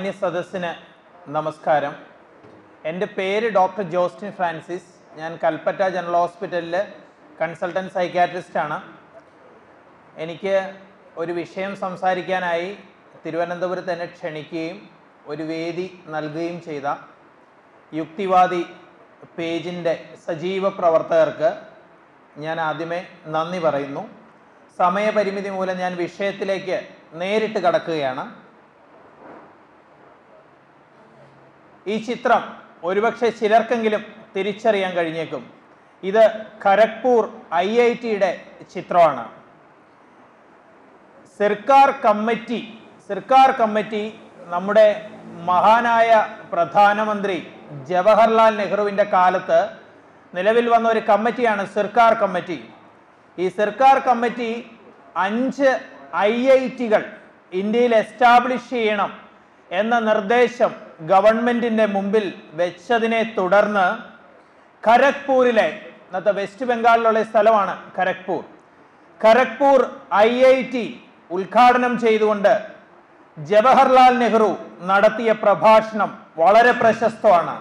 മാന്യ സദസ്സിന് നമസ്കാരം എൻ്റെ പേര് ഡോക്ടർ ജോസ്റ്റിൻ ഫ്രാൻസിസ് ഞാൻ കൽപ്പറ്റ ജനറൽ ഹോസ്പിറ്റലിൽ കൺസൾട്ടൻറ്റ് സൈക്കാട്രിസ്റ്റ് ആണ് എനിക്ക് ഒരു വിഷയം സംസാരിക്കാനായി തിരുവനന്തപുരത്ത് എന്നെ ക്ഷണിക്കുകയും ഒരു വേദി നൽകുകയും ചെയ്ത യുക്തിവാദി പേജിൻ്റെ സജീവ പ്രവർത്തകർക്ക് ഞാൻ ആദ്യമേ നന്ദി പറയുന്നു സമയപരിമിതി മൂലം ഞാൻ വിഷയത്തിലേക്ക് നേരിട്ട് കടക്കുകയാണ് ഈ ചിത്രം ഒരുപക്ഷെ ചിലർക്കെങ്കിലും തിരിച്ചറിയാൻ കഴിഞ്ഞേക്കും ഇത് ഖരഗ്പൂർ ഐ ഐ ടിയുടെ ചിത്രമാണ് സർക്കാർ കമ്മിറ്റി സർക്കാർ കമ്മിറ്റി നമ്മുടെ മഹാനായ പ്രധാനമന്ത്രി ജവഹർലാൽ നെഹ്റുവിൻ്റെ കാലത്ത് നിലവിൽ വന്ന ഒരു കമ്മിറ്റിയാണ് സർക്കാർ കമ്മിറ്റി ഈ സർക്കാർ കമ്മിറ്റി അഞ്ച് ഐ ഐ ടികൾ ഇന്ത്യയിൽ എസ്റ്റാബ്ലിഷ് ചെയ്യണം എന്ന നിർദ്ദേശം ഗവൺമെന്റിന്റെ മുമ്പിൽ വെച്ചതിനെ തുടർന്ന് ഖരഗ്പൂരിലെ ഇന്നത്തെ വെസ്റ്റ് ബംഗാളിലുള്ള സ്ഥലമാണ് Kharagpur Kharagpur I I T ഉദ്ഘാടനം ചെയ്തുകൊണ്ട് ജവഹർലാൽ നെഹ്റു നടത്തിയ പ്രഭാഷണം വളരെ പ്രശസ്തമാണ്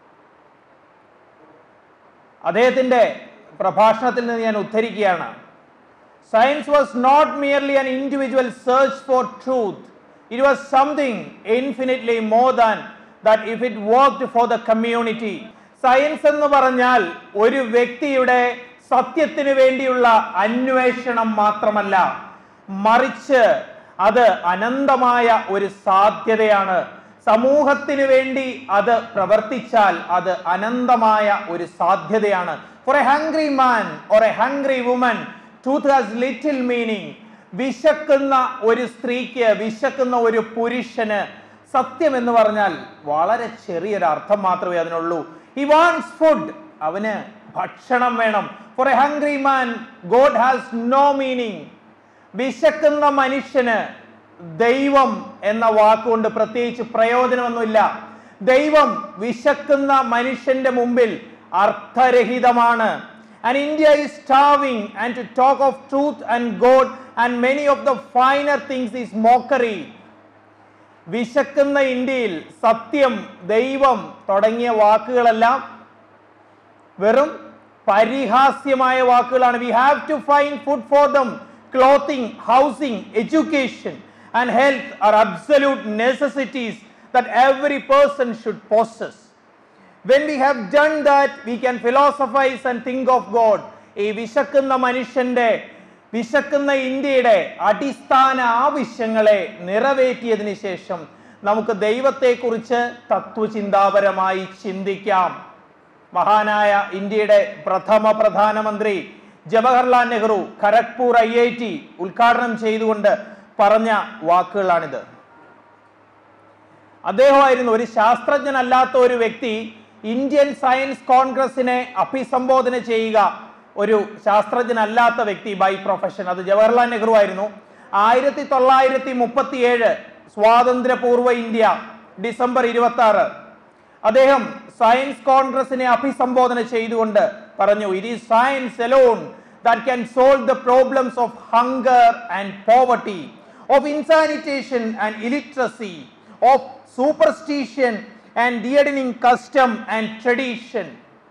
അദ്ദേഹത്തിന്റെ പ്രഭാഷണത്തിൽ നിന്ന് ഞാൻ ഉദ്ധരിക്കുകയാണ് science was not merely an individual search for truth it was something infinitely more than that if it worked for the community science എന്ന് പറഞ്ഞാൽ ഒരു വ്യക്തിയുടെ സത്യത്തിന് വേണ്ടിയുള്ള അന്വേഷണം മാത്രമല്ല മറിച്ച് അത് അനന്തമായ ഒരു സാധ്യതയാണ് സമൂഹത്തിന് വേണ്ടി അത് പ്രവർത്തിച്ചാൽ അത് അനന്തമായ ഒരു സാധ്യതയാണ് for a hungry man or a hungry woman truth has little meaning വിശക്കുന്ന ഒരു സ്ത്രീക്ക് വിശക്കുന്ന ഒരു പുരുഷന് സത്യം എന്ന് പറഞ്ഞാൽ വളരെ ചെറിയൊരു അർത്ഥം മാത്രമേ അതിനുള്ളൂ ഹി വാണ്ട്സ് ഫുഡ് അവന് ഭക്ഷണം വേണം for a hungry man God has no meaning വിശക്കുന്ന മനുഷ്യന് ദൈവം എന്ന വാക്കുകൊണ്ട് പ്രത്യേകിച്ച് പ്രയോജനമൊന്നുമില്ല ദൈവം വിശക്കുന്ന മനുഷ്യന്റെ മുമ്പിൽ അർത്ഥരഹിതമാണ് and India is starving and to talk of truth and God and many of the finer things is mockery വിശക്കുന്ന ഇന്ത്യയിൽ സത്യം ദൈവം തുടങ്ങിയ വാക്കുകളെല്ലാം വെറും പരിഹാസ്യമായ വാക്കുകളാണ് we have to find food for them clothing housing education and health are absolute necessities that every person should possess when we have done that we can philosophise and think of God ഈ വിശക്കുന്ന മനുഷ്യന്റെ വിശക്കുന്ന ഇന്ത്യയുടെ അടിസ്ഥാന ആവശ്യങ്ങളെ നിറവേറ്റിയതിനു ശേഷം നമുക്ക് ദൈവത്തെക്കുറിച്ച് തത്വചിന്താപരമായി ചിന്തിക്കാം മഹാനായ ഇന്ത്യയുടെ പ്രഥമ പ്രധാനമന്ത്രി Jawaharlal Nehru Kharagpur I I T ഉദ്ഘാടനം ചെയ്തുകൊണ്ട് പറഞ്ഞ വാക്കുകളാണിത് അദ്ദേഹമായിരുന്നു ഒരു ശാസ്ത്രജ്ഞനല്ലാത്ത ഒരു വ്യക്തി ഇന്ത്യൻ സയൻസ് കോൺഗ്രസിനെ അഭിസംബോധന ചെയ്യുക ഒരു ശാസ്ത്രജ്ഞനല്ലാത്ത വ്യക്തി ബൈ പ്രൊഫഷൻ അത് ജവഹർലാൽ നെഹ്റു ആയിരുന്നു ആയിരത്തി തൊള്ളായിരത്തി മുപ്പത്തി ഏഴ് സ്വാതന്ത്ര്യപൂർവ്വ ഇന്ത്യ ഡിസംബർ ഇരുപത്തി ആറ് അദ്ദേഹം സയൻസ് കോൺഗ്രസിനെ അഭിസംബോധന ചെയ്തുകൊണ്ട് പറഞ്ഞു it is science alone that can solve the problems of hunger and poverty of insanitation and illiteracy of superstition and deadening custom and tradition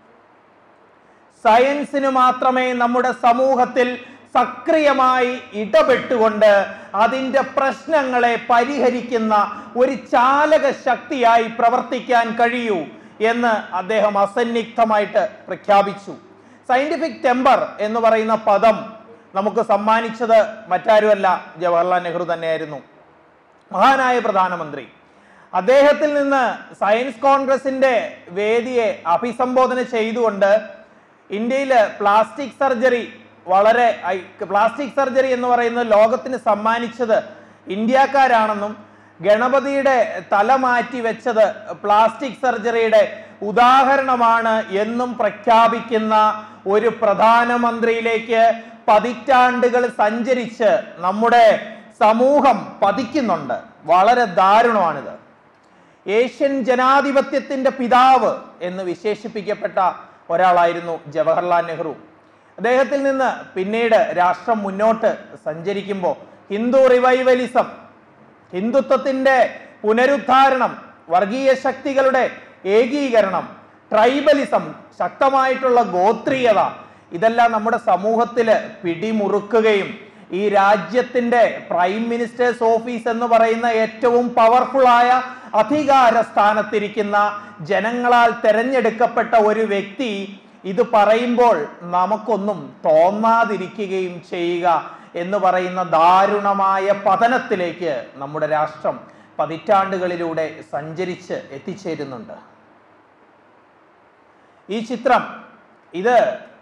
സയൻസിന് മാത്രമേ നമ്മുടെ സമൂഹത്തിൽ സക്രിയമായി ഇടപെട്ടുകൊണ്ട് അതിൻ്റെ പ്രശ്നങ്ങളെ പരിഹരിക്കുന്ന ഒരു ചാലക ശക്തിയായി പ്രവർത്തിക്കാൻ കഴിയൂ എന്ന് അദ്ദേഹം അസന്നിഗ്ധമായിട്ട് പ്രഖ്യാപിച്ചു സയന്റിഫിക് ടെമ്പർ എന്ന് പറയുന്ന പദം നമുക്ക് സമ്മാനിച്ചത് മറ്റാരുമല്ല ജവഹർലാൽ നെഹ്റു തന്നെയായിരുന്നു മഹാനായ പ്രധാനമന്ത്രി അദ്ദേഹത്തിൽ നിന്ന് സയൻസ് കോൺഗ്രസിന്റെ വേദിയെ അഭിസംബോധന ചെയ്തുകൊണ്ട് ഇന്ത്യയിൽ പ്ലാസ്റ്റിക് സർജറി വളരെ പ്ലാസ്റ്റിക് സർജറി എന്ന് പറയുന്നത് ലോകത്തിന് സമ്മാനിച്ചത് ഇന്ത്യക്കാരാണെന്നും ഗണപതിയുടെ തല മാറ്റി വെച്ചത് പ്ലാസ്റ്റിക് സർജറിയുടെ ഉദാഹരണമാണ് എന്നും പ്രഖ്യാപിക്കുന്ന ഒരു പ്രധാനമന്ത്രിയിലേക്ക് പതിറ്റാണ്ടുകൾ സഞ്ചരിച്ച് നമ്മുടെ സമൂഹം പതിക്കുന്നുണ്ട് വളരെ ദാരുണമാണിത് ഏഷ്യൻ ജനാധിപത്യത്തിന്റെ പിതാവ് എന്ന് വിശേഷിപ്പിക്കപ്പെട്ട ഒരാളായിരുന്നു ജവഹർലാൽ നെഹ്റു അദ്ദേഹത്തിൽ നിന്ന് പിന്നീട് രാഷ്ട്രം മുന്നോട്ട് സഞ്ചരിക്കുമ്പോൾ ഹിന്ദു റിവൈവലിസം ഹിന്ദുത്വത്തിന്റെ പുനരുദ്ധാരണം വർഗീയ ശക്തികളുടെ ഏകീകരണം ട്രൈബലിസം ശക്തമായിട്ടുള്ള ഗോത്രീയത ഇതെല്ലാം നമ്മുടെ സമൂഹത്തിൽ പിടിമുറുക്കുകയും ഈ രാജ്യത്തിന്റെ പ്രൈം മിനിസ്റ്റേഴ്സ് ഓഫീസ് എന്ന് പറയുന്ന ഏറ്റവും പവർഫുൾ ആയ അധികാര സ്ഥാനത്തിരിക്കുന്ന ജനങ്ങളാൽ തെരഞ്ഞെടുക്കപ്പെട്ട ഒരു വ്യക്തി ഇത് പറയുമ്പോൾ നമുക്കൊന്നും തോന്നാതിരിക്കുകയും ചെയ്യുക എന്ന് പറയുന്ന ദാരുണമായ പതനത്തിലേക്ക് നമ്മുടെ രാഷ്ട്രം പതിറ്റാണ്ടുകളിലൂടെ സഞ്ചരിച്ച് എത്തിച്ചേരുന്നുണ്ട് ഈ ചിത്രം ഇത്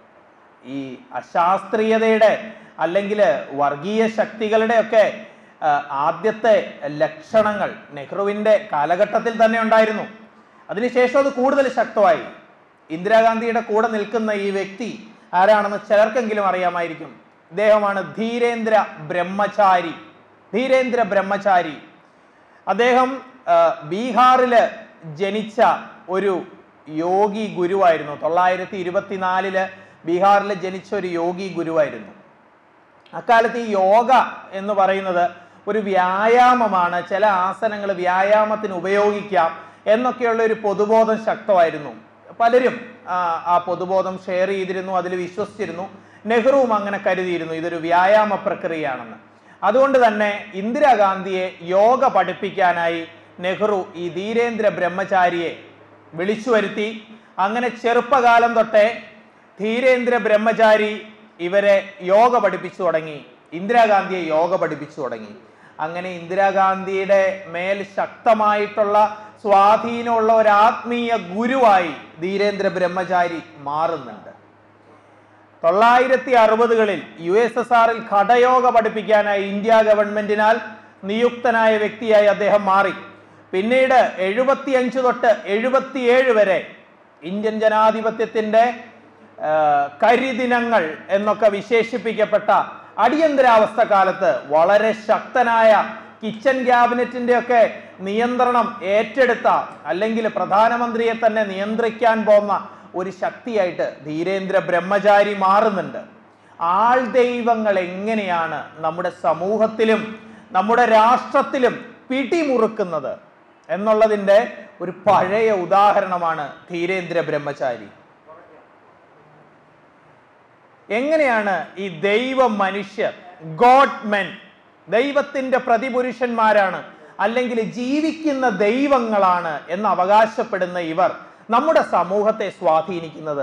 ഈ അശാസ്ത്രീയതയുടെ അല്ലെങ്കിൽ വർഗീയ ശക്തികളുടെ ഒക്കെ ആ, ആദ്യത്തെ ലക്ഷണങ്ങൾ നെഹ്റുവിന്റെ കാലഘട്ടത്തിൽ തന്നെ ഉണ്ടായിരുന്നു അതിനുശേഷം അത് കൂടുതൽ ശക്തമായി ഇന്ദിരാഗാന്ധിയുടെ കൂടെ നിൽക്കുന്ന ഈ വ്യക്തി ആരാണെന്ന് ചിലർക്കെങ്കിലും അറിയാമായിരിക്കും ഇദ്ദേഹമാണ് ധീരേന്ദ്ര ബ്രഹ്മചാരി ധീരേന്ദ്ര ബ്രഹ്മചാരി അദ്ദേഹം ആ, ബീഹാറില് ജനിച്ച ഒരു യോഗി ഗുരുവായിരുന്നു തൊള്ളായിരത്തി ഇരുപത്തിനാലില് ബീഹാറിൽ ജനിച്ച ഒരു യോഗി ഗുരുവായിരുന്നു അക്കാലത്ത് ഈ യോഗ എന്ന് പറയുന്നത് ഒരു വ്യായാമമാണ് ചില ആസനങ്ങൾ വ്യായാമത്തിന് ഉപയോഗിക്കാം എന്നൊക്കെയുള്ള ഒരു പൊതുബോധം ശക്തമായിരുന്നു പലരും ആ, ആ പൊതുബോധം ഷെയർ ചെയ്തിരുന്നു അതിൽ വിശ്വസിച്ചിരുന്നു നെഹ്റുവും അങ്ങനെ കരുതിയിരുന്നു ഇതൊരു വ്യായാമ പ്രക്രിയയാണെന്ന് അതുകൊണ്ട് തന്നെ ഇന്ദിരാഗാന്ധിയെ യോഗ പഠിപ്പിക്കാനായി നെഹ്റു ഈ ധീരേന്ദ്ര ബ്രഹ്മചാരിയെ വിളിച്ചു വരുത്തി അങ്ങനെ ചെറുപ്പകാലം തൊട്ടേ ധീരേന്ദ്ര ബ്രഹ്മചാരി ഇവരെ യോഗ പഠിപ്പിച്ചു തുടങ്ങി ഇന്ദിരാഗാന്ധിയെ യോഗ പഠിപ്പിച്ചു തുടങ്ങി അങ്ങനെ ഇന്ദിരാഗാന്ധിയുടെ മേൽ ശക്തമായിട്ടുള്ള സ്വാധീനമുള്ള ഒരു ആത്മീയ ഗുരുവായി ധീരേന്ദ്ര ബ്രഹ്മചാരി മാറുന്നുണ്ട് തൊള്ളായിരത്തി അറുപതുകളിൽ യു എസ് എസ് ആറിൽ ഘടയോഗ പഠിപ്പിക്കാനായി ഇന്ത്യ ഗവൺമെന്റിനാൽ നിയുക്തനായ വ്യക്തിയായി അദ്ദേഹം മാറി പിന്നീട് എഴുപത്തിയഞ്ച് തൊട്ട് എഴുപത്തിയേഴ് വരെ ഇന്ത്യൻ ജനാധിപത്യത്തിന്റെ ആ, കരിദിനങ്ങൾ എന്നൊക്കെ വിശേഷിപ്പിക്കപ്പെട്ട അടിയന്തരാവസ്ഥ കാലത്ത് വളരെ ശക്തനായ കിച്ചൺ ക്യാബിനറ്റിന്റെ ഒക്കെ നിയന്ത്രണം ഏറ്റെടുത്ത അല്ലെങ്കിൽ പ്രധാനമന്ത്രിയെ തന്നെ നിയന്ത്രിക്കാൻ പോകുന്ന ഒരു ശക്തിയായിട്ട് ധീരേന്ദ്ര ബ്രഹ്മചാരി മാറുന്നുണ്ട് ആൾ ദൈവങ്ങൾ എങ്ങനെയാണ് നമ്മുടെ സമൂഹത്തിലും നമ്മുടെ രാഷ്ട്രത്തിലും പിടിമുറുക്കുന്നത് എന്നുള്ളതിൻ്റെ ഒരു പഴയ ഉദാഹരണമാണ് ധീരേന്ദ്ര ബ്രഹ്മചാരി എങ്ങനെയാണ് ഈ ദൈവ മനുഷ്യർ ഗോഡ് മെൻ ദൈവത്തിന്റെ പ്രതിപുരുഷന്മാരാണ് അല്ലെങ്കിൽ ജീവിക്കുന്ന ദൈവങ്ങളാണ് എന്ന് അവകാശപ്പെടുന്ന ഇവർ നമ്മുടെ സമൂഹത്തെ സ്വാധീനിക്കുന്നത്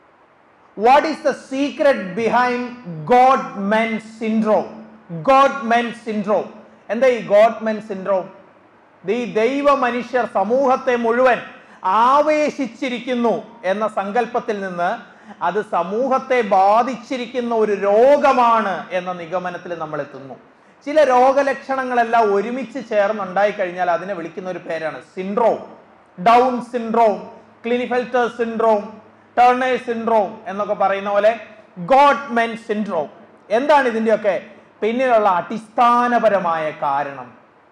what is the secret behind godmen syndrome godmen syndrome എന്താ ഈ ഗോഡ് മെൻ സിൻഡ്രോം ഈ ദൈവ മനുഷ്യർ സമൂഹത്തെ മുഴുവൻ ആവേശിച്ചിരിക്കുന്നു എന്ന സങ്കല്പത്തിൽ നിന്ന് അത് സമൂഹത്തെ ബാധിച്ചിരിക്കുന്ന ഒരു രോഗമാണ് എന്ന നിഗമനത്തിൽ നമ്മൾ എത്തുന്നു ചില രോഗലക്ഷണങ്ങളെല്ലാം ഒരുമിച്ച് ചേർന്നുണ്ടായി കഴിഞ്ഞാൽ അതിനെ വിളിക്കുന്ന ഒരു പേരാണ് syndrome Down syndrome Klinefelter syndrome Turner syndrome എന്നൊക്കെ പറയുന്ന പോലെ ഗോഡ് മെൻ സിൻഡ്രോം എന്താണ് ഇതിൻ്റെയൊക്കെ പിന്നിലുള്ള അടിസ്ഥാനപരമായ കാരണം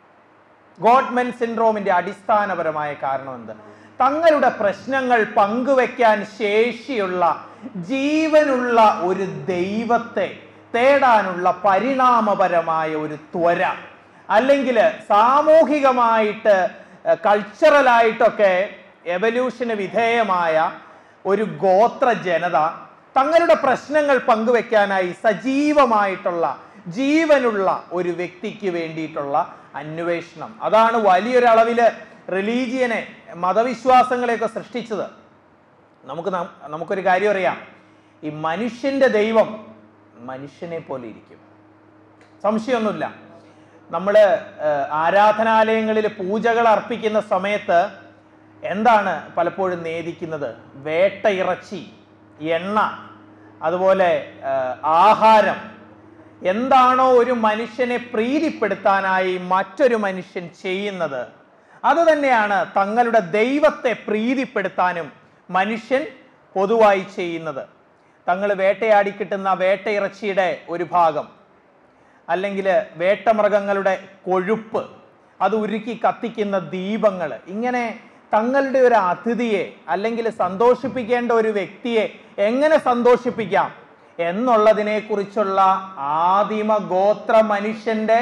ഗോഡ്മെൻ സിൻഡ്രോമിന്റെ അടിസ്ഥാനപരമായ കാരണം എന്ത് തങ്ങളുടെ പ്രശ്നങ്ങൾ പങ്കുവെക്കാൻ ശേഷിയുള്ള ജീവനുള്ള ഒരു ദൈവത്തെ തേടാനുള്ള പരിണാമപരമായ ഒരു ത്വര അല്ലെങ്കിൽ സാമൂഹികമായിട്ട് കൾച്ചറലായിട്ടൊക്കെ എവല്യൂഷന് വിധേയമായ ഒരു ഗോത്ര ജനത തങ്ങളുടെ പ്രശ്നങ്ങൾ പങ്കുവെക്കാനായി സജീവമായിട്ടുള്ള ജീവനുള്ള ഒരു വ്യക്തിക്ക് വേണ്ടിയിട്ടുള്ള അന്വേഷണം അതാണ് വലിയൊരളവില് റിലീജിയനെ മതവിശ്വാസങ്ങളെയൊക്കെ സൃഷ്ടിച്ചത് നമുക്ക് നം- നമുക്കൊരു കാര്യം അറിയാം ഈ മനുഷ്യന്റെ ദൈവം മനുഷ്യനെ പോലെ ഇരിക്കും സംശയമൊന്നുമില്ല നമ്മൾ ആരാധനാലയങ്ങളിൽ പൂജകൾ അർപ്പിക്കുന്ന സമയത്ത് എന്താണ് പലപ്പോഴും നേദിക്കുന്നത് വേട്ടയിറച്ചി എണ്ണ അതുപോലെ ആ, ആഹാരം എന്താണോ ഒരു മനുഷ്യനെ പ്രീതിപ്പെടുത്താനായി മറ്റൊരു മനുഷ്യൻ ചെയ്യുന്നത് അത് തന്നെയാണ് തങ്ങളുടെ ദൈവത്തെ പ്രീതിപ്പെടുത്താനും മനുഷ്യൻ പൊതുവായി ചെയ്യുന്നത് തങ്ങൾ വേട്ടയാടി കിട്ടുന്ന വേട്ടയിറച്ചിയുടെ ഒരു ഭാഗം അല്ലെങ്കിൽ വേട്ടമൃഗങ്ങളുടെ കൊഴുപ്പ് അത് ഉരുക്കി കത്തിക്കുന്ന ദീപങ്ങൾ ഇങ്ങനെ തങ്ങളുടെ ഒരു അതിഥിയെ അല്ലെങ്കിൽ സന്തോഷിപ്പിക്കേണ്ട ഒരു വ്യക്തിയെ എങ്ങനെ സന്തോഷിപ്പിക്കാം എന്നുള്ളതിനെ കുറിച്ചുള്ള ആദിമ ഗോത്ര മനുഷ്യന്റെ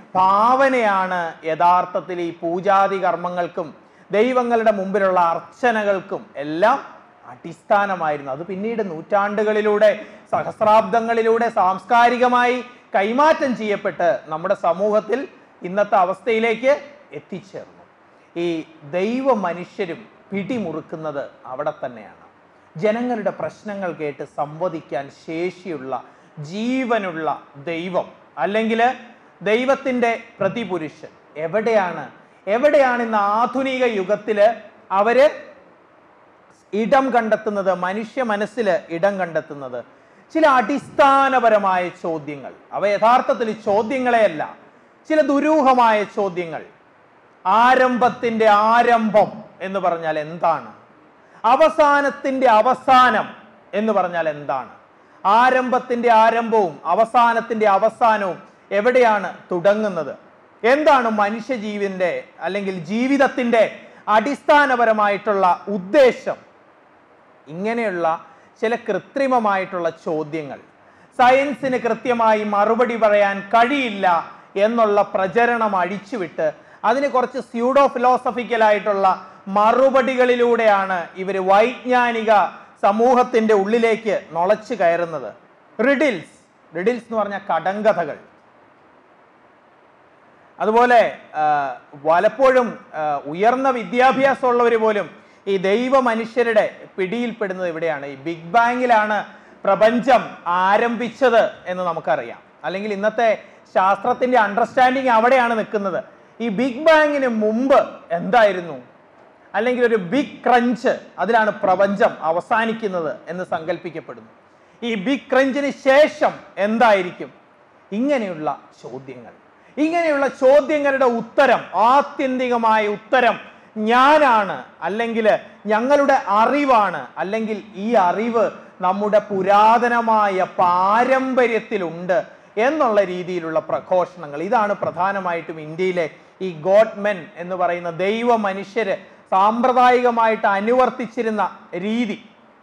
ഭാവനയാണ് യഥാർത്ഥത്തിൽ ഈ പൂജാതി കർമ്മങ്ങൾക്കും ദൈവങ്ങളുടെ മുമ്പിലുള്ള അർച്ചനകൾക്കും എല്ലാം അടിസ്ഥാനമായിരുന്നു അത് പിന്നീട് നൂറ്റാണ്ടുകളിലൂടെ സഹസ്രാബ്ദങ്ങളിലൂടെ സാംസ്കാരികമായി കൈമാറ്റം ചെയ്യപ്പെട്ട് നമ്മുടെ സമൂഹത്തിൽ ഇന്നത്തെ അവസ്ഥയിലേക്ക് എത്തിച്ചേർന്നു ഈ ദൈവ മനുഷ്യരും പിടിമുറുക്കുന്നത് അവിടെ തന്നെയാണ് ജനങ്ങളുടെ പ്രശ്നങ്ങൾ കേട്ട് സംവദിക്കാൻ ശേഷിയുള്ള ജീവനുള്ള ദൈവം അല്ലെങ്കിൽ ദൈവത്തിൻ്റെ പ്രതിപുരുഷൻ എവിടെയാണ് എവിടെയാണ് ഇന്ന് ആധുനിക യുഗത്തിൽ അവര് ഇടം കണ്ടെത്തുന്നത് മനുഷ്യ മനസ്സിൽ ഇടം കണ്ടെത്തുന്നത് ചില അടിസ്ഥാനപരമായ ചോദ്യങ്ങൾ അവ യഥാർത്ഥത്തിൽ ചോദ്യങ്ങളെയല്ല ചില ദുരൂഹമായ ചോദ്യങ്ങൾ ആരംഭത്തിന്റെ ആരംഭം എന്ന് പറഞ്ഞാൽ എന്താണ് അവസാനത്തിന്റെ അവസാനം എന്ന് പറഞ്ഞാൽ എന്താണ് ആരംഭത്തിന്റെ ആരംഭവും അവസാനത്തിന്റെ അവസാനവും എവിടെയാണ് തുടങ്ങുന്നത് എന്താണ് മനുഷ്യജീവിന്റെ അല്ലെങ്കിൽ ജീവിതത്തിന്റെ അടിസ്ഥാനപരമായിട്ടുള്ള ഉദ്ദേശം ഇങ്ങനെയുള്ള ചില കൃത്രിമമായിട്ടുള്ള ചോദ്യങ്ങൾ സയൻസിന് കൃത്യമായി മറുപടി പറയാൻ കഴിയില്ല എന്നുള്ള പ്രചരണം അഴിച്ചുവിട്ട് അതിന് കുറച്ച് സ്യൂഡോ ഫിലോസഫിക്കൽ ആയിട്ടുള്ള മറുപടികളിലൂടെയാണ് ഇവർ വൈജ്ഞാനിക സമൂഹത്തിന്റെ ഉള്ളിലേക്ക് നുളച്ചു കയറുന്നത് റിഡിൽസ് റിഡിൽസ് എന്ന് പറഞ്ഞ കടങ്കഥകൾ അതുപോലെ ആ, പലപ്പോഴും ആ, ഉയർന്ന വിദ്യാഭ്യാസമുള്ളവർ പോലും ഈ ദൈവ മനുഷ്യരുടെ പിടിയിൽപ്പെടുന്നത് ഇവിടെയാണ് ഈ ബിഗ് ബാങ്ങിലാണ് പ്രപഞ്ചം ആരംഭിച്ചത് എന്ന് നമുക്കറിയാം അല്ലെങ്കിൽ ഇന്നത്തെ ശാസ്ത്രത്തിന്റെ അണ്ടർസ്റ്റാൻഡിങ് അവിടെയാണ് നിൽക്കുന്നത് ഈ ബിഗ് ബാങ്ങിന് മുമ്പ് എന്തായിരുന്നു അല്ലെങ്കിൽ ഒരു ബിഗ് ക്രഞ്ച് അതിലാണ് പ്രപഞ്ചം അവസാനിക്കുന്നത് എന്ന് സങ്കല്പിക്കപ്പെടുന്നു ഈ ബിഗ് ക്രഞ്ചിന് ശേഷം എന്തായിരിക്കും ഇങ്ങനെയുള്ള ചോദ്യങ്ങൾ ഇങ്ങനെയുള്ള ചോദ്യങ്ങളുടെ ഉത്തരം ആത്യന്തികമായ ഉത്തരം ഞാനാണ് അല്ലെങ്കിൽ ഞങ്ങളുടെ അറിവാണ് അല്ലെങ്കിൽ ഈ അറിവ് നമ്മുടെ പുരാതനമായ പാരമ്പര്യത്തിലുണ്ട് എന്നുള്ള രീതിയിലുള്ള പ്രഘോഷണങ്ങൾ ഇതാണ് പ്രധാനമായിട്ടും ഇന്ത്യയിലെ ഈ ഗോഡ്മെൻ എന്ന് പറയുന്ന ദൈവ മനുഷ്യര് സാമ്പ്രദായികമായിട്ട് അനുവർത്തിച്ചിരുന്ന രീതി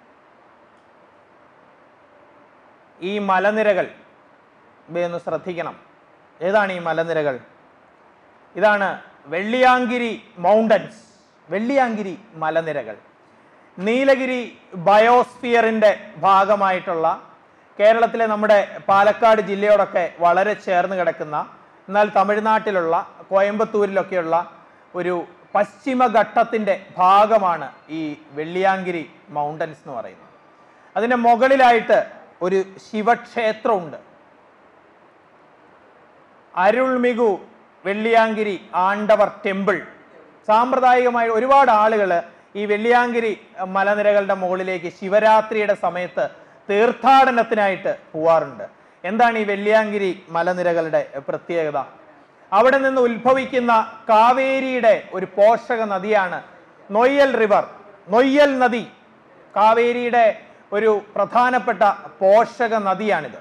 ഈ മലനിരകൾ ഇവയൊന്ന് ശ്രദ്ധിക്കണം ഏതാണ് ഈ മലനിരകൾ ഇതാണ് വെള്ളിയാങ്കിരി മൗണ്ടൻസ് വെള്ളിയാങ്കിരി മലനിരകൾ നീലഗിരി ബയോസ്ഫിയറിൻ്റെ ഭാഗമായിട്ടുള്ള കേരളത്തിലെ നമ്മുടെ പാലക്കാട് ജില്ലയോടൊക്കെ വളരെ ചേർന്ന് കിടക്കുന്ന എന്നാൽ തമിഴ്നാട്ടിലുള്ള കോയമ്പത്തൂരിലൊക്കെയുള്ള ഒരു പശ്ചിമഘട്ടത്തിൻ്റെ ഭാഗമാണ് ഈ വെള്ളിയാങ്കിരി മൗണ്ടൻസ് എന്ന് പറയുന്നത് അതിൻ്റെ മുകളിലായിട്ട് ഒരു ശിവക്ഷേത്രമുണ്ട് അരുൾമികു വെള്ളിയാങ്കിരി ആണ്ടവർ ടെമ്പിൾ സാമ്പ്രദായികമായി ഒരുപാട് ആളുകൾ ഈ വെള്ളിയാങ്കിരി അഹ്, മലനിരകളുടെ മുകളിലേക്ക് ശിവരാത്രിയുടെ സമയത്ത് തീർത്ഥാടനത്തിനായിട്ട് പോവാറുണ്ട് എന്താണ് ഈ വെള്ളിയാങ്കിരി മലനിരകളുടെ പ്രത്യേകത അവിടെ നിന്ന് ഉത്ഭവിക്കുന്ന കാവേരിയുടെ ഒരു പോഷക നദിയാണ് നൊയ്യൽ റിവർ നൊയ്യൽ നദി കാവേരിയുടെ ഒരു പ്രധാനപ്പെട്ട പോഷക നദിയാണിത്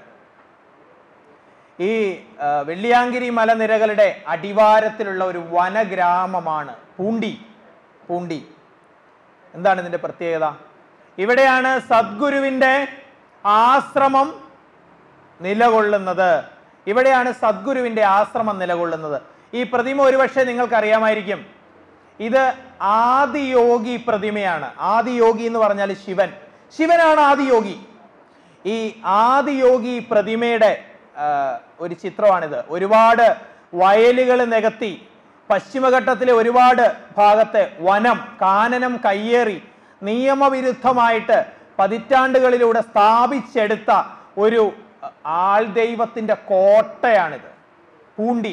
ഈ ആ, വെള്ളിയാങ്കിരി മലനിരകളുടെ അടിവാരത്തിലുള്ള ഒരു വനഗ്രാമമാണ് പൂണ്ടി പൂണ്ടി എന്താണ് ഇതിന്റെ പ്രത്യേകത ഇവിടെയാണ് സദ്ഗുരുവിന്റെ ആശ്രമം നിലകൊള്ളുന്നത് ഇവിടെയാണ് സദ്ഗുരുവിന്റെ ആശ്രമം നിലകൊള്ളുന്നത് ഈ പ്രതിമ ഒരുപക്ഷെ നിങ്ങൾക്ക് അറിയാമായിരിക്കും ഇത് ആദിയോഗി പ്രതിമയാണ് ആദിയോഗി എന്ന് പറഞ്ഞാൽ ശിവൻ ശിവനാണ് ആദിയോഗി ഈ ആദിയോഗി പ്രതിമയുടെ ആ, ഒരു ചിത്രമാണിത് ഒരുപാട് വയലുകൾ നികത്തി പശ്ചിമഘട്ടത്തിലെ ഒരുപാട് ഭാഗത്തെ വനം കാനനം കയ്യേറി നിയമവിരുദ്ധമായിട്ട് പതിറ്റാണ്ടുകളിലൂടെ സ്ഥാപിച്ചെടുത്ത ഒരു ആൾദൈവത്തിന്റെ കോട്ടയാണിത് പൂണ്ടി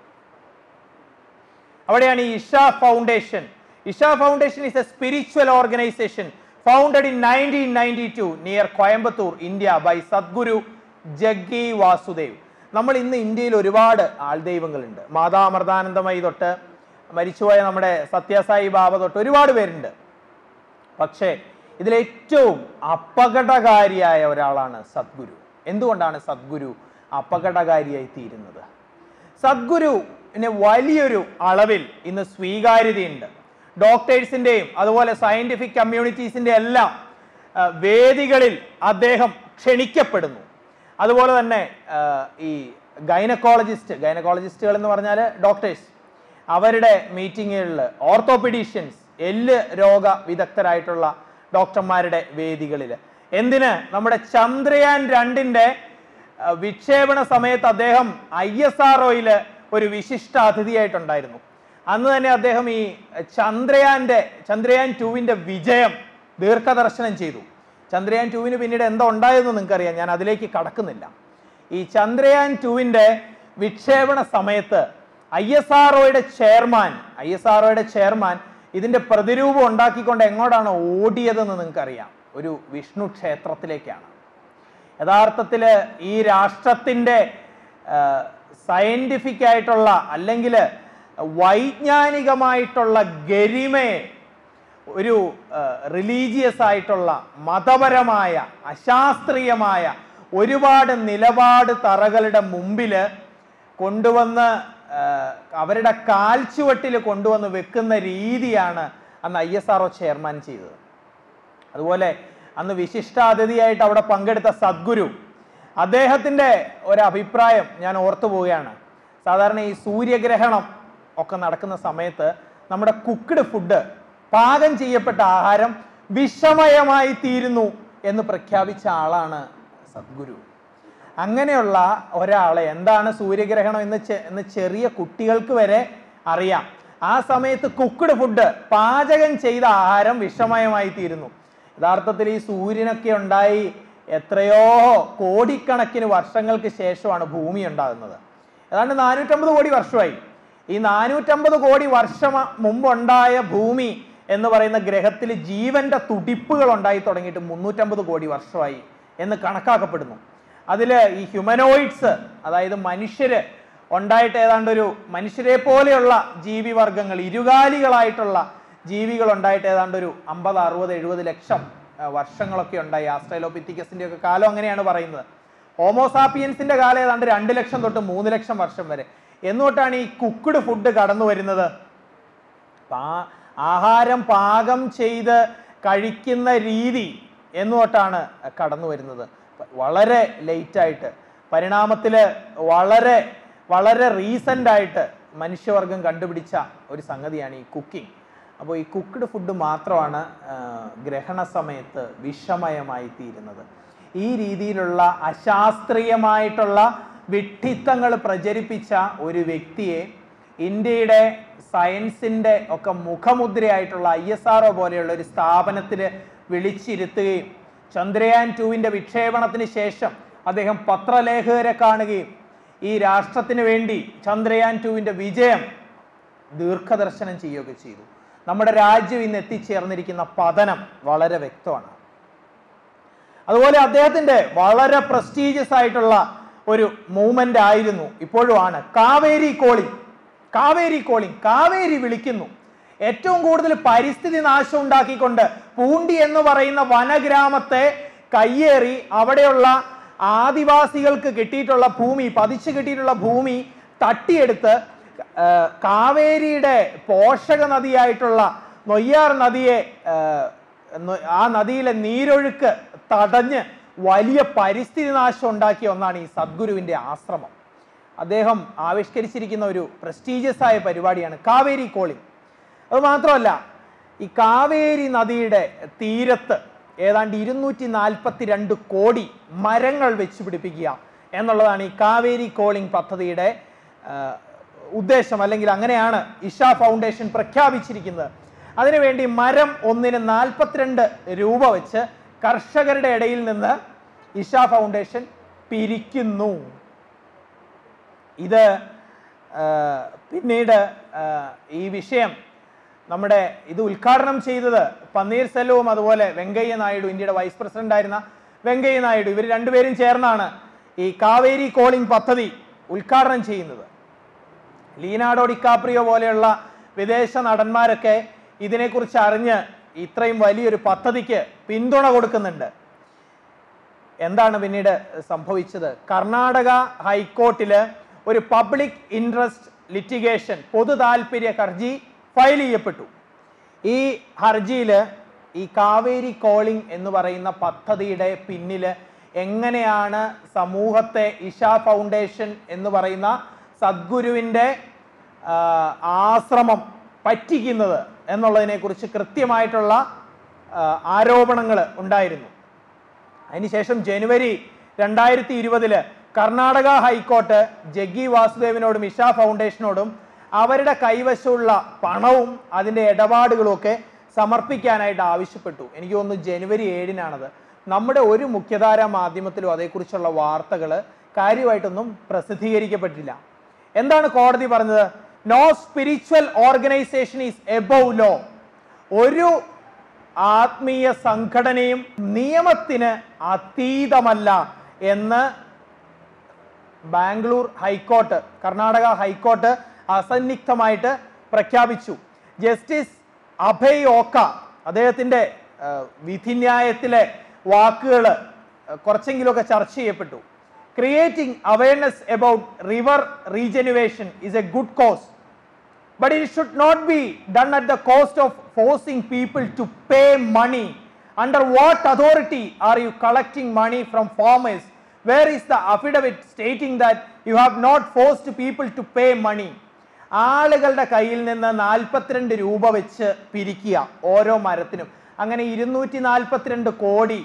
അവിടെയാണ് ഈ Isha foundation Isha foundation is a spiritual organisation founded in nineteen ninety two near Coimbatore India by Sadhguru Jaggi Vasudev നമ്മൾ ഇന്ന് ഇന്ത്യയിൽ ഒരുപാട് ആൾദൈവങ്ങളുണ്ട് മാതാ അമൃതാനന്ദമയി തൊട്ട് മരിച്ചുപോയ നമ്മുടെ സത്യസായി ബാബ തൊട്ട് ഒരുപാട് പേരുണ്ട് പക്ഷേ ഇതിലേറ്റവും അപകടകാരിയായ ഒരാളാണ് സദ്ഗുരു എന്തുകൊണ്ടാണ് സദ്ഗുരു അപകടകാരിയായി തീരുന്നത് സദ്ഗുരുവിന് വലിയൊരു അളവിൽ ഇന്ന് സ്വീകാര്യതയുണ്ട് ഡോക്ടേഴ്സിൻ്റെയും അതുപോലെ സയൻറ്റിഫിക് കമ്മ്യൂണിറ്റീസിൻ്റെ എല്ലാം ആ, വേദികളിൽ അദ്ദേഹം ക്ഷണിക്കപ്പെടുന്നു അതുപോലെ തന്നെ ആ, ഈ ഗൈനക്കോളജിസ്റ്റ് ഗൈനക്കോളജിസ്റ്റുകൾ എന്ന് പറഞ്ഞാൽ ഡോക്ടേഴ്സ് അവരുടെ മീറ്റിങ്ങുകളിൽ ഓർത്തോപീഡീഷ്യൻസ് എല്ല് രോഗ വിദഗ്ധരായിട്ടുള്ള ഡോക്ടർമാരുടെ വേദികളിൽ എന്തിന് നമ്മുടെ ചന്ദ്രയാൻ രണ്ടിൻ്റെ ആ, വിക്ഷേപണ സമയത്ത് അദ്ദേഹം ഐ എസ് ആർ ഒരു വിശിഷ്ട അതിഥിയായിട്ടുണ്ടായിരുന്നു അന്ന് തന്നെ അദ്ദേഹം ഈ ചന്ദ്രയാന്റെ ചന്ദ്രയാൻ ടുവിന്റെ വിജയം ദീർഘദർശനം ചെയ്തു ചന്ദ്രയാൻ ടുവിന് പിന്നീട് എന്താ ഉണ്ടായതെന്ന് നിങ്ങൾക്കറിയാം ഞാൻ അതിലേക്ക് കടക്കുന്നില്ല ഈ ചന്ദ്രയാൻ ടുവിന്റെ വിക്ഷേപണ സമയത്ത് I S R chairman I S R chairman ഇതിന്റെ പ്രതിരൂപം ഉണ്ടാക്കിക്കൊണ്ട് എങ്ങോട്ടാണ് ഓടിയതെന്ന് നിങ്ങൾക്കറിയാം ഒരു വിഷ്ണു ക്ഷേത്രത്തിലേക്കാണ് യഥാർത്ഥത്തിൽ ഈ രാഷ്ട്രത്തിൻ്റെ സയൻറ്റിഫിക് ആയിട്ടുള്ള അല്ലെങ്കിൽ വൈജ്ഞാനികമായിട്ടുള്ള ഗരിമയെ ഒരു റിലീജിയസ് ആയിട്ടുള്ള മതപരമായ അശാസ്ത്രീയമായ ഒരുപാട് നിലപാട് തറകളുടെ മുമ്പിൽ കൊണ്ടുവന്ന് ആ, അവരുടെ കാൽച്ചുവട്ടിൽ കൊണ്ടുവന്ന് വെക്കുന്ന രീതിയാണ് അന്ന് ഐ എസ് ആർ ചെയർമാൻ ചെയ്തത് അതുപോലെ അന്ന് വിശിഷ്ടാതിഥിയായിട്ട് അവിടെ പങ്കെടുത്ത സദ്ഗുരു അദ്ദേഹത്തിൻ്റെ ഒരു അഭിപ്രായം ഞാൻ ഓർത്തു പോവുകയാണ് സാധാരണ ഈ സൂര്യഗ്രഹണം ഒക്കെ നടക്കുന്ന സമയത്ത് നമ്മുടെ കുക്ക്ഡ് ഫുഡ് പാകം ചെയ്യപ്പെട്ട ആഹാരം വിഷമയമായി തീരുന്നു എന്ന് പ്രഖ്യാപിച്ച ആളാണ് സദ്ഗുരു അങ്ങനെയുള്ള ഒരാളെ എന്താണ് സൂര്യഗ്രഹണം എന്ന് ചെ- എന്ന് ചെറിയ കുട്ടികൾക്ക് വരെ അറിയാം ആ സമയത്ത് കുക്ക്ഡ് ഫുഡ് പാചകം ചെയ്ത ആഹാരം വിഷമയമായി തീരുന്നു യഥാർത്ഥത്തിൽ ഈ സൂര്യനൊക്കെ ഉണ്ടായി എത്രയോ കോടിക്കണക്കിന് വർഷങ്ങൾക്ക് ശേഷമാണ് ഭൂമി ഉണ്ടാകുന്നത് ഏതാണ്ട് നാനൂറ്റമ്പത് കോടി വർഷമായി ഈ നാനൂറ്റമ്പത് കോടി വർഷം മുമ്പുണ്ടായ ഭൂമി എന്ന് പറയുന്ന ഗ്രഹത്തിൽ ജീവന്റെ തുടിപ്പുകൾ ഉണ്ടായി തുടങ്ങിയിട്ട് മുന്നൂറ്റമ്പത് കോടി വർഷമായി എന്ന് കണക്കാക്കപ്പെടുന്നു അതിൽ ഈ ഹ്യൂമനോയിഡ്സ് അതായത് മനുഷ്യര് ഉണ്ടായിട്ട് ഏതാണ്ട് ഒരു മനുഷ്യരെ പോലെയുള്ള ജീവിവർഗങ്ങൾ ഇരുകാലികളായിട്ടുള്ള ജീവികൾ ഉണ്ടായിട്ട് ഏതാണ്ട് ഒരു അമ്പത് അറുപത് എഴുപത് ലക്ഷം ആ, വർഷങ്ങളൊക്കെ ഉണ്ടായി ആസ്ട്രേലോപിത്തിക്കസിന്റെ ഒക്കെ കാലം അങ്ങനെയാണ് പറയുന്നത് ഹോമോസാപ്പിയൻസിന്റെ കാലം ഏതാണ്ട് രണ്ട് ലക്ഷം തൊട്ട് മൂന്ന് ലക്ഷം വർഷം വരെ എന്നുതൊട്ടാണ് ഈ കുക്ക്ഡ് ഫുഡ് കടന്നു വരുന്നത് പാ- ആഹാരം പാകം ചെയ്ത് കഴിക്കുന്ന രീതി എന്നുതൊട്ടാണ് കടന്നു വരുന്നത് വളരെ ലേറ്റായിട്ട് പരിണാമത്തിൽ വളരെ വളരെ റീസെൻ്റ് ആയിട്ട് മനുഷ്യവർഗം കണ്ടുപിടിച്ച ഒരു സംഗതിയാണ് ഈ കുക്കിംഗ് അപ്പോൾ ഈ കുക്ക്ഡ് ഫുഡ് മാത്രമാണ് ആ, ഗ്രഹണ സമയത്ത് വിഷമയമായി തീരുന്നത് ഈ രീതിയിലുള്ള അശാസ്ത്രീയമായിട്ടുള്ള വിഡ്ഢിത്തങ്ങൾ പ്രചരിപ്പിച്ച ഒരു വ്യക്തിയെ ഇന്ത്യയുടെ സയൻസിന്റെ ഒക്കെ മുഖമുദ്രയായിട്ടുള്ള ഐ എസ് ആർ പോലെയുള്ള ഒരു സ്ഥാപനത്തിൽ വിളിച്ചിരുത്തുകയും ചന്ദ്രയാൻ ടുവിന്റെ വിക്ഷേപണത്തിന് ശേഷം അദ്ദേഹം പത്രലേഖകരെ കാണുകയും ഈ രാഷ്ട്രത്തിന് വേണ്ടി ചന്ദ്രയാൻ ടുവിന്റെ വിജയം ദീർഘദർശനം ചെയ്യുകയൊക്കെ ചെയ്തു നമ്മുടെ രാജ്യം ഇന്ന് എത്തിച്ചേർന്നിരിക്കുന്ന പതനം വളരെ വ്യക്തമാണ് അതുപോലെ അദ്ദേഹത്തിന്റെ വളരെ പ്രസ്റ്റീജിയസ് ആയിട്ടുള്ള ഒരു മൂവ്മെന്റ് ആയിരുന്നു ഇപ്പോഴും ആണ് കാവേരി കോളിംഗ് കാവേരി കോളിംഗ് കാവേരി വിളിക്കുന്നു ഏറ്റവും കൂടുതൽ പരിസ്ഥിതി നാശം ഉണ്ടാക്കിക്കൊണ്ട് പൂണ്ടി എന്ന് പറയുന്ന വനഗ്രാമത്തെ കയ്യേറി അവിടെയുള്ള ആദിവാസികൾക്ക് കിട്ടിയിട്ടുള്ള ഭൂമി പതിച്ചു കിട്ടിയിട്ടുള്ള ഭൂമി തട്ടിയെടുത്ത് ആ, കാവേരിയുടെ പോഷക നദിയായിട്ടുള്ള നൊയ്യാർ നദിയെ ആ, ന- ആ നദിയിലെ നീരൊഴുക്ക് തടഞ്ഞ് വലിയ പരിസ്ഥിതി നാശം ഉണ്ടാക്കിയ ഒന്നാണ് ഈ സദ്ഗുരുവിന്റെ ആശ്രമം അദ്ദേഹം ആവിഷ്കരിച്ചിരിക്കുന്ന ഒരു പ്രസ്റ്റീജിയസ് ആയ പരിപാടിയാണ് കാവേരി കോളിംഗ് അത് മാത്രമല്ല ഈ കാവേരി നദിയുടെ തീരത്ത് ഏതാണ്ട് ഇരുന്നൂറ്റി നാൽപ്പത്തി രണ്ട് കോടി മരങ്ങൾ വെച്ച് പിടിപ്പിക്കുക എന്നുള്ളതാണ് ഈ കാവേരി കോളിംഗ് പദ്ധതിയുടെ ആ, ഉദ്ദേശം അല്ലെങ്കിൽ അങ്ങനെയാണ് ഇഷ ഫൗണ്ടേഷൻ പ്രഖ്യാപിച്ചിരിക്കുന്നത് അതിനുവേണ്ടി മരം ഒന്നിന് നാൽപ്പത്തിരണ്ട് രൂപ വെച്ച് കർഷകരുടെ ഇടയിൽ നിന്ന് ഇഷ ഫൗണ്ടേഷൻ പിരിക്കുന്നു ഇത് ആ, പിന്നീട് ആ, ഈ വിഷയം നമ്മുടെ ഇത് ഉദ്ഘാടനം ചെയ്തത് പന്നീർ സെൽവവും അതുപോലെ വെങ്കയ്യ നായിഡു ഇന്ത്യയുടെ വൈസ് പ്രസിഡന്റ് ആയിരുന്ന വെങ്കയ്യ നായിഡു ഇവർ രണ്ടുപേരും ചേർന്നാണ് ഈ കാവേരി കോളിംഗ് പദ്ധതി ഉദ്ഘാടനം ചെയ്യുന്നത് ലീനാഡോ ഡിക്കാപ്രിയോ പോലെയുള്ള വിദേശ നടന്മാരൊക്കെ ഇതിനെക്കുറിച്ച് അറിഞ്ഞ് ഇത്രയും വലിയൊരു പദ്ധതിക്ക് പിന്തുണ കൊടുക്കുന്നുണ്ട് എന്താണ് പിന്നീട് സംഭവിച്ചത് കർണാടക ഹൈക്കോർട്ടില് ഒരു പബ്ലിക് ഇൻട്രസ്റ്റ് ലിറ്റിഗേഷൻ പൊതു താല്പര്യ ഹർജി ഫയൽ ചെയ്യപ്പെട്ടു ഈ ഹർജിയിൽ ഈ കാവേരി കോളിംഗ് എന്ന് പറയുന്ന പദ്ധതിയുടെ പിന്നിൽ എങ്ങനെയാണ് സമൂഹത്തെ ഇഷ ഫൗണ്ടേഷൻ എന്ന് പറയുന്ന സദ്ഗുരുവിൻ്റെ ആശ്രമം പറ്റിക്കുന്നത് എന്നുള്ളതിനെക്കുറിച്ച് കൃത്യമായിട്ടുള്ള ആരോപണങ്ങൾ ഉണ്ടായിരുന്നു അതിനുശേഷം ജനുവരി രണ്ടായിരത്തി ഇരുപതില് കർണാടക ഹൈക്കോർട്ട് ജഗ്ഗി വാസുദേവിനോടും ഇഷ ഫൗണ്ടേഷനോടും അവരുടെ കൈവശമുള്ള പണവും അതിൻ്റെ ഇടപാടുകളും ഒക്കെ സമർപ്പിക്കാനായിട്ട് ആവശ്യപ്പെട്ടു എനിക്ക് തോന്നുന്നു ജനുവരി ഏഴിനാണത് നമ്മുടെ ഒരു മുഖ്യധാര മാധ്യമത്തിലും അതേക്കുറിച്ചുള്ള വാർത്തകൾ കാര്യമായിട്ടൊന്നും പ്രസിദ്ധീകരിക്കപ്പെട്ടില്ല എന്താണ് കോടതി പറഞ്ഞത് no spiritual organisation is above law ഒരു ആത്മീയ സംഘടനയും നിയമത്തിന് അതീതമല്ല എന്ന് ബാംഗ്ലൂർ ഹൈക്കോർട്ട് കർണാടക ഹൈക്കോർട്ട് അസന്നിഗ്ധമായിട്ട് പ്രഖ്യാപിച്ചു ജസ്റ്റിസ് അഭയ് ഓക്ക അദ്ദേഹത്തിൻ്റെ വിധിന്യായത്തിലെ വാക്കുകൾ കുറച്ചെങ്കിലുമൊക്കെ ചർച്ച ചെയ്യപ്പെട്ടു creating awareness about river rejuvenation is a good cause but it should not be done at the cost of forcing people to pay money. Under what authority are you collecting money from farmers? Where is the affidavit stating that you have not forced people to pay money? ആളുകളുടെ കയ്യിൽ നിന്ന് നാൽപ്പത്തിരണ്ട് രൂപ വെച്ച് പിരിക്കുക ഓരോ മരത്തിനും അങ്ങനെ ഇരുന്നൂറ്റി നാൽപ്പത്തിരണ്ട് കോടി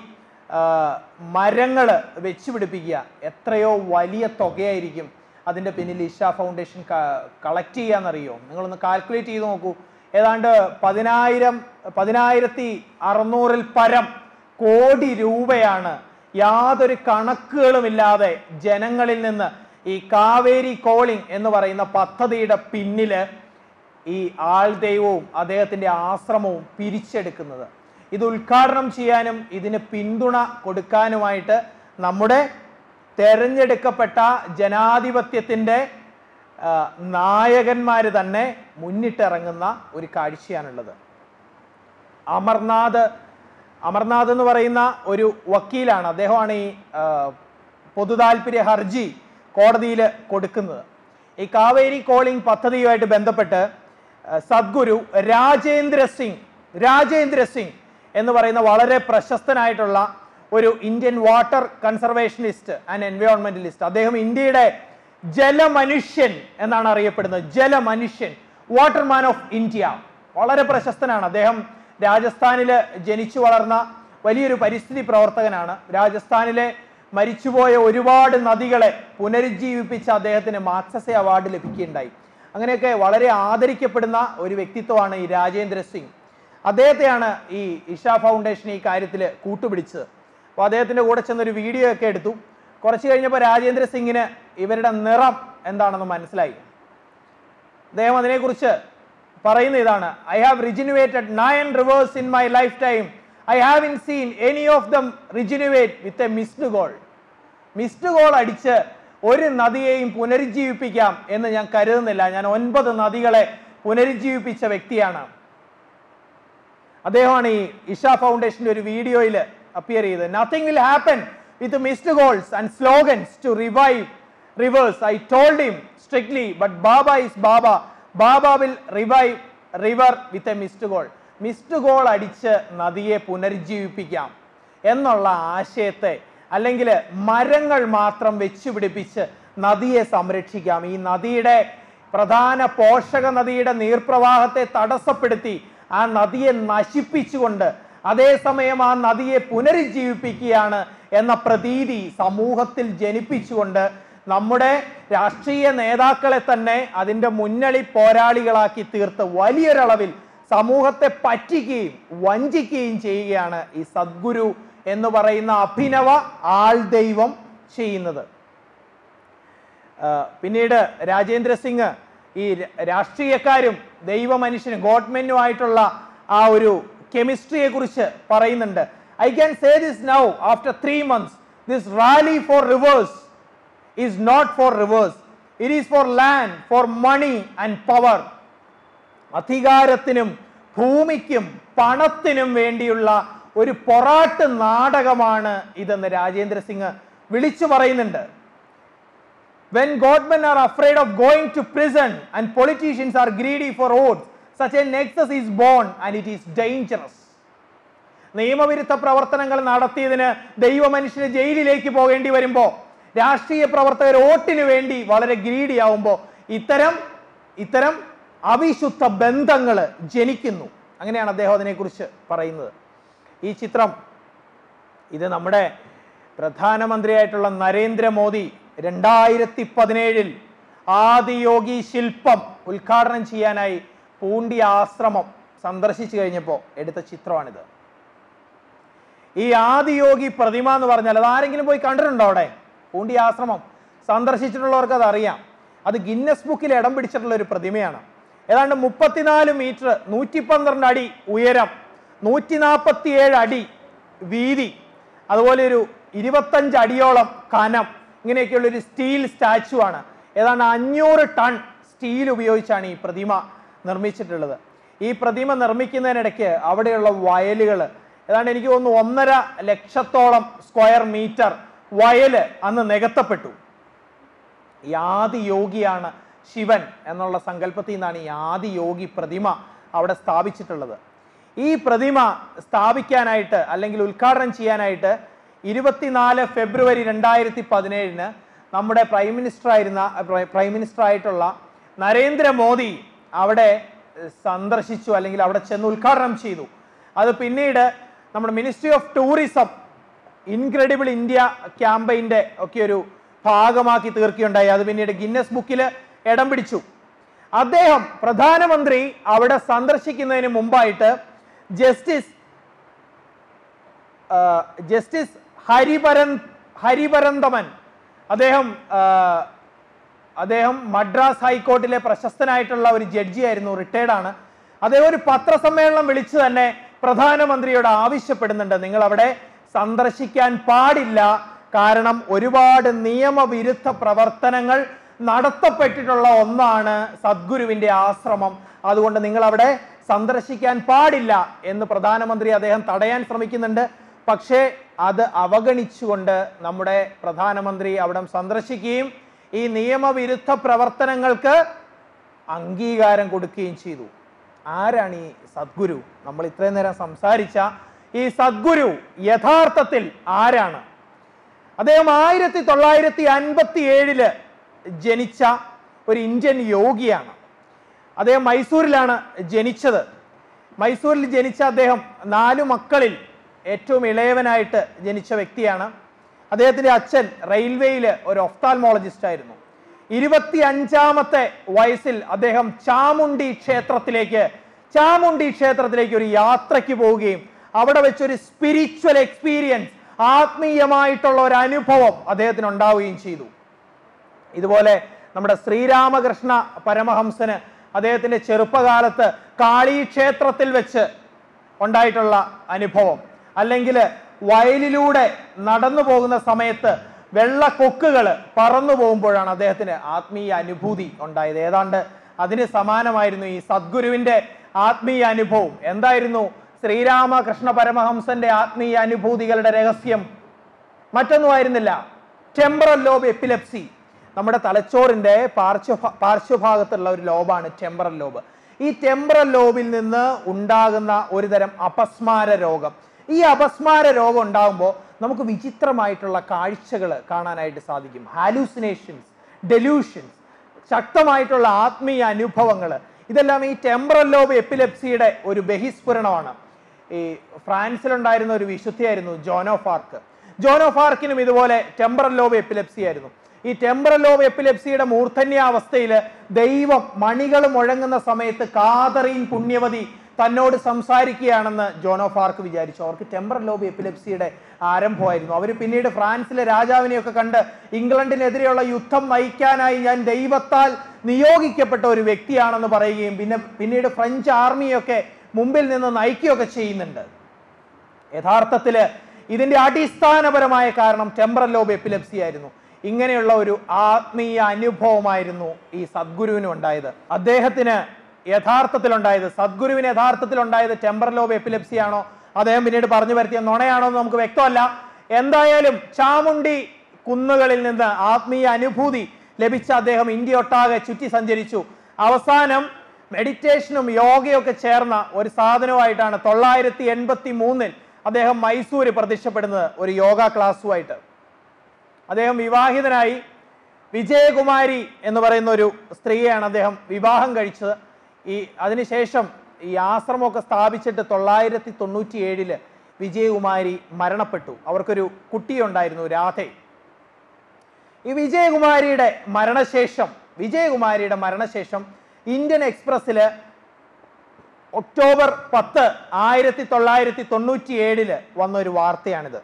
മരങ്ങൾ വെച്ച് പിടിപ്പിക്കുക എത്രയോ വലിയ തുകയായിരിക്കും അതിൻ്റെ പിന്നിൽ ഇഷ ഫൗണ്ടേഷൻ കളക്ട് ചെയ്യാന്നറിയോ നിങ്ങളൊന്ന് കാൽക്കുലേറ്റ് ചെയ്ത് നോക്കൂ ഏതാണ്ട് പതിനായിരം പതിനായിരത്തി അറുന്നൂറിൽ പരം കോടി രൂപയാണ് യാതൊരു കണക്കുകളുമില്ലാതെ ജനങ്ങളിൽ നിന്ന് ഈ കാവേരി കോളിംഗ് എന്ന് പറയുന്ന പദ്ധതിയുടെ പിന്നില് ഈ ആൾ ദൈവവും അദ്ദേഹത്തിൻ്റെ ആശ്രമവും പിരിച്ചെടുക്കുന്നത് ഇത് ഉദ്ഘാടനം ചെയ്യാനും ഇതിന് പിന്തുണ കൊടുക്കാനുമായിട്ട് നമ്മുടെ തെരഞ്ഞെടുക്കപ്പെട്ട ജനാധിപത്യത്തിൻ്റെ നായകന്മാർ തന്നെ മുന്നിട്ടിറങ്ങുന്ന ഒരു കാഴ്ചയാണുള്ളത് അമർനാഥ് അമർനാഥ് എന്ന് പറയുന്ന ഒരു വക്കീലാണ് അദ്ദേഹമാണ് ഈ പൊതുതാൽപര്യ ഹർജി കോടതിയിൽ കൊടുക്കുന്നത് ഈ കാവേരി കോളിംഗ് പദ്ധതിയുമായിട്ട് ബന്ധപ്പെട്ട് സദ്ഗുരു രാജേന്ദ്ര സിംഗ് രാജേന്ദ്ര സിംഗ് എന്ന് പറയുന്ന വളരെ പ്രശസ്തനായിട്ടുള്ള ഒരു Indian water conservationist and environmentalist അദ്ദേഹം ഇന്ത്യയുടെ ജലമനുഷ്യൻ എന്നാണ് അറിയപ്പെടുന്നത് ജലമനുഷ്യൻ വാട്ടർമാൻ ഓഫ് ഇന്ത്യ വളരെ പ്രശസ്തനാണ് അദ്ദേഹം രാജസ്ഥാനിൽ ജനിച്ചു വളർന്ന വലിയൊരു പരിസ്ഥിതി പ്രവർത്തകനാണ് രാജസ്ഥാനിലെ മരിച്ചുപോയ ഒരുപാട് നദികളെ പുനരുജ്ജീവിപ്പിച്ച അദ്ദേഹത്തിന് മാക്സസെ അവാർഡ് ലഭിക്കുകയുണ്ടായി അങ്ങനെയൊക്കെ വളരെ ആദരിക്കപ്പെടുന്ന ഒരു വ്യക്തിത്വമാണ് ഈ രാജേന്ദ്ര സിംഗ് അദ്ദേഹത്തെയാണ് ഈ ഇഷ ഫൗണ്ടേഷൻ ഈ കാര്യത്തിൽ കൂട്ടുപിടിച്ചത് അപ്പോൾ അദ്ദേഹത്തിൻ്റെ കൂടെ ചെന്നൊരു വീഡിയോ ഒക്കെ എടുത്തു കുറച്ച് കഴിഞ്ഞപ്പോൾ രാജേന്ദ്ര സിംഗിന് ഇവരുടെ നിറം എന്താണെന്ന് മനസ്സിലായി അദ്ദേഹം അതിനെക്കുറിച്ച് പറയുന്ന ഇതാണ് I have rejuvenated nine rivers in my lifetime I have in seen any of them rejuvenate with a missed call missed call അടിച്ച് ഒരു നദിയെയും പുനരുജ്ജീവിപ്പിക്കാം എന്ന് ഞാൻ കരുതുന്നില്ല ഞാൻ ഒൻപത് നദികളെ പുനരുജ്ജീവിപ്പിച്ച വ്യക്തിയാണ് അദ്ദേഹമാണ് ഈ ഇഷ ഫൗണ്ടേഷന്റെ ഒരു വീഡിയോയിൽ അപ്പിയർ ചെയ്തത് nothing will happen with missed calls and slogans to revive rivers I told him strictly but Baba is Baba Baba will revive river with a missed call missed call അടിച്ച് നദിയെ പുനരുജ്ജീവിപ്പിക്കാം എന്നുള്ള ആശയത്തെ അല്ലെങ്കിൽ മരങ്ങൾ മാത്രം വെച്ച് പിടിപ്പിച്ച് നദിയെ സംരക്ഷിക്കാം ഈ നദിയുടെ പ്രധാന പോഷക നദിയുടെ നീർപ്രവാഹത്തെ തടസ്സപ്പെടുത്തി ആ നദിയെ നശിപ്പിച്ചുകൊണ്ട് അതേസമയം ആ നദിയെ പുനരുജ്ജീവിപ്പിക്കുകയാണ് എന്ന പ്രതീതി സമൂഹത്തിൽ ജനിപ്പിച്ചുകൊണ്ട് നമ്മുടെ രാഷ്ട്രീയ നേതാക്കളെ തന്നെ അതിൻ്റെ മുന്നണി പോരാളികളാക്കി തീർത്ത് വലിയൊരളവിൽ സമൂഹത്തെ പറ്റിക്കുകയും വഞ്ചിക്കുകയും ചെയ്യുകയാണ് ഈ സദ്ഗുരു എന്ന് പറയുന്ന അഭിനവ ആൾ ദൈവം ചെയ്യുന്നത് ആ, പിന്നീട് രാജേന്ദ്ര സിംഗ് ഈ ര- രാഷ്ട്രീയക്കാരും ദൈവമനുഷ്യനും ഗോഡ്മെന്റുമായിട്ടുള്ള ആ ഒരു കെമിസ്ട്രിയെ കുറിച്ച് പറയുന്നുണ്ട് I can say this now after three months this rally for rivers is not for rivers it is for land for money and power അധികാരത്തിനും ഭൂമിക്കും പണത്തിനും വേണ്ടിയുള്ള ഒരു പൊറാട്ട് നാടകമാണ് ഇതെന്ന് രാജേന്ദ്ര സിംഗ് വിളിച്ചു പറയുന്നുണ്ട് When godmen are afraid of going to prison and politicians are greedy for votes, such a nexus is born and it is dangerous. നിയമവിരുദ്ധ പ്രവർത്തനങ്ങൾ നടത്തിയതിന് ദൈവമനുഷ്യന് ജയിലിലേക്ക് പോകേണ്ടി വരുമ്പോൾ രാഷ്ട്രീയ പ്രവർത്തകർ വോട്ടിന് വേണ്ടി വളരെ ഗ്രീഡി ആവുമ്പോൾ ഇത്തരം ഇത്തരം അവിശുദ്ധ ബന്ധങ്ങൾ ജനിക്കുന്നു അങ്ങനെയാണ് അദ്ദേഹം അതിനെക്കുറിച്ച് പറയുന്നത് ഈ ചിത്രം ഇത് നമ്മുടെ പ്രധാനമന്ത്രിയായിട്ടുള്ള നരേന്ദ്രമോദി രണ്ടായിരത്തി പതിനേഴിൽ ആദിയോഗി ശില്പം ഉദ്ഘാടനം ചെയ്യാനായി പൂണ്ടി ആശ്രമം സന്ദർശിച്ചു കഴിഞ്ഞപ്പോൾ എടുത്ത ചിത്രമാണിത് ഈ ആദിയോഗി പ്രതിമ എന്ന് പറഞ്ഞാൽ അത് ആരെങ്കിലും പോയി കണ്ടിട്ടുണ്ടോ അവിടെ പൂണ്ടി ആശ്രമം സന്ദർശിച്ചിട്ടുള്ളവർക്ക് അത് അറിയാം അത് ഗിന്നസ് ബുക്കിൽ ഇടം പിടിച്ചിട്ടുള്ള ഒരു പ്രതിമയാണ് ഏതാണ്ട് മുപ്പത്തിനാല് മീറ്റർ നൂറ്റി പന്ത്രണ്ട് അടി ഉയരം നൂറ്റി നാൽപ്പത്തിയേഴ് അടി വീതി അതുപോലെ ഒരു ഇരുപത്തഞ്ച് അടിയോളം കനം ഇങ്ങനെയൊക്കെയുള്ള ഒരു സ്റ്റീൽ സ്റ്റാച്ചു ആണ് ഏതാണ്ട് അഞ്ഞൂറ് ടൺ സ്റ്റീൽ ഉപയോഗിച്ചാണ് ഈ പ്രതിമ നിർമ്മിച്ചിട്ടുള്ളത് ഈ പ്രതിമ നിർമ്മിക്കുന്നതിനിടയ്ക്ക് അവിടെയുള്ള വയലുകൾ ഏതാണ്ട് എനിക്ക് തോന്നുന്നു ഒന്നര ലക്ഷത്തോളം സ്ക്വയർ മീറ്റർ വയല് അന്ന് നികത്തപ്പെട്ടു ഈ ആദിയോഗിയാണ് ശിവൻ എന്നുള്ള സങ്കല്പത്തിൽ നിന്നാണ് ഈ ആദിയോഗി പ്രതിമ അവിടെ സ്ഥാപിച്ചിട്ടുള്ളത് ഈ പ്രതിമ സ്ഥാപിക്കാനായിട്ട് അല്ലെങ്കിൽ ഉദ്ഘാടനം ചെയ്യാനായിട്ട് ഇരുപത്തിനാല് ഫെബ്രുവരി രണ്ടായിരത്തി പതിനേഴിന് നമ്മുടെ പ്രൈം മിനിസ്റ്റർ ആയിരുന്ന പ്രൈം മിനിസ്റ്റർ ആയിട്ടുള്ള നരേന്ദ്രമോദി അവിടെ സന്ദർശിച്ചു അല്ലെങ്കിൽ അവിടെ ചെന്ന് ഉദ്ഘാടനം ചെയ്തു അത് പിന്നീട് നമ്മുടെ ministry of tourism incredible India ക്യാമ്പയിന്റെ ഒക്കെ ഒരു ഭാഗമാക്കി തീർക്കുകയുണ്ടായി അത് പിന്നീട് ഗിന്നസ് ബുക്കിൽ ഇടം പിടിച്ചു അദ്ദേഹം പ്രധാനമന്ത്രി അവിടെ സന്ദർശിക്കുന്നതിന് മുമ്പായിട്ട് ജസ്റ്റിസ് ആ, ജസ്റ്റിസ് ഹരിപരൻ ഹരിപരന്തമൻ അദ്ദേഹം ആ, അദ്ദേഹം മദ്രാസ് ഹൈക്കോർട്ടിലെ പ്രശസ്തനായിട്ടുള്ള ഒരു ജഡ്ജിയായിരുന്നു റിട്ടയർഡ് ആണ് അദ്ദേഹം ഒരു പത്രസമ്മേളനം വിളിച്ചു തന്നെ പ്രധാനമന്ത്രിയോട് ആവശ്യപ്പെടുന്നുണ്ട് നിങ്ങൾ അവിടെ സന്ദർശിക്കാൻ പാടില്ല കാരണം ഒരുപാട് നിയമവിരുദ്ധ പ്രവർത്തനങ്ങൾ നടത്തപ്പെട്ടിട്ടുള്ള ഒന്നാണ് സദ്ഗുരുവിന്റെ ആശ്രമം അതുകൊണ്ട് നിങ്ങൾ അവിടെ സന്ദർശിക്കാൻ പാടില്ല എന്ന് പ്രധാനമന്ത്രി അദ്ദേഹം തടയാൻ ശ്രമിക്കുന്നുണ്ട് പക്ഷേ അത് അവഗണിച്ചുകൊണ്ട് നമ്മുടെ പ്രധാനമന്ത്രി അവിടെ സന്ദർശിക്കുകയും ഈ നിയമവിരുദ്ധ പ്രവർത്തനങ്ങൾക്ക് അംഗീകാരം കൊടുക്കുകയും ചെയ്തു ആരാണ് ഈ സദ്ഗുരു നമ്മൾ ഇത്രയും നേരം സംസാരിച്ച ഈ സദ്ഗുരു യഥാർത്ഥത്തിൽ ആരാണ് അദ്ദേഹം ആയിരത്തി തൊള്ളായിരത്തി അൻപത്തി ഏഴില് ജനിച്ച ഒരു ഇന്ത്യൻ യോഗിയാണ് അദ്ദേഹം മൈസൂരിലാണ് ജനിച്ചത് മൈസൂരിൽ ജനിച്ച അദ്ദേഹം നാലു മക്കളിൽ ഏറ്റവും ഇളയവനായിട്ട് ജനിച്ച വ്യക്തിയാണ് അദ്ദേഹത്തിന്റെ അച്ഛൻ റെയിൽവേയിൽ ഒരു ഒഫ്താൽമോളജിസ്റ്റ് ആയിരുന്നു ഇരുപത്തി അഞ്ചാമത്തെ വയസ്സിൽ അദ്ദേഹം ചാമുണ്ടി ക്ഷേത്രത്തിലേക്ക് ചാമുണ്ടി ക്ഷേത്രത്തിലേക്ക് ഒരു യാത്രയ്ക്ക് പോവുകയും അവിടെ വെച്ചൊരു സ്പിരിച്വൽ എക്സ്പീരിയൻസ് ആത്മീയമായിട്ടുള്ള ഒരു അനുഭവം അദ്ദേഹത്തിന് ഉണ്ടാവുകയും ചെയ്തു ഇതുപോലെ നമ്മുടെ ശ്രീരാമകൃഷ്ണ പരമഹംസന് അദ്ദേഹത്തിന്റെ ചെറുപ്പകാലത്ത് കാളി ക്ഷേത്രത്തിൽ വെച്ച് ഉണ്ടായിട്ടുള്ള അനുഭവം അല്ലെങ്കിൽ വയലിലൂടെ നടന്നു പോകുന്ന സമയത്ത് വെള്ളക്കൊക്കുകൾ പറന്നു പോകുമ്പോഴാണ് അദ്ദേഹത്തിന് ആത്മീയ അനുഭൂതി ഉണ്ടായത് ഏതാണ്ട് അതിന് സമാനമായിരുന്നു ഈ സദ്ഗുരുവിന്റെ ആത്മീയ അനുഭവം എന്തായിരുന്നു ശ്രീരാമകൃഷ്ണ പരമഹംസന്റെ ആത്മീയ അനുഭൂതികളുടെ രഹസ്യം മറ്റൊന്നുമായിരുന്നില്ല ടെമ്പറൽ ലോബ് എപ്പിലെപ്സി നമ്മുടെ തലച്ചോറിന്റെ പാർശ്വ പാർശ്വഭാഗത്തുള്ള ഒരു ലോബാണ് ടെമ്പറൽ ലോബ് ഈ ടെമ്പറൽ ലോബിൽ നിന്ന് ഉണ്ടാകുന്ന ഒരുതരം അപസ്മാര രോഗം ഈ അപസ്മാര രോഗം ഉണ്ടാകുമ്പോൾ നമുക്ക് വിചിത്രമായിട്ടുള്ള കാഴ്ചകൾ കാണാനായിട്ട് സാധിക്കും ഹാലൂസിനേഷൻസ് ഡെലൂഷൻസ് ശക്തമായിട്ടുള്ള ആത്മീയ അനുഭവങ്ങൾ ഇതെല്ലാം ഈ ടെമ്പറൽ ലോബ് എപ്പിലെപ്സിയുടെ ഒരു ബഹിസ്ഫുരണമാണ് ഈ ഫ്രാൻസിലുണ്ടായിരുന്ന ഒരു വിശുദ്ധിയായിരുന്നു ജോനോ ഫാർക്ക് ജോനോ ഫാർക്കിനും ഇതുപോലെ ടെമ്പറൽ ലോബ് എപ്പിലെപ്സി ആയിരുന്നു ഈ ടെമ്പറൽ ലോബ് എപ്പിലെപ്സിയുടെ മൂർധന്യാവസ്ഥയിൽ ദൈവം മണികൾ മുഴങ്ങുന്ന സമയത്ത് കാതറീൻ പുണ്യവതി തന്നോട് സംസാരിക്കുകയാണെന്ന് ജോനോ ഫാർക്ക് വിചാരിച്ചു അവർക്ക് ടെമ്പറൽ ലോബ് എപ്പിലെപ്സിയുടെ ആരംഭമായിരുന്നു അവർ പിന്നീട് ഫ്രാൻസിലെ രാജാവിനെയൊക്കെ കണ്ട് ഇംഗ്ലണ്ടിനെതിരെയുള്ള യുദ്ധം നയിക്കാനായി ഞാൻ ദൈവത്താൽ നിയോഗിക്കപ്പെട്ട ഒരു വ്യക്തിയാണെന്ന് പറയുകയും പിന്നെ പിന്നീട് ഫ്രഞ്ച് ആർമിയൊക്കെ മുമ്പിൽ നിന്ന് നയിക്കുകയൊക്കെ ചെയ്യുന്നുണ്ട് യഥാർത്ഥത്തില് ഇതിന്റെ അടിസ്ഥാനപരമായ കാരണം ടെമ്പറൽ ലോബ് എപ്പിലെപ്സി ആയിരുന്നു ഇങ്ങനെയുള്ള ഒരു ആത്മീയ അനുഭവമായിരുന്നു ഈ സദ്ഗുരുവിന് ഉണ്ടായത് അദ്ദേഹത്തിന് യഥാർത്ഥത്തിൽ ഉണ്ടായത് സദ്ഗുരുവിന് യഥാർത്ഥത്തിൽ ഉണ്ടായത് ടെമ്പറൽ ലോബ് എപ്പിലെപ്സി ആണോ അദ്ദേഹം പിന്നീട് പറഞ്ഞു വരുത്തിയ നുണയാണോ എന്ന് നമുക്ക് വ്യക്തമല്ല എന്തായാലും ചാമുണ്ടി കുന്നുകളിൽ നിന്ന് ആത്മീയ അനുഭൂതി ലഭിച്ച അദ്ദേഹം ഇന്ത്യ ഒട്ടാകെ ചുറ്റി സഞ്ചരിച്ചു അവസാനം മെഡിറ്റേഷനും യോഗയൊക്കെ ചേർന്ന ഒരു സാധനമായിട്ടാണ് തൊള്ളായിരത്തി എൺപത്തി മൂന്നിൽ അദ്ദേഹം മൈസൂര് പ്രത്യക്ഷപ്പെടുന്നത് ഒരു യോഗ ക്ലാസ്സുമായിട്ട് അദ്ദേഹം വിവാഹിതനായി വിജയകുമാരി എന്ന് പറയുന്ന ഒരു സ്ത്രീയെയാണ് അദ്ദേഹം വിവാഹം കഴിച്ചത് ഈ അതിനുശേഷം ഈ ആശ്രമമൊക്കെ സ്ഥാപിച്ചിട്ട് തൊള്ളായിരത്തി തൊണ്ണൂറ്റി ഏഴില് വിജയകുമാരി മരണപ്പെട്ടു അവർക്കൊരു കുട്ടിയുണ്ടായിരുന്നു രാധെ ഈ വിജയകുമാരിയുടെ മരണശേഷം വിജയകുമാരിയുടെ മരണശേഷം ഇന്ത്യൻ എക്സ്പ്രസ്സിൽ ഒക്ടോബർ പത്ത് ആയിരത്തി തൊള്ളായിരത്തി തൊണ്ണൂറ്റി ഏഴില് വന്ന ഒരു വാർത്തയാണിത്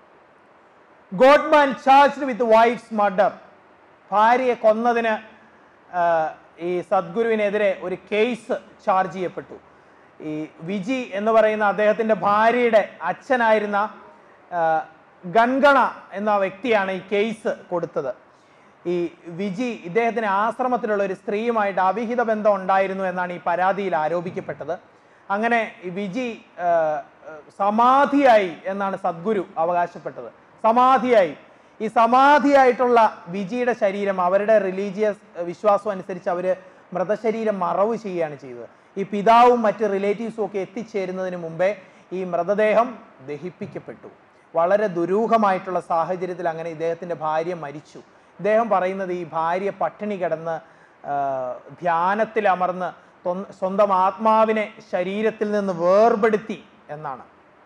godman charged with wife's murder ഭാര്യയെ കൊന്നതിന് ആ, ഈ സദ്ഗുരുവിനെതിരെ ഒരു കേസ് ചാർജ് ചെയ്യപ്പെട്ടു ഈ വിജി എന്ന് പറയുന്ന അദ്ദേഹത്തിൻ്റെ ഭാര്യയുടെ അച്ഛനായിരുന്ന ആ, ഗൺഗണ എന്ന വ്യക്തിയാണ് ഈ കേസ് കൊടുത്തത് ഈ വിജി ഇദ്ദേഹത്തിന് ആശ്രമത്തിലുള്ള ഒരു സ്ത്രീയുമായിട്ട് അവിഹിത ബന്ധം ഉണ്ടായിരുന്നു എന്നാണ് ഈ പരാതിയിൽ ആരോപിക്കപ്പെട്ടത് അങ്ങനെ ഈ വിജി ആ, ആ, സമാധിയായി എന്നാണ് സദ്ഗുരു അവകാശപ്പെട്ടത് സമാധിയായി ഈ സമാധിയായിട്ടുള്ള വിജിയുടെ ശരീരം അവരുടെ റിലീജിയസ് വിശ്വാസം അനുസരിച്ച് അവർ മൃതശരീരം മറവ് ചെയ്യുകയാണ് ചെയ്തത് ഈ പിതാവും മറ്റ് റിലേറ്റീവ്സും ഒക്കെ എത്തിച്ചേരുന്നതിന് മുമ്പേ ഈ മൃതദേഹം ദഹിപ്പിക്കപ്പെട്ടു വളരെ ദുരൂഹമായിട്ടുള്ള സാഹചര്യത്തിൽ അങ്ങനെ ഇദ്ദേഹത്തിൻ്റെ ഭാര്യ മരിച്ചു ഇദ്ദേഹം പറയുന്നത് ഈ ഭാര്യ പട്ടിണി കിടന്ന് ആ, ധ്യാനത്തിൽ അമർന്ന് തൊ- സ്വന്തം ആത്മാവിനെ ശരീരത്തിൽ നിന്ന് വേർപെടുത്തി എന്നാണ്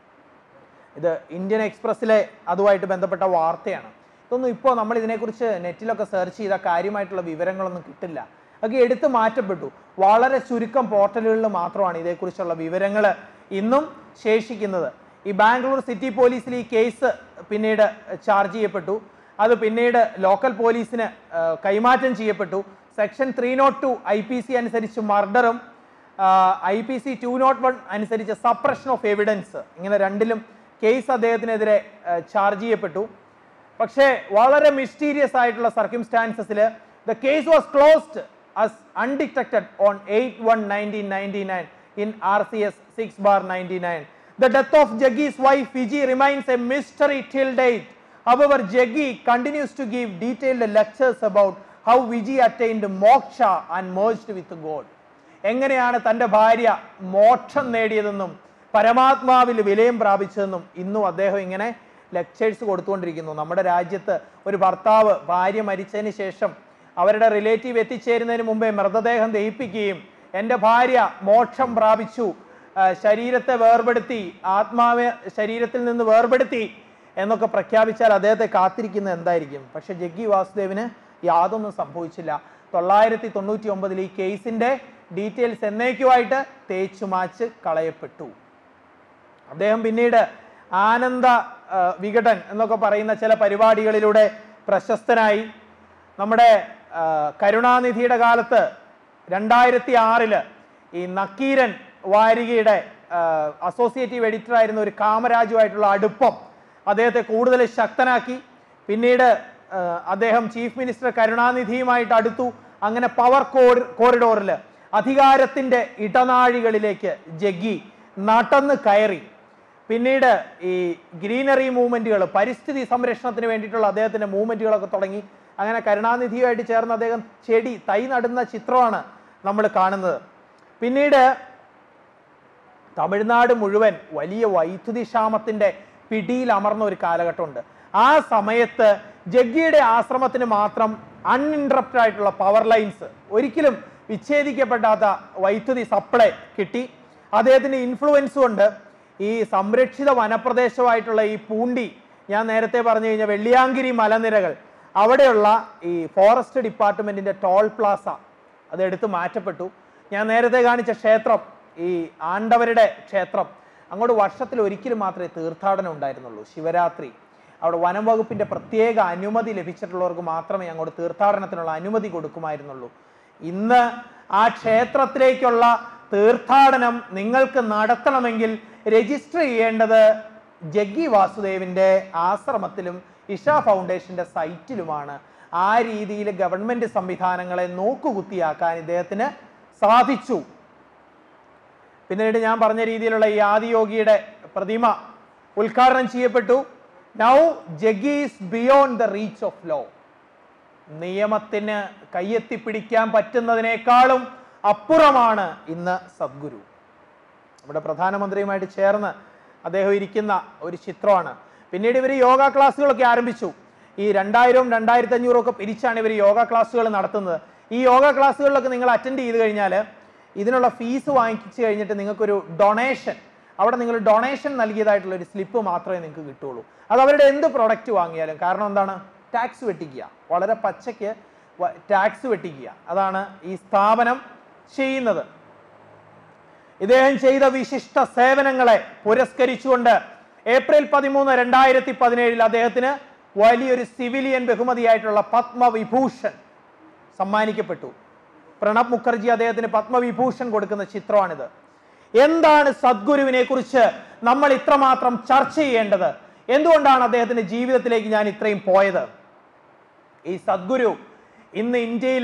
ഇത് ഇന്ത്യൻ എക്സ്പ്രസ്സിലെ അതുമായിട്ട് ബന്ധപ്പെട്ട വാർത്തയാണ് ഇതൊന്നും ഇപ്പോൾ നമ്മൾ ഇതിനെക്കുറിച്ച് നെറ്റിലൊക്കെ സെർച്ച് ചെയ്താൽ കാര്യമായിട്ടുള്ള വിവരങ്ങളൊന്നും കിട്ടില്ല അതൊക്കെ എടുത്തു മാറ്റപ്പെട്ടു വളരെ ചുരുക്കം പോർട്ടലുകളിൽ മാത്രമാണ് ഇതേക്കുറിച്ചുള്ള വിവരങ്ങൾ ഇന്നും ശേഷിക്കുന്നത് ഈ ബാംഗ്ലൂർ സിറ്റി പോലീസിൽ ഈ കേസ് പിന്നീട് ചാർജ് ചെയ്യപ്പെട്ടു അത് പിന്നീട് ലോക്കൽ പോലീസിന് ആ, കൈമാറ്റം ചെയ്യപ്പെട്ടു section three not two I P C അനുസരിച്ച് മർഡറും I P C two not one അനുസരിച്ച് സപ്രഷൻ ഓഫ് എവിഡൻസ് ഇങ്ങനെ രണ്ടിലും കേസ് അദ്ദേഹത്തിനെതിരെ ചാർജ് ചെയ്യപ്പെട്ടു പക്ഷേ വളരെ മിസ്റ്റീരിയസ് ആയിട്ടുള്ള സർക്കിംസ്റ്റാൻസസിൽ the case was closed as undetected on eight one nineteen ninety nine in R C S six bar ninety nine the death of Jaggi's wife Vijji remains a mystery till date However, Jaggi continues to give detailed lectures about how Vijay attained moksha and merged with God. എങ്ങനെയാണ് തൻ്റെ ഭാര്യ മോക്ഷം നേടിയതെന്നും പരമാത്മാവിൽ വിലയം പ്രാപിച്ചതെന്നും ഇന്നും അദ്ദേഹം ഇങ്ങനെ lectures കൊടുത്തുകൊണ്ടിരിക്കുന്നു നമ്മുടെ രാജ്യത്ത് ഒരു ഭർത്താവ് ഭാര്യ മരിച്ചതിന് ശേഷം അവരുടെ റിലേറ്റീവ് എത്തിച്ചേരുന്നതിന് മുമ്പേ മൃതദേഹം ദഹിപ്പിക്കുകയും എൻ്റെ ഭാര്യ മോക്ഷം പ്രാപിച്ചു ആ, ശരീരത്തെ വേർപെടുത്തി ആത്മാവ് ശരീരത്തിൽ നിന്ന് വേർപെടുത്തി എന്നൊക്കെ പ്രഖ്യാപിച്ചാൽ അദ്ദേഹത്തെ കാത്തിരിക്കുന്നത് എന്തായിരിക്കും പക്ഷെ ജഗ്ഗി വാസുദേവിന് യാതൊന്നും സംഭവിച്ചില്ല തൊള്ളായിരത്തി തൊണ്ണൂറ്റി ഒമ്പതിൽ ഈ കേസിന്റെ ഡീറ്റെയിൽസ് എന്നേക്കുമായിട്ട് തേച്ചു മാച്ച് കളയപ്പെട്ടു അദ്ദേഹം പിന്നീട് ആനന്ദ ആ, വികടൻ എന്നൊക്കെ പറയുന്ന ചില പരിപാടികളിലൂടെ പ്രശസ്തനായി നമ്മുടെ ആ, കരുണാനിധിയുടെ കാലത്ത് രണ്ടായിരത്തി ആറില് ഈ നക്കീരൻ വാരികയുടെ അസോസിയേറ്റീവ് എഡിറ്റർ ആയിരുന്ന ഒരു കാമരാജുമായിട്ടുള്ള അടുപ്പം അദ്ദേഹത്തെ കൂടുതൽ ശക്തനാക്കി പിന്നീട് ആ, അദ്ദേഹം ചീഫ് മിനിസ്റ്റർ കരുണാനിധിയുമായിട്ട് അടുത്തു അങ്ങനെ പവർ കോറിഡോറിൽ അധികാരത്തിന്റെ ഇടനാഴികളിലേക്ക് ജഗ്ഗി നടന്ന് കയറി പിന്നീട് ഈ ഗ്രീനറി മൂവ്മെന്റുകൾ പരിസ്ഥിതി സംരക്ഷണത്തിന് വേണ്ടിയിട്ടുള്ള അദ്ദേഹത്തിന്റെ മൂവ്മെന്റുകളൊക്കെ തുടങ്ങി അങ്ങനെ കരുണാനിധിയുമായിട്ട് ചേർന്ന് അദ്ദേഹം ചെടി തൈ നടുന്ന ചിത്രമാണ് നമ്മൾ കാണുന്നത് പിന്നീട് തമിഴ്നാട് മുഴുവൻ വലിയ വൈദ്യുതി ക്ഷാമത്തിന്റെ പിടിയിൽ അമർന്ന ഒരു കാലഘട്ടമുണ്ട് ആ സമയത്ത് ജഗ്ഗിയുടെ ആശ്രമത്തിന് മാത്രം അൺഇൻട്രപ്റ്റഡ് ആയിട്ടുള്ള പവർ ലൈൻസ് ഒരിക്കലും വിച്ഛേദിക്കപ്പെടാത്ത വൈദ്യുതി സപ്ലൈ കിട്ടി അദ്ദേഹത്തിന്റെ ഇൻഫ്ലുവൻസ് കൊണ്ട് ഈ സംരക്ഷിത വനപ്രദേശമായിട്ടുള്ള ഈ പൂണ്ടി ഞാൻ നേരത്തെ പറഞ്ഞു കഴിഞ്ഞാൽ വെള്ളിയാങ്കിരി മലനിരകൾ അവിടെയുള്ള ഈ ഫോറസ്റ്റ് ഡിപ്പാർട്ട്മെന്റിന്റെ ടോൾ പ്ലാസ അത് എടുത്തു മാറ്റപ്പെട്ടു ഞാൻ നേരത്തെ കാണിച്ച ക്ഷേത്രം ഈ ആണ്ടവരുടെ ക്ഷേത്രം അങ്ങോട്ട് വർഷത്തിൽ ഒരിക്കലും മാത്രമേ തീർത്ഥാടനം ഉണ്ടായിരുന്നുള്ളൂ ശിവരാത്രി അവിടെ വനം വകുപ്പിന്റെ പ്രത്യേക അനുമതി ലഭിച്ചിട്ടുള്ളവർക്ക് മാത്രമേ അങ്ങോട്ട് തീർത്ഥാടനത്തിനുള്ള അനുമതി കൊടുക്കുമായിരുന്നുള്ളൂ ഇന്ന് ആ ക്ഷേത്രത്തിലേക്കുള്ള തീർത്ഥാടനം നിങ്ങൾക്ക് നടത്തണമെങ്കിൽ രജിസ്റ്റർ ചെയ്യേണ്ടത് ജഗ്ഗി വാസുദേവിന്റെ ആശ്രമത്തിലും ഇഷ ഫൗണ്ടേഷന്റെ സൈറ്റിലുമാണ് ആ രീതിയിൽ ഗവൺമെന്റ് സംവിധാനങ്ങളെ നോക്കുകുത്തിയാക്കാൻ ഇദ്ദേഹത്തിന് സാധിച്ചു പിന്നീട് ഞാൻ പറഞ്ഞ രീതിയിലുള്ള ഈ ആദിയോഗിയുടെ പ്രതിമ ഉദ്ഘാടനം ചെയ്യപ്പെട്ടു now Jaggi's beyond the reach of law നിയമത്തിന് കയ്യെത്തിപ്പിടിക്കാൻ പറ്റുന്നതിനേക്കാളും അപ്പുറമാണ് ഇന്ന് സദ്ഗുരു നമ്മുടെ പ്രധാനമന്ത്രിയുമായിട്ട് ചേർന്ന് അദ്ദേഹം ഇരിക്കുന്ന ഒരു ചിത്രമാണ് പിന്നീട് ഇവർ യോഗ ക്ലാസ്സുകളൊക്കെ ആരംഭിച്ചു ഈ രണ്ടായിരവും രണ്ടായിരത്തി അഞ്ഞൂറും ഒക്കെ പിരിച്ചാണ് ഇവർ യോഗ ക്ലാസ്സുകൾ നടത്തുന്നത് ഈ യോഗ ക്ലാസ്സുകളിലൊക്കെ നിങ്ങൾ അറ്റൻഡ് ചെയ്ത് കഴിഞ്ഞാൽ ഇതിനുള്ള ഫീസ് വാങ്ങിച്ചു കഴിഞ്ഞിട്ട് നിങ്ങൾക്കൊരു ഡൊണേഷൻ അവിടെ നിങ്ങൾ ഡൊണേഷൻ നൽകിയതായിട്ടുള്ള ഒരു സ്ലിപ്പ് മാത്രമേ നിങ്ങൾക്ക് കിട്ടുള്ളൂ അത് അവരുടെ എന്ത് പ്രൊഡക്റ്റ് വാങ്ങിയാലും കാരണം എന്താണ് ടാക്സ് വെട്ടിക്കുക വളരെ പച്ചയ്ക്ക് ടാക്സ് വെട്ടിക്കുക അതാണ് ഈ സ്ഥാപനം ചെയ്യുന്നത് ഇദ്ദേഹം ചെയ്ത വിശിഷ്ട സേവനങ്ങളെ പുരസ്കരിച്ചുകൊണ്ട് ഏപ്രിൽ പതിമൂന്ന് രണ്ടായിരത്തി പതിനേഴിൽ അദ്ദേഹത്തിന് വലിയൊരു സിവിലിയൻ ബഹുമതിയായിട്ടുള്ള പത്മവിഭൂഷൺ സമ്മാനിക്കപ്പെട്ടു പ്രണബ് മുഖർജി അദ്ദേഹത്തിന് പത്മവിഭൂഷൺ കൊടുക്കുന്ന ചിത്രമാണിത് എന്താണ് സദ്ഗുരുവിനെ കുറിച്ച് നമ്മൾ ഇത്രമാത്രം ചർച്ച ചെയ്യേണ്ടത് എന്തുകൊണ്ടാണ് അദ്ദേഹത്തിന്റെ ജീവിതത്തിലേക്ക് ഞാൻ ഇത്രയും പോയത് ഈ സദ്ഗുരു ഇന്ന് ഇന്ത്യയിൽ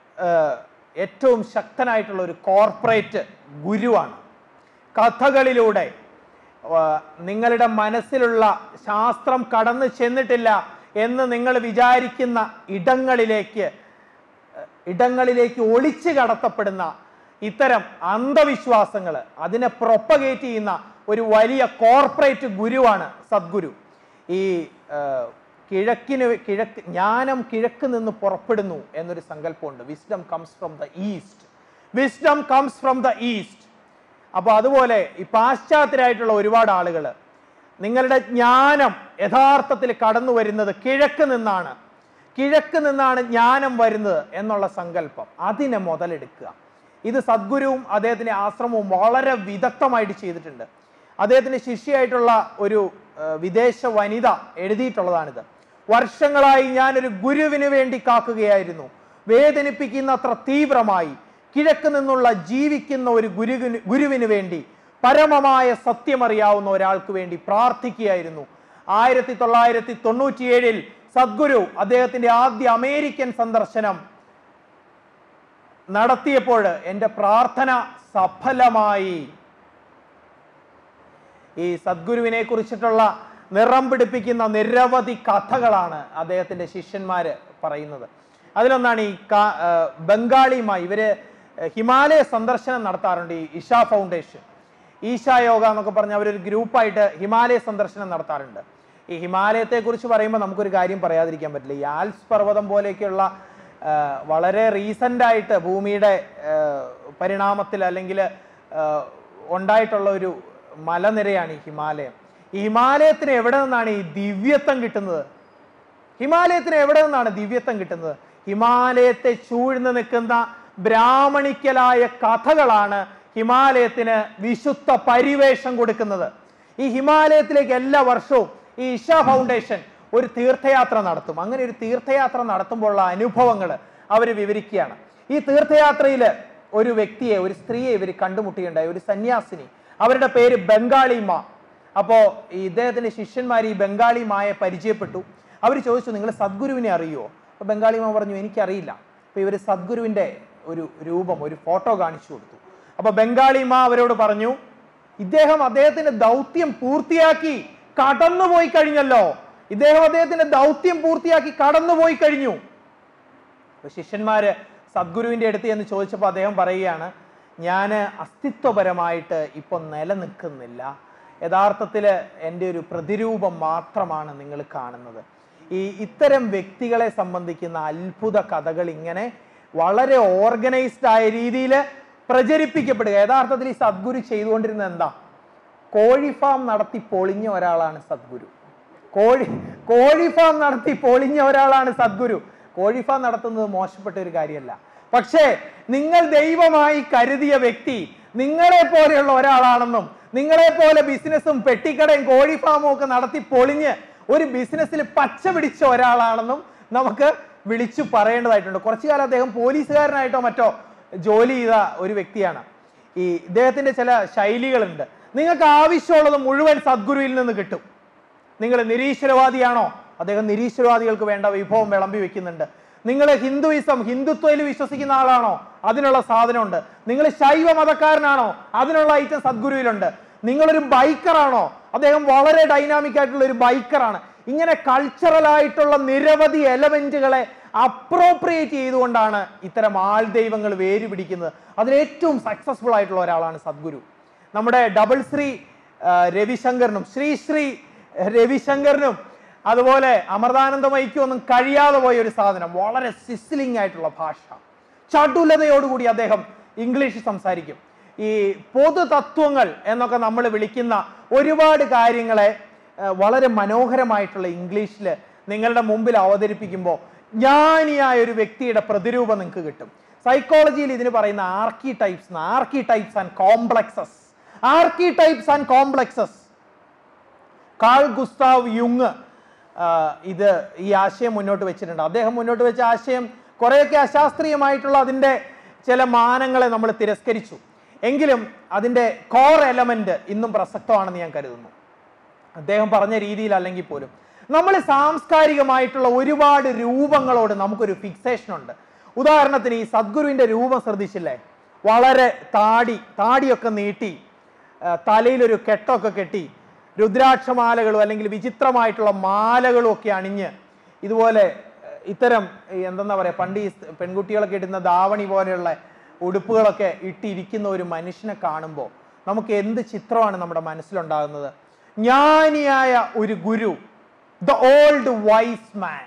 ഏറ്റവും ശക്തനായിട്ടുള്ള ഒരു കോർപ്പറേറ്റ് ഗുരുവാണ് കഥകളിലൂടെ ആ, നിങ്ങളുടെ മനസ്സിലുള്ള ശാസ്ത്രം കടന്നു ചെന്നിട്ടില്ല എന്ന് നിങ്ങൾ വിചാരിക്കുന്ന ഇടങ്ങളിലേക്ക് ഇടങ്ങളിലേക്ക് ഒളിച്ചു കടത്തപ്പെടുന്ന ഇത്തരം അന്ധവിശ്വാസങ്ങൾ അതിനെ പ്രൊപ്പഗേറ്റ് ചെയ്യുന്ന ഒരു വലിയ കോർപ്പറേറ്റ് ഗുരുവാണ് സദ്ഗുരു ഈ ആ, കിഴക്കിന് കിഴക്ക് ജ്ഞാനം കിഴക്ക് നിന്ന് പുറപ്പെടുന്നു എന്നൊരു സങ്കല്പമുണ്ട് wisdom comes from the east wisdom comes from the east അപ്പോൾ അതുപോലെ ഈ പാശ്ചാത്യരായിട്ടുള്ള ഒരുപാട് ആളുകൾ നിങ്ങളുടെ ജ്ഞാനം യഥാർത്ഥത്തിൽ കടന്നു വരുന്നത് കിഴക്ക് നിന്നാണ് കിഴക്ക് നിന്നാണ് ജ്ഞാനം വരുന്നത് എന്നുള്ള സങ്കല്പം അതിനെ മുതലെടുക്കുക ഇത് സദ്ഗുരുവും അദ്ദേഹത്തിന്റെ ആശ്രമവും വളരെ വിദഗ്ധമായിട്ട് ചെയ്തിട്ടുണ്ട് അദ്ദേഹത്തിന്റെ ശിഷ്യയായിട്ടുള്ള ഒരു ആ, വിദേശ വനിത എഴുതിയിട്ടുള്ളതാണിത് വർഷങ്ങളായി ഞാനൊരു ഗുരുവിന് വേണ്ടി കാക്കുകയായിരുന്നു വേദനിപ്പിക്കുന്നത്ര തീവ്രമായി കിഴക്ക് നിന്നുള്ള ജീവിക്കുന്ന ഒരു ഗുരുവിന് ഗുരുവിന് വേണ്ടി പരമമായ സത്യമറിയാവുന്ന ഒരാൾക്ക് വേണ്ടി പ്രാർത്ഥിക്കുകയായിരുന്നു ആയിരത്തി തൊള്ളായിരത്തി തൊണ്ണൂറ്റിയേഴിൽ സദ്ഗുരു അദ്ദേഹത്തിന്റെ ആദ്യ അമേരിക്കൻ സന്ദർശനം നടത്തിയപ്പോൾ എൻ്റെ പ്രാർത്ഥന സഫലമായി ഈ സദ്ഗുരുവിനെ കുറിച്ചിട്ടുള്ള നിറം പിടിപ്പിക്കുന്ന നിരവധി കഥകളാണ് അദ്ദേഹത്തിന്റെ ശിഷ്യന്മാര് പറയുന്നത് അതിലൊന്നാണ് ഈ കാ- ആ, ബംഗാളിയുമായി ഇവര് ഹിമാലയ സന്ദർശനം നടത്താറുണ്ട് ഈ ഇഷ ഫൗണ്ടേഷൻ ഈശാ യോഗ എന്നൊക്കെ പറഞ്ഞ അവരൊരു ഗ്രൂപ്പായിട്ട് ഹിമാലയ സന്ദർശനം നടത്താറുണ്ട് ഈ ഹിമാലയത്തെ കുറിച്ച് പറയുമ്പോൾ നമുക്കൊരു കാര്യം പറയാതിരിക്കാൻ പറ്റില്ല ഈ ആൽസ് പർവ്വതം പോലെയൊക്കെയുള്ള ആ, വളരെ റീസെൻ്റ് ആയിട്ട് ഭൂമിയുടെ ആ, പരിണാമത്തിൽ അല്ലെങ്കിൽ ആ, ഉണ്ടായിട്ടുള്ള ഒരു മലനിരയാണ് ഈ ഹിമാലയം ഈ ഹിമാലയത്തിന് എവിടെ നിന്നാണ് ഈ ദിവ്യത്വം കിട്ടുന്നത് ഹിമാലയത്തിന് എവിടെ നിന്നാണ് ദിവ്യത്വം കിട്ടുന്നത് ഹിമാലയത്തെ ചൂഴ്ന്നു നിൽക്കുന്ന ബ്രാഹ്മണിക്കലായ കഥകളാണ് ഹിമാലയത്തിന് വിശുദ്ധ പരിവേഷം കൊടുക്കുന്നത് ഈ ഹിമാലയത്തിലേക്ക് എല്ലാ വർഷവും ഈ ഇഷ ഫൗണ്ടേഷൻ ഒരു തീർത്ഥയാത്ര നടത്തും അങ്ങനെ ഒരു തീർത്ഥയാത്ര നടത്തുമ്പോഴുള്ള അനുഭവങ്ങൾ അവർ വിവരിക്കുകയാണ് ഈ തീർത്ഥയാത്രയിൽ ഒരു വ്യക്തിയെ ഒരു സ്ത്രീയെ ഇവർ കണ്ടുമുട്ടുകയുണ്ടായി ഒരു സന്യാസിനി അവരുടെ പേര് ബംഗാളിമ അപ്പോൾ ഈ ഇദ്ദേഹത്തിന്റെ ശിഷ്യന്മാർ ഈ ബംഗാളിമായെ പരിചയപ്പെട്ടു അവർ ചോദിച്ചു നിങ്ങൾ സദ്ഗുരുവിനെ അറിയുമോ അപ്പോൾ ബംഗാളിമ പറഞ്ഞു എനിക്കറിയില്ല അപ്പോൾ ഇവർ സദ്ഗുരുവിന്റെ ഒരു രൂപം ഒരു ഫോട്ടോ കാണിച്ചു കൊടുത്തു അപ്പോൾ ബംഗാളിമ അവരോട് പറഞ്ഞു ഇദ്ദേഹം അദ്ദേഹത്തിന്റെ ദൗത്യം പൂർത്തിയാക്കി കടന്നുപോയി കഴിഞ്ഞല്ലോ ഇദ്ദേഹം അദ്ദേഹത്തിന്റെ ദൗത്യം പൂർത്തിയാക്കി കടന്നുപോയി കഴിഞ്ഞു അപ്പൊ ശിഷ്യന്മാര് സദ്ഗുരുവിന്റെ അടുത്ത് എന്ന് ചോദിച്ചപ്പോൾ അദ്ദേഹം പറയുകയാണ് ഞാൻ അസ്തിത്വപരമായിട്ട് ഇപ്പൊ നിലനിൽക്കുന്നില്ല യഥാർത്ഥത്തിൽ എൻ്റെ ഒരു പ്രതിരൂപം മാത്രമാണ് നിങ്ങൾ കാണുന്നത് ഈ ഇത്തരം വ്യക്തികളെ സംബന്ധിക്കുന്ന അത്ഭുത കഥകൾ ഇങ്ങനെ വളരെ ഓർഗനൈസ്ഡ് ആയ രീതിയിൽ പ്രചരിപ്പിക്കപ്പെടുക യഥാർത്ഥത്തിൽ ഈ സദ്ഗുരു ചെയ്തുകൊണ്ടിരുന്നത് എന്താ കോഴി ഫാം നടത്തി പൊളിഞ്ഞ ഒരാളാണ് സദ്ഗുരു കോഴി കോഴി ഫാം നടത്തി പൊളിഞ്ഞ ഒരാളാണ് സദ്ഗുരു കോഴി ഫാം നടത്തുന്നത് മോശപ്പെട്ട ഒരു കാര്യമല്ല പക്ഷേ നിങ്ങൾ ദൈവമായി കരുതിയ വ്യക്തി നിങ്ങളെ പോലെയുള്ള ഒരാളാണെന്നും നിങ്ങളെ പോലെ ബിസിനസ്സും പെട്ടിക്കടയും കോഴി ഫാമും ഒക്കെ നടത്തി പൊളിഞ്ഞ് ഒരു ബിസിനസ്സിൽ പച്ച പിടിച്ച ഒരാളാണെന്നും നമുക്ക് വിളിച്ചു പറയേണ്ടതായിട്ടുണ്ട് കുറച്ചു കാലം അദ്ദേഹം പോലീസുകാരനായിട്ടോ മറ്റോ ജോലി ചെയ്ത ഒരു വ്യക്തിയാണ് ഈ ഇദ്ദേഹത്തിന്റെ ചില ശൈലികളുണ്ട് നിങ്ങൾക്ക് ആവശ്യമുള്ളത് മുഴുവൻ സദ്ഗുരുവിൽ നിന്ന് കിട്ടും നിങ്ങൾ നിരീശ്വരവാദിയാണോ അദ്ദേഹം നിരീശ്വരവാദികൾക്ക് വേണ്ട വിഭവം വിളമ്പി വെക്കുന്നുണ്ട് നിങ്ങൾ ഹിന്ദുയിസം ഹിന്ദുത്വയിൽ വിശ്വസിക്കുന്ന ആളാണോ അതിനുള്ള സാധനമുണ്ട് നിങ്ങൾ ശൈവ മതക്കാരനാണോ അതിനുള്ള ഐറ്റം സദ്ഗുരുവിലുണ്ട് നിങ്ങളൊരു ബൈക്കറാണോ അദ്ദേഹം വളരെ ഡൈനാമിക് ആയിട്ടുള്ള ഒരു ബൈക്കറാണ് ഇങ്ങനെ കൾച്ചറൽ ആയിട്ടുള്ള നിരവധി എലമെന്റുകളെ അപ്രോപ്രിയേറ്റ് ചെയ്തുകൊണ്ടാണ് ഇത്തരം ആൾ ദൈവങ്ങൾ വേര് പിടിക്കുന്നത് അതിൽ ഏറ്റവും സക്സസ്ഫുൾ ആയിട്ടുള്ള ഒരാളാണ് സദ്ഗുരു നമ്മുടെ ഡബിൾ ശ്രീ ആ, രവിശങ്കറിനും ശ്രീ ശ്രീ രവിശങ്കറിനും അതുപോലെ അമൃതാനന്ദമയ്ക്കും ഒന്നും കഴിയാതെ പോയ ഒരു സാധനം വളരെ സിസ്ലിംഗ് ആയിട്ടുള്ള ഭാഷ ചടുലതയോടുകൂടി അദ്ദേഹം ഇംഗ്ലീഷ് സംസാരിക്കും ഈ പൊതു തത്വങ്ങൾ എന്നൊക്കെ നമ്മൾ വിളിക്കുന്ന ഒരുപാട് കാര്യങ്ങളെ ആ, വളരെ മനോഹരമായിട്ടുള്ള ഇംഗ്ലീഷിൽ നിങ്ങളുടെ മുമ്പിൽ അവതരിപ്പിക്കുമ്പോൾ ജ്ഞാനിയായ ഒരു വ്യക്തിയുടെ പ്രതിരൂപം നിങ്ങൾക്ക് കിട്ടും സൈക്കോളജിയിൽ ഇതിന് പറയുന്ന archetypes archetypes and complexes archetypes and complexes Carl Gustav യുങ് ആ, ഇത് ഈ ആശയം മുന്നോട്ട് വെച്ചിട്ടുണ്ട് അദ്ദേഹം മുന്നോട്ട് വെച്ച ആശയം കുറേയൊക്കെ അശാസ്ത്രീയമായിട്ടുള്ള അതിൻ്റെ ചില മാനങ്ങളെ നമ്മൾ തിരസ്കരിച്ചു എങ്കിലും അതിൻ്റെ കോർ എലമെന്റ് ഇന്നും പ്രസക്തമാണെന്ന് ഞാൻ കരുതുന്നു അദ്ദേഹം പറഞ്ഞ രീതിയിൽ അല്ലെങ്കിൽ പോലും നമ്മൾ സാംസ്കാരികമായിട്ടുള്ള ഒരുപാട് രൂപങ്ങളോട് നമുക്കൊരു ഫിക്സേഷൻ ഉണ്ട് ഉദാഹരണത്തിന് ഈ സദ്ഗുരുവിന്റെ രൂപം ശ്രദ്ധിച്ചില്ലേ വളരെ താടി താടിയൊക്കെ നീട്ടി ആ, തലയിലൊരു കെട്ടൊക്കെ കെട്ടി രുദ്രാക്ഷമാലകളും അല്ലെങ്കിൽ വിചിത്രമായിട്ടുള്ള മാലകളും ഒക്കെ അണിഞ്ഞ് ഇതുപോലെ ആ, ഇത്തരം ഈ എന്തെന്നാ പറയാ പണ്ട് ഈ സ് പെൺകുട്ടികളൊക്കെ ഇടുന്ന ധാവണി പോലെയുള്ള ഉടുപ്പുകളൊക്കെ ഇട്ടിരിക്കുന്ന ഒരു മനുഷ്യനെ കാണുമ്പോൾ നമുക്ക് എന്ത് ചിത്രമാണ് നമ്മുടെ മനസ്സിലുണ്ടാകുന്നത് ജ്ഞാനിയായ ഒരു ഗുരു ദ ഓൾഡ് വൈസ് മാൻ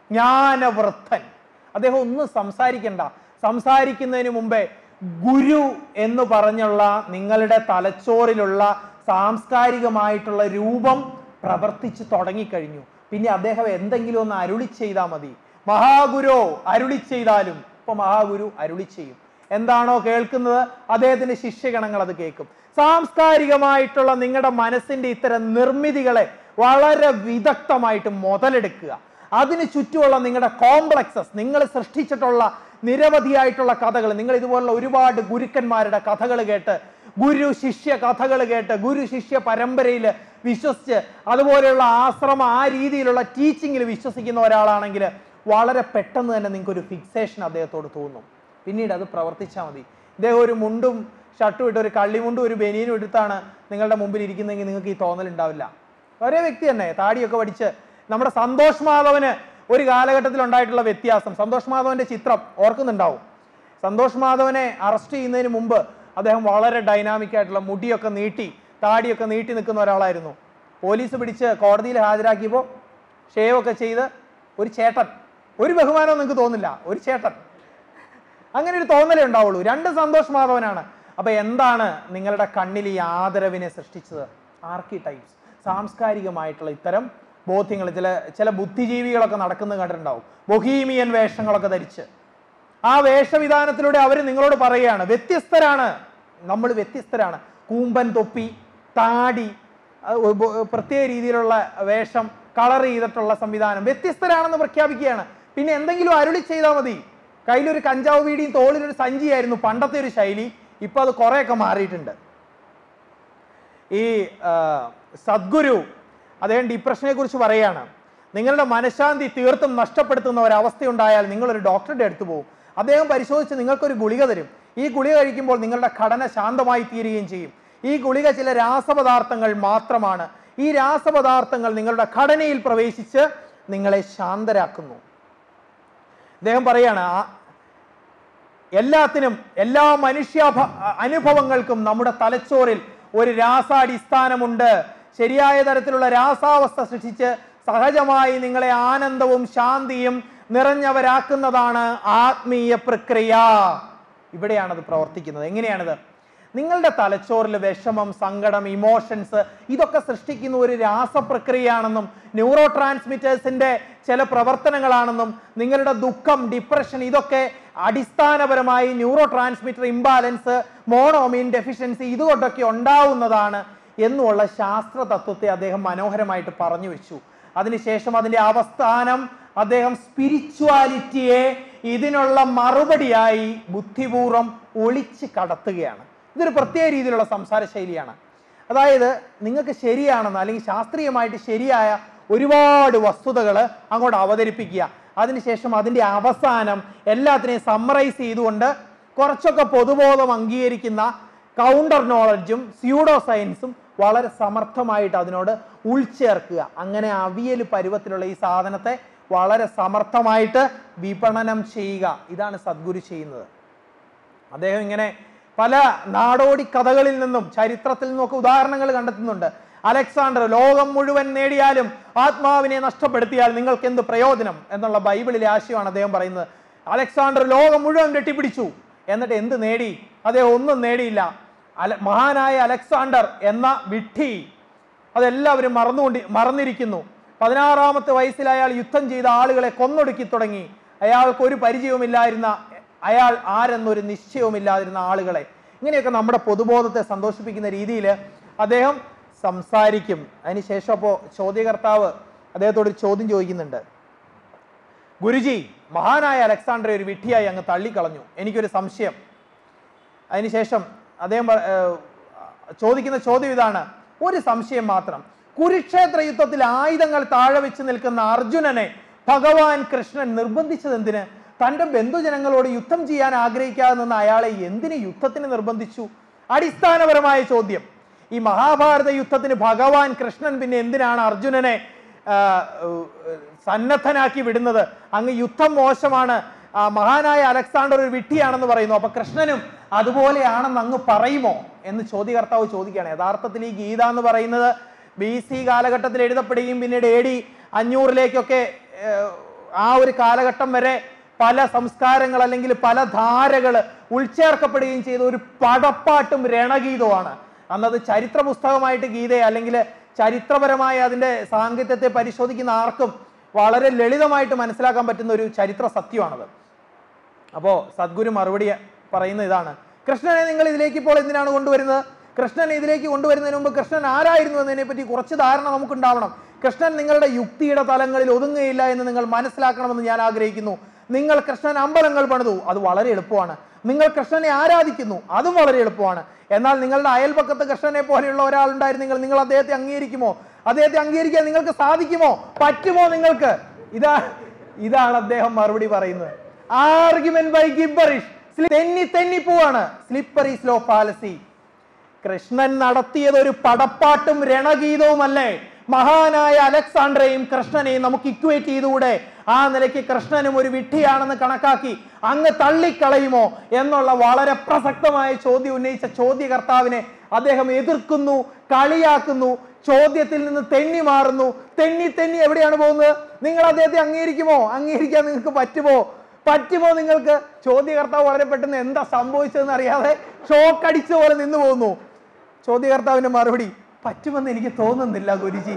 ജ്ഞാനവൃദ്ധൻ അദ്ദേഹം ഒന്നും സംസാരിക്കണ്ട സംസാരിക്കുന്നതിന് മുമ്പേ ഗുരു എന്ന് പറഞ്ഞുള്ള നിങ്ങളുടെ തലച്ചോറിലുള്ള സാംസ്കാരികമായിട്ടുള്ള രൂപം പ്രവർത്തിച്ചു തുടങ്ങിക്കഴിഞ്ഞു പിന്നെ അദ്ദേഹം എന്തെങ്കിലും ഒന്ന് അരുളി ചെയ്താൽ മതി മഹാഗുരു അരുളി ചെയ്താലും ഇപ്പൊ മഹാഗുരു അരുളി ചെയ്യും എന്താണോ കേൾക്കുന്നത് അദ്ദേഹത്തിന്റെ ശിഷ്യഗണങ്ങൾ അത് കേൾക്കും സാംസ്കാരികമായിട്ടുള്ള നിങ്ങളുടെ മനസ്സിന്റെ ഇത്തരം നിർമ്മിതികളെ വളരെ വിദഗ്ധമായിട്ട് മുതലെടുക്കുക അതിന് ചുറ്റുമുള്ള നിങ്ങളുടെ കോംപ്ലക്സസ് നിങ്ങൾ സൃഷ്ടിച്ചിട്ടുള്ള നിരവധിയായിട്ടുള്ള കഥകൾ നിങ്ങൾ ഇതുപോലുള്ള ഒരുപാട് ഗുരുക്കന്മാരുടെ കഥകൾ കേട്ട് ഗുരു ശിഷ്യ കഥകൾ കേട്ട് ഗുരു ശിഷ്യ പരമ്പരയിൽ വിശ്വസിച്ച് അതുപോലെയുള്ള ആശ്രമം ആ രീതിയിലുള്ള ടീച്ചിങ്ങിൽ വിശ്വസിക്കുന്ന ഒരാളാണെങ്കിൽ വളരെ പെട്ടെന്ന് തന്നെ നിങ്ങൾക്ക് ഒരു ഫിക്സേഷൻ അദ്ദേഹത്തോട് തോന്നും പിന്നീട് അത് പ്രവർത്തിച്ചാൽ മതി ഇദ്ദേഹം ഒരു മുണ്ടും ഷർട്ടും ഇട്ട് ഒരു കള്ളിമുണ്ടും ഒരു ബനിയനും എടുത്താണ് നിങ്ങളുടെ മുമ്പിൽ ഇരിക്കുന്നതെങ്കിൽ നിങ്ങൾക്ക് ഈ തോന്നൽ ഉണ്ടാവില്ല ഒരേ വ്യക്തി തന്നെ താടിയൊക്കെ പഠിച്ച് നമ്മുടെ സന്തോഷ് മാധവന് ഒരു കാലഘട്ടത്തിൽ ഉണ്ടായിട്ടുള്ള വ്യത്യാസം സന്തോഷ് മാധവന്റെ ചിത്രം ഓർക്കുന്നുണ്ടാവും സന്തോഷ് മാധവനെ അറസ്റ്റ് ചെയ്യുന്നതിന് മുമ്പ് അദ്ദേഹം വളരെ ഡൈനാമിക് ആയിട്ടുള്ള മുടിയൊക്കെ നീട്ടി താടിയൊക്കെ നീട്ടി നിൽക്കുന്ന ഒരാളായിരുന്നു പോലീസ് പിടിച്ച് കോടതിയിൽ ഹാജരാക്കിയപ്പോൾ ഷേവ് ഒക്കെ ചെയ്ത് ഒരു ചേട്ടൻ ഒരു ബഹുമാനവും നിങ്ങൾക്ക് തോന്നില്ല ഒരു ചേട്ടൻ അങ്ങനെ ഒരു തോന്നലേ ഉണ്ടാവുള്ളൂ രണ്ട് സന്തോഷ് മാധവനാണ് അപ്പൊ എന്താണ് നിങ്ങളുടെ കണ്ണിൽ ഈ ആദരവിനെ സൃഷ്ടിച്ചത് ആർക്കി ടൈപ്സ് സാംസ്കാരികമായിട്ടുള്ള ഇത്തരം ബോധ്യങ്ങൾ ചില ചില ബുദ്ധിജീവികളൊക്കെ നടക്കുന്നത് കണ്ടിട്ടുണ്ടാവും ബൊഹീമിയൻ വേഷങ്ങളൊക്കെ ധരിച്ച് ആ വേഷവിധാനത്തിലൂടെ അവർ നിങ്ങളോട് പറയുകയാണ് വ്യത്യസ്തരാണ് നമ്മൾ വ്യത്യസ്തരാണ് കൂമ്പൻ തൊപ്പി താടി അത് ഒ- ബ- പ്രത്യേക രീതിയിലുള്ള വേഷം കളർ ചെയ്തിട്ടുള്ള സംവിധാനം വ്യത്യസ്തരാണെന്ന് പ്രഖ്യാപിക്കുകയാണ് പിന്നെ എന്തെങ്കിലും അരുളി ചെയ്താൽ മതി കയ്യിലൊരു കഞ്ചാവ് വീടിയും തോളിലൊരു സഞ്ചിയായിരുന്നു പണ്ടത്തെ ഒരു ശൈലി ഇപ്പൊ അത് കുറെയൊക്കെ മാറിയിട്ടുണ്ട് ഈ ആ, സദ്ഗുരു അദ്ദേഹം ഡിപ്രഷനെ കുറിച്ച് പറയാണ് നിങ്ങളുടെ മനഃശാന്തി തീർത്തും നഷ്ടപ്പെടുത്തുന്ന ഒരവസ്ഥയുണ്ടായാൽ നിങ്ങളൊരു ഡോക്ടറുടെ അടുത്ത് പോകും അദ്ദേഹം പരിശോധിച്ച് നിങ്ങൾക്കൊരു ഗുളിക തരും ഈ ഗുളിക കഴിക്കുമ്പോൾ നിങ്ങളുടെ ഘടന ശാന്തമായി തീരുകയും ചെയ്യും ഈ ഗുളിക ചില രാസപദാർത്ഥങ്ങൾ മാത്രമാണ് ഈ രാസപദാർത്ഥങ്ങൾ നിങ്ങളുടെ ഘടനയിൽ പ്രവേശിച്ച് നിങ്ങളെ ശാന്തരാക്കുന്നു അദ്ദേഹം പറയാണ് "ആ- എല്ലാത്തിനും എല്ലാ മനുഷ്യ അനുഭവങ്ങൾക്കും നമ്മുടെ തലച്ചോറിൽ ഒരു രാസാടിസ്ഥാനമുണ്ട് ശരിയായ തരത്തിലുള്ള രാസാവസ്ഥ സൃഷ്ടിച്ച് സഹജമായി നിങ്ങളെ ആനന്ദവും ശാന്തിയും നിറഞ്ഞവരാക്കുന്നതാണ് ആത്മീയ പ്രക്രിയ ഇവിടെയാണ് അത് പ്രവർത്തിക്കുന്നത് എങ്ങനെയാണിത് നിങ്ങളുടെ തലച്ചോറിൽ വിഷമം സങ്കടം ഇമോഷൻസ് ഇതൊക്കെ സൃഷ്ടിക്കുന്ന ഒരു രാസപ്രക്രിയയാണെന്നും ന്യൂറോ ട്രാൻസ്മിറ്റേഴ്സിന്റെ ചില പ്രവർത്തനങ്ങളാണെന്നും നിങ്ങളുടെ ദുഃഖം ഡിപ്രഷൻ ഇതൊക്കെ അടിസ്ഥാനപരമായി neurotransmitter imbalance monoamine deficiency ഇതുകൊണ്ടൊക്കെ ഉണ്ടാവുന്നതാണ് എന്നുമുള്ള ശാസ്ത്ര തത്വത്തെ അദ്ദേഹം മനോഹരമായിട്ട് പറഞ്ഞു വെച്ചു അതിനുശേഷം അതിന്റെ അവസ്ഥാനം അദ്ദേഹം സ്പിരിച്വാലിറ്റിയെ ഇതിനുള്ള മറുപടിയായി ബുദ്ധിപൂർവം ഒളിച്ച് കടത്തുകയാണ് ഇതൊരു പ്രത്യേക രീതിയിലുള്ള സംസാര ശൈലിയാണ് അതായത് നിങ്ങൾക്ക് ശരിയാണെന്ന് അല്ലെങ്കിൽ ശാസ്ത്രീയമായിട്ട് ശരിയായ ഒരുപാട് വസ്തുതകൾ അങ്ങോട്ട് അവതരിപ്പിക്കുക അതിനുശേഷം അതിൻ്റെ അവസാനം എല്ലാത്തിനെയും സമ്മറൈസ് ചെയ്തുകൊണ്ട് കുറച്ചൊക്കെ പൊതുബോധം അംഗീകരിക്കുന്ന കൗണ്ടർ നോളജും സ്യൂഡോ സയൻസും വളരെ സമർത്ഥമായിട്ട് അതിനോട് ഉൾച്ചേർക്കുക അങ്ങനെ അവിയൽ പരുവത്തിലുള്ള ഈ സാധനത്തെ വളരെ സമർത്ഥമായിട്ട് വിപണനം ചെയ്യുക ഇതാണ് സദ്ഗുരു ചെയ്യുന്നത് അദ്ദേഹം ഇങ്ങനെ പല നാടോടി കഥകളിൽ നിന്നും ചരിത്രത്തിൽ നിന്നൊക്കെ ഉദാഹരണങ്ങൾ കണ്ടെത്തുന്നുണ്ട് അലക്സാണ്ടർ ലോകം മുഴുവൻ നേടിയാലും ആത്മാവിനെ നഷ്ടപ്പെടുത്തിയാൽ നിങ്ങൾക്ക് എന്ത് പ്രയോജനം എന്നുള്ള ബൈബിളിലെ ആശയമാണ് അദ്ദേഹം പറയുന്നത് അലക്സാണ്ടർ ലോകം മുഴുവൻ വെട്ടിപ്പിടിച്ചു എന്നിട്ട് എന്ത് നേടി അദ്ദേഹം ഒന്നും നേടിയില്ല അല മഹാനായ അലക്സാണ്ടർ എന്ന വിഡ്ഢി അതെല്ലാവരും മറന്നുകൊണ്ട് മറന്നിരിക്കുന്നു പതിനാറാമത്തെ വയസ്സിൽ അയാൾ യുദ്ധം ചെയ്ത ആളുകളെ കൊന്നൊടുക്കി തുടങ്ങി അയാൾക്ക് ഒരു പരിചയവുമില്ലായിരുന്ന അയാൾ ആരെന്നൊരു നിശ്ചയവുമില്ലാതിരുന്ന ആളുകളെ ഇങ്ങനെയൊക്കെ നമ്മുടെ പൊതുബോധത്തെ സന്തോഷിപ്പിക്കുന്ന രീതിയിൽ അദ്ദേഹം സംസാരിക്കും അതിനുശേഷം അപ്പോൾ ചോദ്യകർത്താവ് അദ്ദേഹത്തോട് ഒരു ചോദ്യം ചോദിക്കുന്നുണ്ട് ഗുരുജി മഹാനായ അലക്സാണ്ടറെ ഒരു വിഡ്ഢിയായി അങ്ങ് തള്ളിക്കളഞ്ഞു എനിക്കൊരു സംശയം അതിനുശേഷം അദ്ദേഹം പ- ഏർ ചോദിക്കുന്ന ചോദ്യം ഇതാണ് ഒരു സംശയം മാത്രം കുരുക്ഷേത്ര യുദ്ധത്തിൽ ആയുധങ്ങൾ താഴെ വെച്ച് നിൽക്കുന്ന അർജുനനെ ഭഗവാൻ കൃഷ്ണൻ നിർബന്ധിച്ചത് എന്തിന് തന്റെ ബന്ധുജനങ്ങളോട് യുദ്ധം ചെയ്യാൻ ആഗ്രഹിക്കാതെ നിന്ന അയാളെ എന്തിന് യുദ്ധത്തിന് നിർബന്ധിച്ചു അടിസ്ഥാനപരമായ ചോദ്യം ഈ മഹാഭാരത യുദ്ധത്തിന് ഭഗവാൻ കൃഷ്ണൻ പിന്നെ എന്തിനാണ് അർജുനനെ ആ, ഏർ, സന്നദ്ധനാക്കി വിടുന്നത് അങ്ങ് യുദ്ധം മോശമാണ് ആ, മഹാനായ അലക്സാണ്ടർ ഒരു വിഡ്ഢിയാണെന്ന് പറയുന്നു അപ്പൊ കൃഷ്ണനും അതുപോലെയാണെന്ന് അങ്ങ് പറയുമോ എന്ന് ചോദ്യകർത്താവ് ചോദിക്കുകയാണ് യഥാർത്ഥത്തിൽ ഈ ഗീത എന്ന് പറയുന്നത് ബി സി കാലഘട്ടത്തിൽ എഴുതപ്പെടുകയും പിന്നീട് എ ഡി അഞ്ഞൂറിലേക്കൊക്കെ ഏർ, ആ ഒരു കാലഘട്ടം വരെ പല സംസ്കാരങ്ങൾ അല്ലെങ്കിൽ പല ധാരകൾ ഉൾച്ചേർക്കപ്പെടുകയും ചെയ്ത ഒരു പടപ്പാട്ടും രണഗീതവുമാണ് അന്നത് ചരിത്ര പുസ്തകമായിട്ട് ഗീതയെ അല്ലെങ്കിൽ ചരിത്രപരമായ അതിന്റെ സാങ്കത്യത്തെ പരിശോധിക്കുന്ന ആർക്കും വളരെ ലളിതമായിട്ട് മനസ്സിലാക്കാൻ പറ്റുന്ന ഒരു ചരിത്ര സത്യമാണത് അപ്പോ സദ്ഗുരു മറുപടി പറയുന്ന ഇതാണ് കൃഷ്ണനെ നിങ്ങൾ ഇതിലേക്ക് ഇപ്പോൾ എന്തിനാണ് കൊണ്ടുവരുന്നത് കൃഷ്ണനെ ഇതിലേക്ക് കൊണ്ടുവരുന്നതിന് മുമ്പ് കൃഷ്ണൻ ആരായിരുന്നു എന്നതിനെ പറ്റി കുറച്ച് ധാരണ നമുക്കുണ്ടാവണം കൃഷ്ണൻ നിങ്ങളുടെ യുക്തിയുടെ തലങ്ങളിൽ ഒതുങ്ങുകയില്ല എന്ന് നിങ്ങൾ മനസ്സിലാക്കണമെന്ന് ഞാൻ ആഗ്രഹിക്കുന്നു നിങ്ങൾ കൃഷ്ണൻ അമ്പലങ്ങൾ പണിതു അത് വളരെ എളുപ്പമാണ് നിങ്ങൾ കൃഷ്ണനെ ആരാധിക്കുന്നു അതും വളരെ എളുപ്പമാണ് എന്നാൽ നിങ്ങളുടെ അയൽപക്കത്ത് കൃഷ്ണനെ പോലെയുള്ള ഒരാളുണ്ടായിരുന്നെങ്കിൽ നിങ്ങൾ അദ്ദേഹത്തെ അംഗീകരിക്കുമോ അദ്ദേഹത്തെ അംഗീകരിക്കാൻ നിങ്ങൾക്ക് സാധിക്കുമോ പറ്റുമോ നിങ്ങൾക്ക് ഇതാ ഇതാണ് അദ്ദേഹം മറുപടി പറയുന്നത് ആർഗ്യുമെന്റ് ബൈ ഗിബറിഷ് തെന്നി തെന്നി പോവാണ് സ്ലിപ്പറി സ്ലോ പാലസി കൃഷ്ണൻ നടത്തിയത് ഒരു പടപ്പാട്ടും രണഗീതവുമല്ലേ മഹാനായ അലക്സാണ്ടറെയും കൃഷ്ണനെയും നമുക്ക് ഇക്വേറ്റ് ചെയ്തുകൂടെ ആ നിലയ്ക്ക് കൃഷ്ണനും ഒരു വിഡ്ഢിയാണെന്ന് കണക്കാക്കി അങ്ങ് തള്ളിക്കളയുമോ എന്നുള്ള വളരെ പ്രസക്തമായ ചോദ്യം ഉന്നയിച്ച ചോദ്യകർത്താവിനെ അദ്ദേഹം എതിർക്കുന്നു കളിയാക്കുന്നു ചോദ്യത്തിൽ നിന്ന് തെന്നി മാറുന്നു തെന്നി തെന്നി എവിടെയാണ് പോകുന്നത് നിങ്ങൾ അദ്ദേഹത്തെ അംഗീകരിക്കുമോ അംഗീകരിക്കാൻ നിങ്ങൾക്ക് പറ്റുമോ പറ്റുമോ നിങ്ങൾക്ക് ചോദ്യകർത്താവ് വളരെ പെട്ടെന്ന് എന്താ സംഭവിച്ചതെന്ന് അറിയാതെ ഷോക്ക് അടിച്ച പോലെ നിന്ന് പോകുന്നു ചോദ്യകർത്താവിന്റെ മറുപടി പറ്റുമെന്ന് എനിക്ക് തോന്നുന്നില്ല ഗുരുജി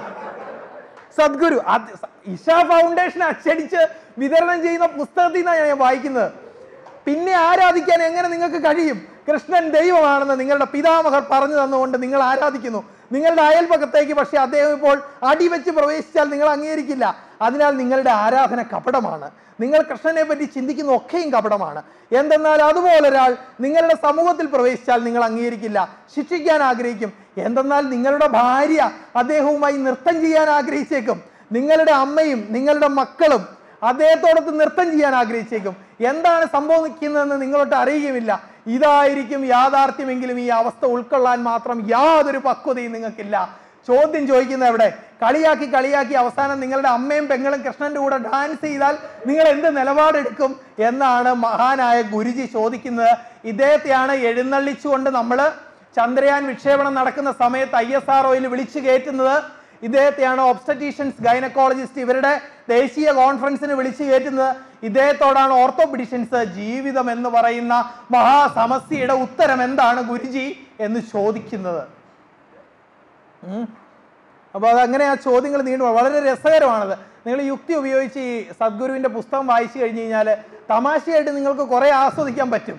സദ്ഗുരു അത് സ- ഇഷ ഫൗണ്ടേഷൻ അച്ചടിച്ച് വിതരണം ചെയ്യുന്ന പുസ്തകത്തിൽ നിന്നാണ് ഞാൻ വായിക്കുന്നത് പിന്നെ ആരാധിക്കാൻ എങ്ങനെ നിങ്ങൾക്ക് കഴിയും കൃഷ്ണൻ ദൈവമാണെന്ന് നിങ്ങളുടെ പിതാമഹർ പറഞ്ഞു തന്നുകൊണ്ട് നിങ്ങൾ ആരാധിക്കുന്നു നിങ്ങളുടെ അയൽപക്കത്തേക്ക് പക്ഷേ അദ്ദേഹം ഇപ്പോൾ അടിവെച്ച് പ്രവേശിച്ചാൽ നിങ്ങൾ അംഗീകരിക്കില്ല അതിനാൽ നിങ്ങളുടെ ആരാധന കപടമാണ് നിങ്ങൾ കൃഷ്ണനെ പറ്റി ചിന്തിക്കുന്ന ഒക്കെയും കപടമാണ് എന്തെന്നാൽ അതുപോലെ ഒരാൾ നിങ്ങളുടെ സമൂഹത്തിൽ പ്രവേശിച്ചാൽ നിങ്ങൾ അംഗീകരിക്കില്ല ശിക്ഷിക്കാൻ ആഗ്രഹിക്കും എന്തെന്നാൽ നിങ്ങളുടെ ഭാര്യ അദ്ദേഹവുമായി നൃത്തം ചെയ്യാൻ ആഗ്രഹിച്ചേക്കും നിങ്ങളുടെ അമ്മയും നിങ്ങളുടെ മക്കളും അദ്ദേഹത്തോടൊത്ത് നൃത്തം ചെയ്യാൻ ആഗ്രഹിച്ചേക്കും എന്താണ് സംഭവിക്കുന്നതെന്ന് നിങ്ങളോട്ട് അറിയുകയുമില്ല ഇതായിരിക്കും യാഥാർത്ഥ്യമെങ്കിലും ഈ അവസ്ഥ ഉൾക്കൊള്ളാൻ മാത്രം യാതൊരു പക്വതയും നിങ്ങൾക്കില്ല ചോദ്യം ചോദിക്കുന്ന എവിടെ കളിയാക്കി കളിയാക്കി അവസാനം നിങ്ങളുടെ അമ്മയും പെങ്ങളും കൃഷ്ണന്റെ കൂടെ ഡാൻസ് ചെയ്താൽ നിങ്ങൾ എന്ത് നിലപാടെടുക്കും എന്നാണ് മഹാനായ ഗുരുജി ചോദിക്കുന്നത് ഇദ്ദേഹത്തെയാണ് എഴുന്നള്ളിച്ചുകൊണ്ട് നമ്മൾ ചന്ദ്രയാൻ വിക്ഷേപണം നടക്കുന്ന സമയത്ത് ഐ എസ് ആർ വിളിച്ചു കയറ്റുന്നത് ഇദ്ദേഹത്തെയാണ് ഒബ്സ്റ്ററ്റീഷ്യൻസ് ഗൈനക്കോളജിസ്റ്റ് ഇവരുടെ ദേശീയ കോൺഫറൻസിന് വിളിച്ചു കയറ്റുന്നത് ഇദ്ദേഹത്തോടാണ് ഓർത്തോപിഡിഷ്യൻസ് ജീവിതം എന്ന് പറയുന്ന മഹാസമസ്യയുടെ ഉത്തരം എന്താണ് ഗുരുജി എന്ന് ചോദിക്കുന്നത് ഉം. അപ്പൊ അത് അങ്ങനെ ആ ചോദ്യങ്ങൾ നീണ്ടു പോകും. വളരെ രസകരമാണത് നിങ്ങൾ യുക്തി ഉപയോഗിച്ച് ഈ സദ്ഗുരുവിന്റെ പുസ്തകം വായിച്ചു കഴിഞ്ഞു കഴിഞ്ഞാൽ തമാശയായിട്ട് നിങ്ങൾക്ക് കുറെ ആസ്വദിക്കാൻ പറ്റും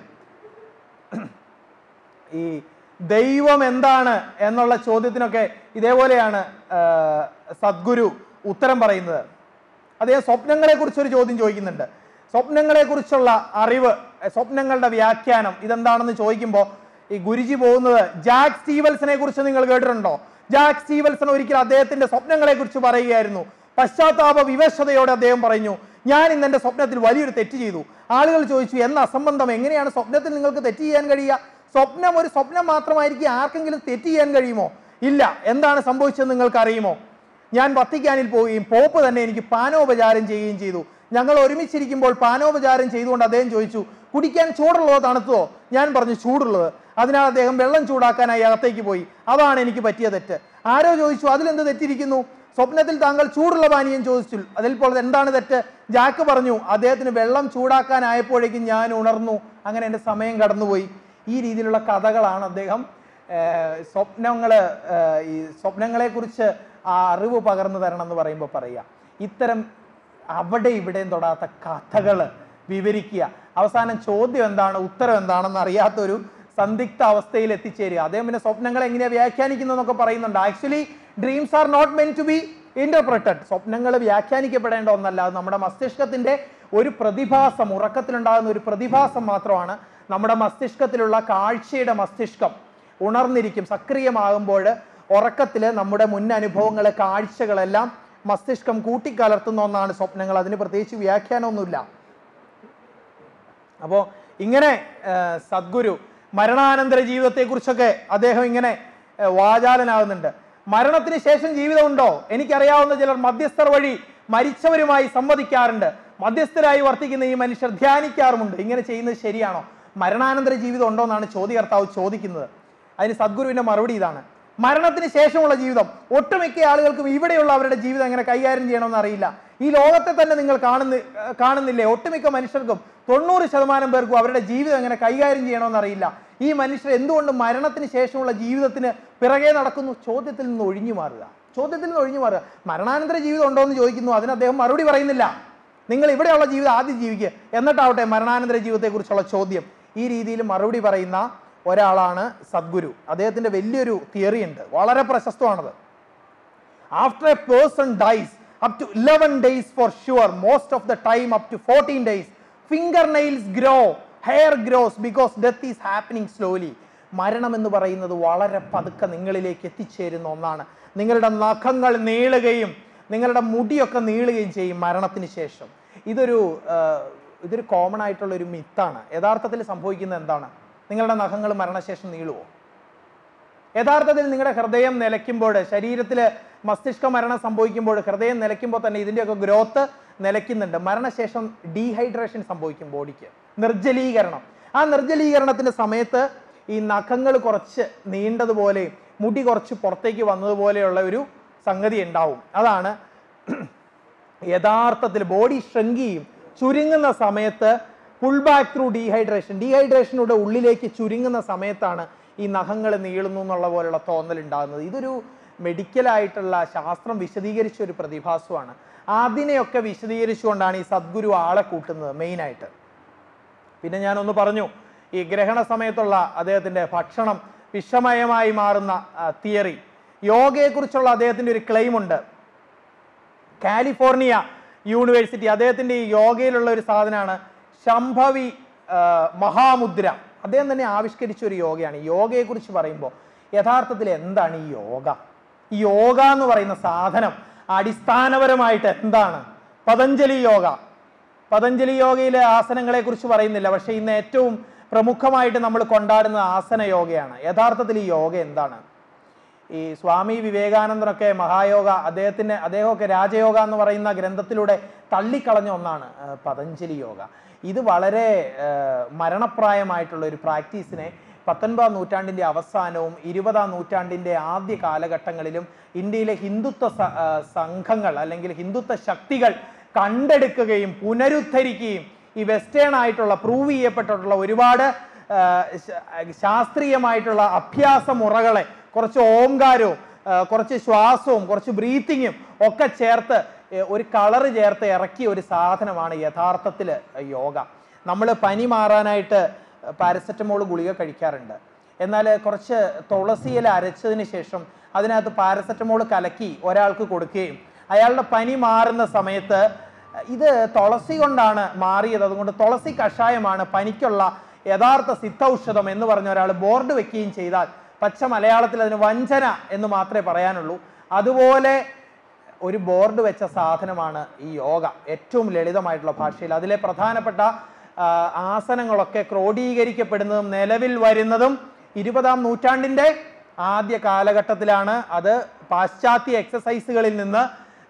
ഈ ദൈവം എന്താണ് എന്നുള്ള ചോദ്യത്തിനൊക്കെ ഇതേപോലെയാണ് ആ, സദ്ഗുരു ഉത്തരം പറയുന്നത് അദ്ദേഹം സ്വപ്നങ്ങളെ കുറിച്ച് ഒരു ചോദ്യം ചോദിക്കുന്നുണ്ട് സ്വപ്നങ്ങളെ കുറിച്ചുള്ള അറിവ് എ, സ്വപ്നങ്ങളുടെ വ്യാഖ്യാനം ഇതെന്താണെന്ന് ചോദിക്കുമ്പോൾ ഈ ഗുരുജി പോകുന്നത് ജാക്ക് സ്റ്റീവൽസനെ കുറിച്ച് നിങ്ങൾ കേട്ടിട്ടുണ്ടോ ജാക്ക് സ്റ്റീവൽസൺ ഒരിക്കൽ അദ്ദേഹത്തിന്റെ സ്വപ്നങ്ങളെ കുറിച്ച് പറയുകയായിരുന്നു പശ്ചാത്താപ വിവശതയോടെ അദ്ദേഹം പറഞ്ഞു ഞാൻ ഇന്ന് എന്റെ സ്വപ്നത്തിൽ വലിയൊരു തെറ്റ് ചെയ്തു ആളുകൾ ചോദിച്ചു എന്ന അസംബന്ധം എങ്ങനെയാണ് സ്വപ്നത്തിൽ നിങ്ങൾക്ക് തെറ്റ് ചെയ്യാൻ കഴിയുക സ്വപ്നം ഒരു സ്വപ്നം മാത്രമായിരിക്കും ആർക്കെങ്കിലും തെറ്റ് ചെയ്യാൻ കഴിയുമോ ഇല്ല എന്താണ് സംഭവിച്ചത് നിങ്ങൾക്ക് അറിയുമോ ഞാൻ വത്തിക്കാനിൽ പോവുകയും പോപ്പ് തന്നെ എനിക്ക് പാനോപചാരം ചെയ്യുകയും ചെയ്തു ഞങ്ങൾ ഒരുമിച്ചിരിക്കുമ്പോൾ പാനോപചാരം ചെയ്തുകൊണ്ട് അദ്ദേഹം ചോദിച്ചു കുടിക്കാൻ ചൂടുള്ളതോ തണുത്തതോ ഞാൻ പറഞ്ഞു ചൂടുള്ളത് അതിനാൽ അദ്ദേഹം വെള്ളം ചൂടാക്കാനായി അകത്തേക്ക് പോയി അതാണ് എനിക്ക് പറ്റിയ തെറ്റ് ആരോ ചോദിച്ചു അതിലെന്ത് തെറ്റിരിക്കുന്നു സ്വപ്നത്തിൽ താങ്കൾ ചൂടുള്ള പാനീയം ചോദിച്ചു അതിൽപ്പോൾ എന്താണ് തെറ്റ് ജാക്ക് പറഞ്ഞു അദ്ദേഹത്തിന് വെള്ളം ചൂടാക്കാനായപ്പോഴേക്കും ഞാൻ ഉണർന്നു അങ്ങനെ എൻ്റെ സമയം കടന്നുപോയി ഈ രീതിയിലുള്ള കഥകളാണ് അദ്ദേഹം സ്വപ്നങ്ങൾ ഈ സ്വപ്നങ്ങളെക്കുറിച്ച് ആ അറിവ് പകർന്നു തരണം എന്ന് പറയുമ്പോൾ പറയുക ഇത്തരം അവിടെ ഇവിടെയും തൊടാത്ത കഥകൾ വിവരിക്കുക അവസാനം ചോദ്യം എന്താണ് ഉത്തരം എന്താണെന്ന് അറിയാത്തൊരു സന്ദിഗ്ധ അവസ്ഥയിൽ എത്തിച്ചേരുക അദ്ദേഹം പിന്നെ സ്വപ്നങ്ങൾ എങ്ങനെയാണ് വ്യാഖ്യാനിക്കുന്നതെന്നൊക്കെ പറയുന്നുണ്ട് actually dreams are not meant to be interpreted സ്വപ്നങ്ങൾ വ്യാഖ്യാനിക്കപ്പെടേണ്ട ഒന്നല്ല അത് നമ്മുടെ മസ്തിഷ്കത്തിന്റെ ഒരു പ്രതിഭാസം ഉറക്കത്തിലുണ്ടാകുന്ന ഒരു പ്രതിഭാസം മാത്രമാണ് നമ്മുടെ മസ്തിഷ്കത്തിലുള്ള കാഴ്ചയുടെ മസ്തിഷ്കം ഉണർന്നിരിക്കും സക്രിയമാകുമ്പോൾ ഉറക്കത്തിൽ നമ്മുടെ മുൻ അനുഭവങ്ങളെ കാഴ്ചകളെല്ലാം മസ്തിഷ്കം കൂട്ടിക്കലർത്തുന്ന ഒന്നാണ് സ്വപ്നങ്ങൾ അതിന് പ്രത്യേകിച്ച് വ്യാഖ്യാനമൊന്നുമില്ല അപ്പോൾ ഇങ്ങനെ ആ, സദ്ഗുരു മരണാനന്തര ജീവിതത്തെക്കുറിച്ചൊക്കെ അദ്ദേഹം ഇങ്ങനെ ആ, വാചാലനാകുന്നുണ്ട് മരണത്തിന് ശേഷം ജീവിതമുണ്ടോ എനിക്കറിയാവുന്ന ചിലർ മധ്യസ്ഥർ വഴി മരിച്ചവരുമായി സംവദിക്കാറുണ്ട് മധ്യസ്ഥരായി വർത്തിക്കുന്ന ഈ മനുഷ്യർ ധ്യാനിക്കാറുമുണ്ട് ഇങ്ങനെ ചെയ്യുന്നത് ശരിയാണോ മരണാനന്തര ജീവിതം ഉണ്ടോ എന്നാണ് ചോദ്യകർത്താവ് ചോദിക്കുന്നത് അതിന് സദ്ഗുരുവിന്റെ മറുപടി ഇതാണ് മരണത്തിന് ശേഷമുള്ള ജീവിതം ഒട്ടുമിക്ക ആളുകൾക്കും ഇവിടെയുള്ള അവരുടെ ജീവിതം എങ്ങനെ കൈകാര്യം ചെയ്യണമെന്ന് അറിയില്ല ഈ ലോകത്തെ തന്നെ നിങ്ങൾ കാണുന്ന ഏർ കാണുന്നില്ലേ ഒട്ടുമിക്ക മനുഷ്യർക്കും തൊണ്ണൂറ് ശതമാനം പേർക്കും അവരുടെ ജീവിതം എങ്ങനെ കൈകാര്യം ചെയ്യണമെന്ന് അറിയില്ല ഈ മനുഷ്യർ എന്തുകൊണ്ട് മരണത്തിന് ശേഷമുള്ള ജീവിതത്തിന് പിറകെ നടക്കുന്നു ചോദ്യത്തിൽ നിന്ന് ഒഴിഞ്ഞു മാറുക ചോദ്യത്തിൽ നിന്ന് ഒഴിഞ്ഞു മാറുക മരണാനന്തര ജീവിതം ഉണ്ടോ എന്ന് ചോദിക്കുന്നു അതിന് അദ്ദേഹം മറുപടി പറയുന്നില്ല നിങ്ങൾ ഇവിടെയുള്ള ജീവിതം ആദ്യം ജീവിക്കുക എന്നിട്ടാവട്ടെ മരണാനന്തര ജീവിതത്തെക്കുറിച്ചുള്ള ചോദ്യം ഈ രീതിയിൽ മറുപടി പറയുന്ന ഒരാളാണ് സദ്ഗുരു അദ്ദേഹത്തിന്റെ വലിയൊരു തിയറി ഉണ്ട് വളരെ പ്രശസ്തമാണത് after a person dies up to 11 days for sure most of the time up to 14 days fingernails grow hair grows because death is happening slowly മരണം എന്ന് പറയുന്നത് വളരെ പതുക്കെ നിങ്ങളിലേക്ക് എത്തിച്ചേരുന്ന ഒന്നാണ് നിങ്ങളുടെ നഖങ്ങൾ നീളുകയും നിങ്ങളുടെ മുടിയൊക്കെ നീളുകയും ചെയ്യും മരണത്തിന് ശേഷം ഇതൊരു ആ, ഇതൊരു കോമൺ ആയിട്ടുള്ള ഒരു മിത്താണ് യഥാർത്ഥത്തിൽ സംഭവിക്കുന്നത് എന്താണ് നിങ്ങളുടെ നഖങ്ങൾ മരണശേഷം നീളുവോ യഥാർത്ഥത്തിൽ നിങ്ങളുടെ ഹൃദയം നിലയ്ക്കുമ്പോൾ ശരീരത്തിൽ മസ്തിഷ്ക മരണം സംഭവിക്കുമ്പോൾ ഹൃദയം നിലയ്ക്കുമ്പോൾ തന്നെ ഇതിൻ്റെയൊക്കെ ഗ്രോത്ത് നിലയ്ക്കുന്നുണ്ട് മരണശേഷം ഡീഹൈഡ്രേഷൻ സംഭവിക്കും ബോഡിക്ക് നിർജ്ജലീകരണം ആ നിർജ്ജലീകരണത്തിന്റെ സമയത്ത് ഈ നഖങ്ങൾ കുറച്ച് നീണ്ടതുപോലെ മുടി കുറച്ച് പുറത്തേക്ക് വന്നതുപോലെയുള്ള ഒരു സംഗതി ഉണ്ടാവും അതാണ് യഥാർത്ഥത്തിൽ ബോഡി shrink ചെയ്യും ചുരുങ്ങുന്ന സമയത്ത് പുൾ ബാക്ക് ത്രൂ ഡീഹൈഡ്രേഷൻ ഡീഹൈഡ്രേഷനൂടെ ഉള്ളിലേക്ക് ചുരുങ്ങുന്ന സമയത്താണ് ഈ നഖങ്ങൾ നീളുന്നു എന്നുള്ള പോലുള്ള തോന്നൽ ഉണ്ടാകുന്നത് ഇതൊരു മെഡിക്കലായിട്ടുള്ള ശാസ്ത്രം വിശദീകരിച്ച ഒരു പ്രതിഭാസമാണ് അതിനെയൊക്കെ വിശദീകരിച്ചുകൊണ്ടാണ് ഈ സദ്ഗുരു ആളെ കൂട്ടുന്നത് മെയിനായിട്ട് പിന്നെ ഞാനൊന്ന് പറഞ്ഞു ഈ ഗ്രഹണ സമയത്തുള്ള അദ്ദേഹത്തിന്റെ ഭക്ഷണം വിഷമയമായി മാറുന്ന തിയറി യോഗയെക്കുറിച്ചുള്ള അദ്ദേഹത്തിന്റെ ഒരു ക്ലെയിം ഉണ്ട് കാലിഫോർണിയ യൂണിവേഴ്സിറ്റി അദ്ദേഹത്തിന്റെ ഈ യോഗയിലുള്ള ഒരു സാധനമാണ് ശംഭവി ആ, മഹാമുദ്ര അദ്ദേഹം തന്നെ ആവിഷ്കരിച്ച ഒരു യോഗയാണ് യോഗയെക്കുറിച്ച് പറയുമ്പോൾ യഥാർത്ഥത്തിൽ എന്താണ് ഈ യോഗ ഈ യോഗ എന്ന് പറയുന്ന സാധനം അടിസ്ഥാനപരമായിട്ട് എന്താണ് പതഞ്ജലി യോഗ പതഞ്ജലി യോഗയിലെ ആസനങ്ങളെ കുറിച്ച് പറയുന്നില്ല പക്ഷെ ഇന്ന് ഏറ്റവും പ്രമുഖമായിട്ട് നമ്മൾ കൊണ്ടാടുന്ന ആസന യോഗയാണ് യഥാർത്ഥത്തിൽ ഈ യോഗ എന്താണ് ഈ സ്വാമി വിവേകാനന്ദനൊക്കെ മഹായോഗ അദ്ദേഹത്തിന് അദ്ദേഹമൊക്കെ രാജയോഗ എന്ന് പറയുന്ന ഗ്രന്ഥത്തിലൂടെ തള്ളിക്കളഞ്ഞ ഒന്നാണ് ആ, പതഞ്ജലി യോഗ ഇത് വളരെ ആ, മരണപ്രായമായിട്ടുള്ള ഒരു പ്രാക്ടീസിനെ പത്തൊൻപതാം നൂറ്റാണ്ടിന്റെ അവസാനവും ഇരുപതാം നൂറ്റാണ്ടിന്റെ ആദ്യ കാലഘട്ടങ്ങളിലും ഇന്ത്യയിലെ ഹിന്ദുത്വ സ- ആ, സംഘങ്ങൾ അല്ലെങ്കിൽ ഹിന്ദുത്വ ശക്തികൾ കണ്ടെടുക്കുകയും പുനരുദ്ധരിക്കുകയും ഈ വെസ്റ്റേൺ ആയിട്ടുള്ള പ്രൂവ് ചെയ്യപ്പെട്ടിട്ടുള്ള ഒരുപാട് ആ, ശ- ശാസ്ത്രീയമായിട്ടുള്ള അഭ്യാസ മുറകളെ കുറച്ച് ഓംകാരവും ആ, കുറച്ച് ശ്വാസവും കുറച്ച് ബ്രീത്തിങ്ങും ഒക്കെ ചേർത്ത് ഏ, ഒരു കളറ് ചേർത്ത് ഇറക്കിയ ഒരു സാധനമാണ് യഥാർത്ഥത്തിൽ യോഗ നമ്മൾ പനി മാറാനായിട്ട് പാരസെറ്റമോൾ ഗുളിക കഴിക്കാറുണ്ട് എന്നാൽ കുറച്ച് തുളസിയില അരച്ചതിന് ശേഷം അതിനകത്ത് പാരസെറ്റമോൾ കലക്കി ഒരാൾക്ക് കൊടുക്കുകയും അയാളുടെ പനി മാറുന്ന സമയത്ത് ഇത് തുളസി കൊണ്ടാണ് മാറിയത് അതുകൊണ്ട് തുളസി കഷായമാണ് പനിക്കുള്ള യഥാർത്ഥ സിദ്ധൌഷധം എന്ന് പറഞ്ഞ ഒരാൾ ബോർഡ് വെക്കുകയും ചെയ്താൽ പച്ച മലയാളത്തിൽ അതിന് വഞ്ചന എന്ന് മാത്രമേ പറയാനുള്ളൂ അതുപോലെ ഒരു ബോർഡ് വെച്ച സാധനമാണ് ഈ യോഗ ഏറ്റവും ലളിതമായിട്ടുള്ള ഭാഷയിൽ അതിലെ പ്രധാനപ്പെട്ട ആ, ആസനങ്ങളൊക്കെ ക്രോഡീകരിക്കപ്പെടുന്നതും നിലവിൽ വരുന്നതും ഇരുപതാം നൂറ്റാണ്ടിന്റെ ആദ്യ കാലഘട്ടത്തിലാണ് അത് പാശ്ചാത്യ എക്സസൈസുകളിൽ നിന്ന്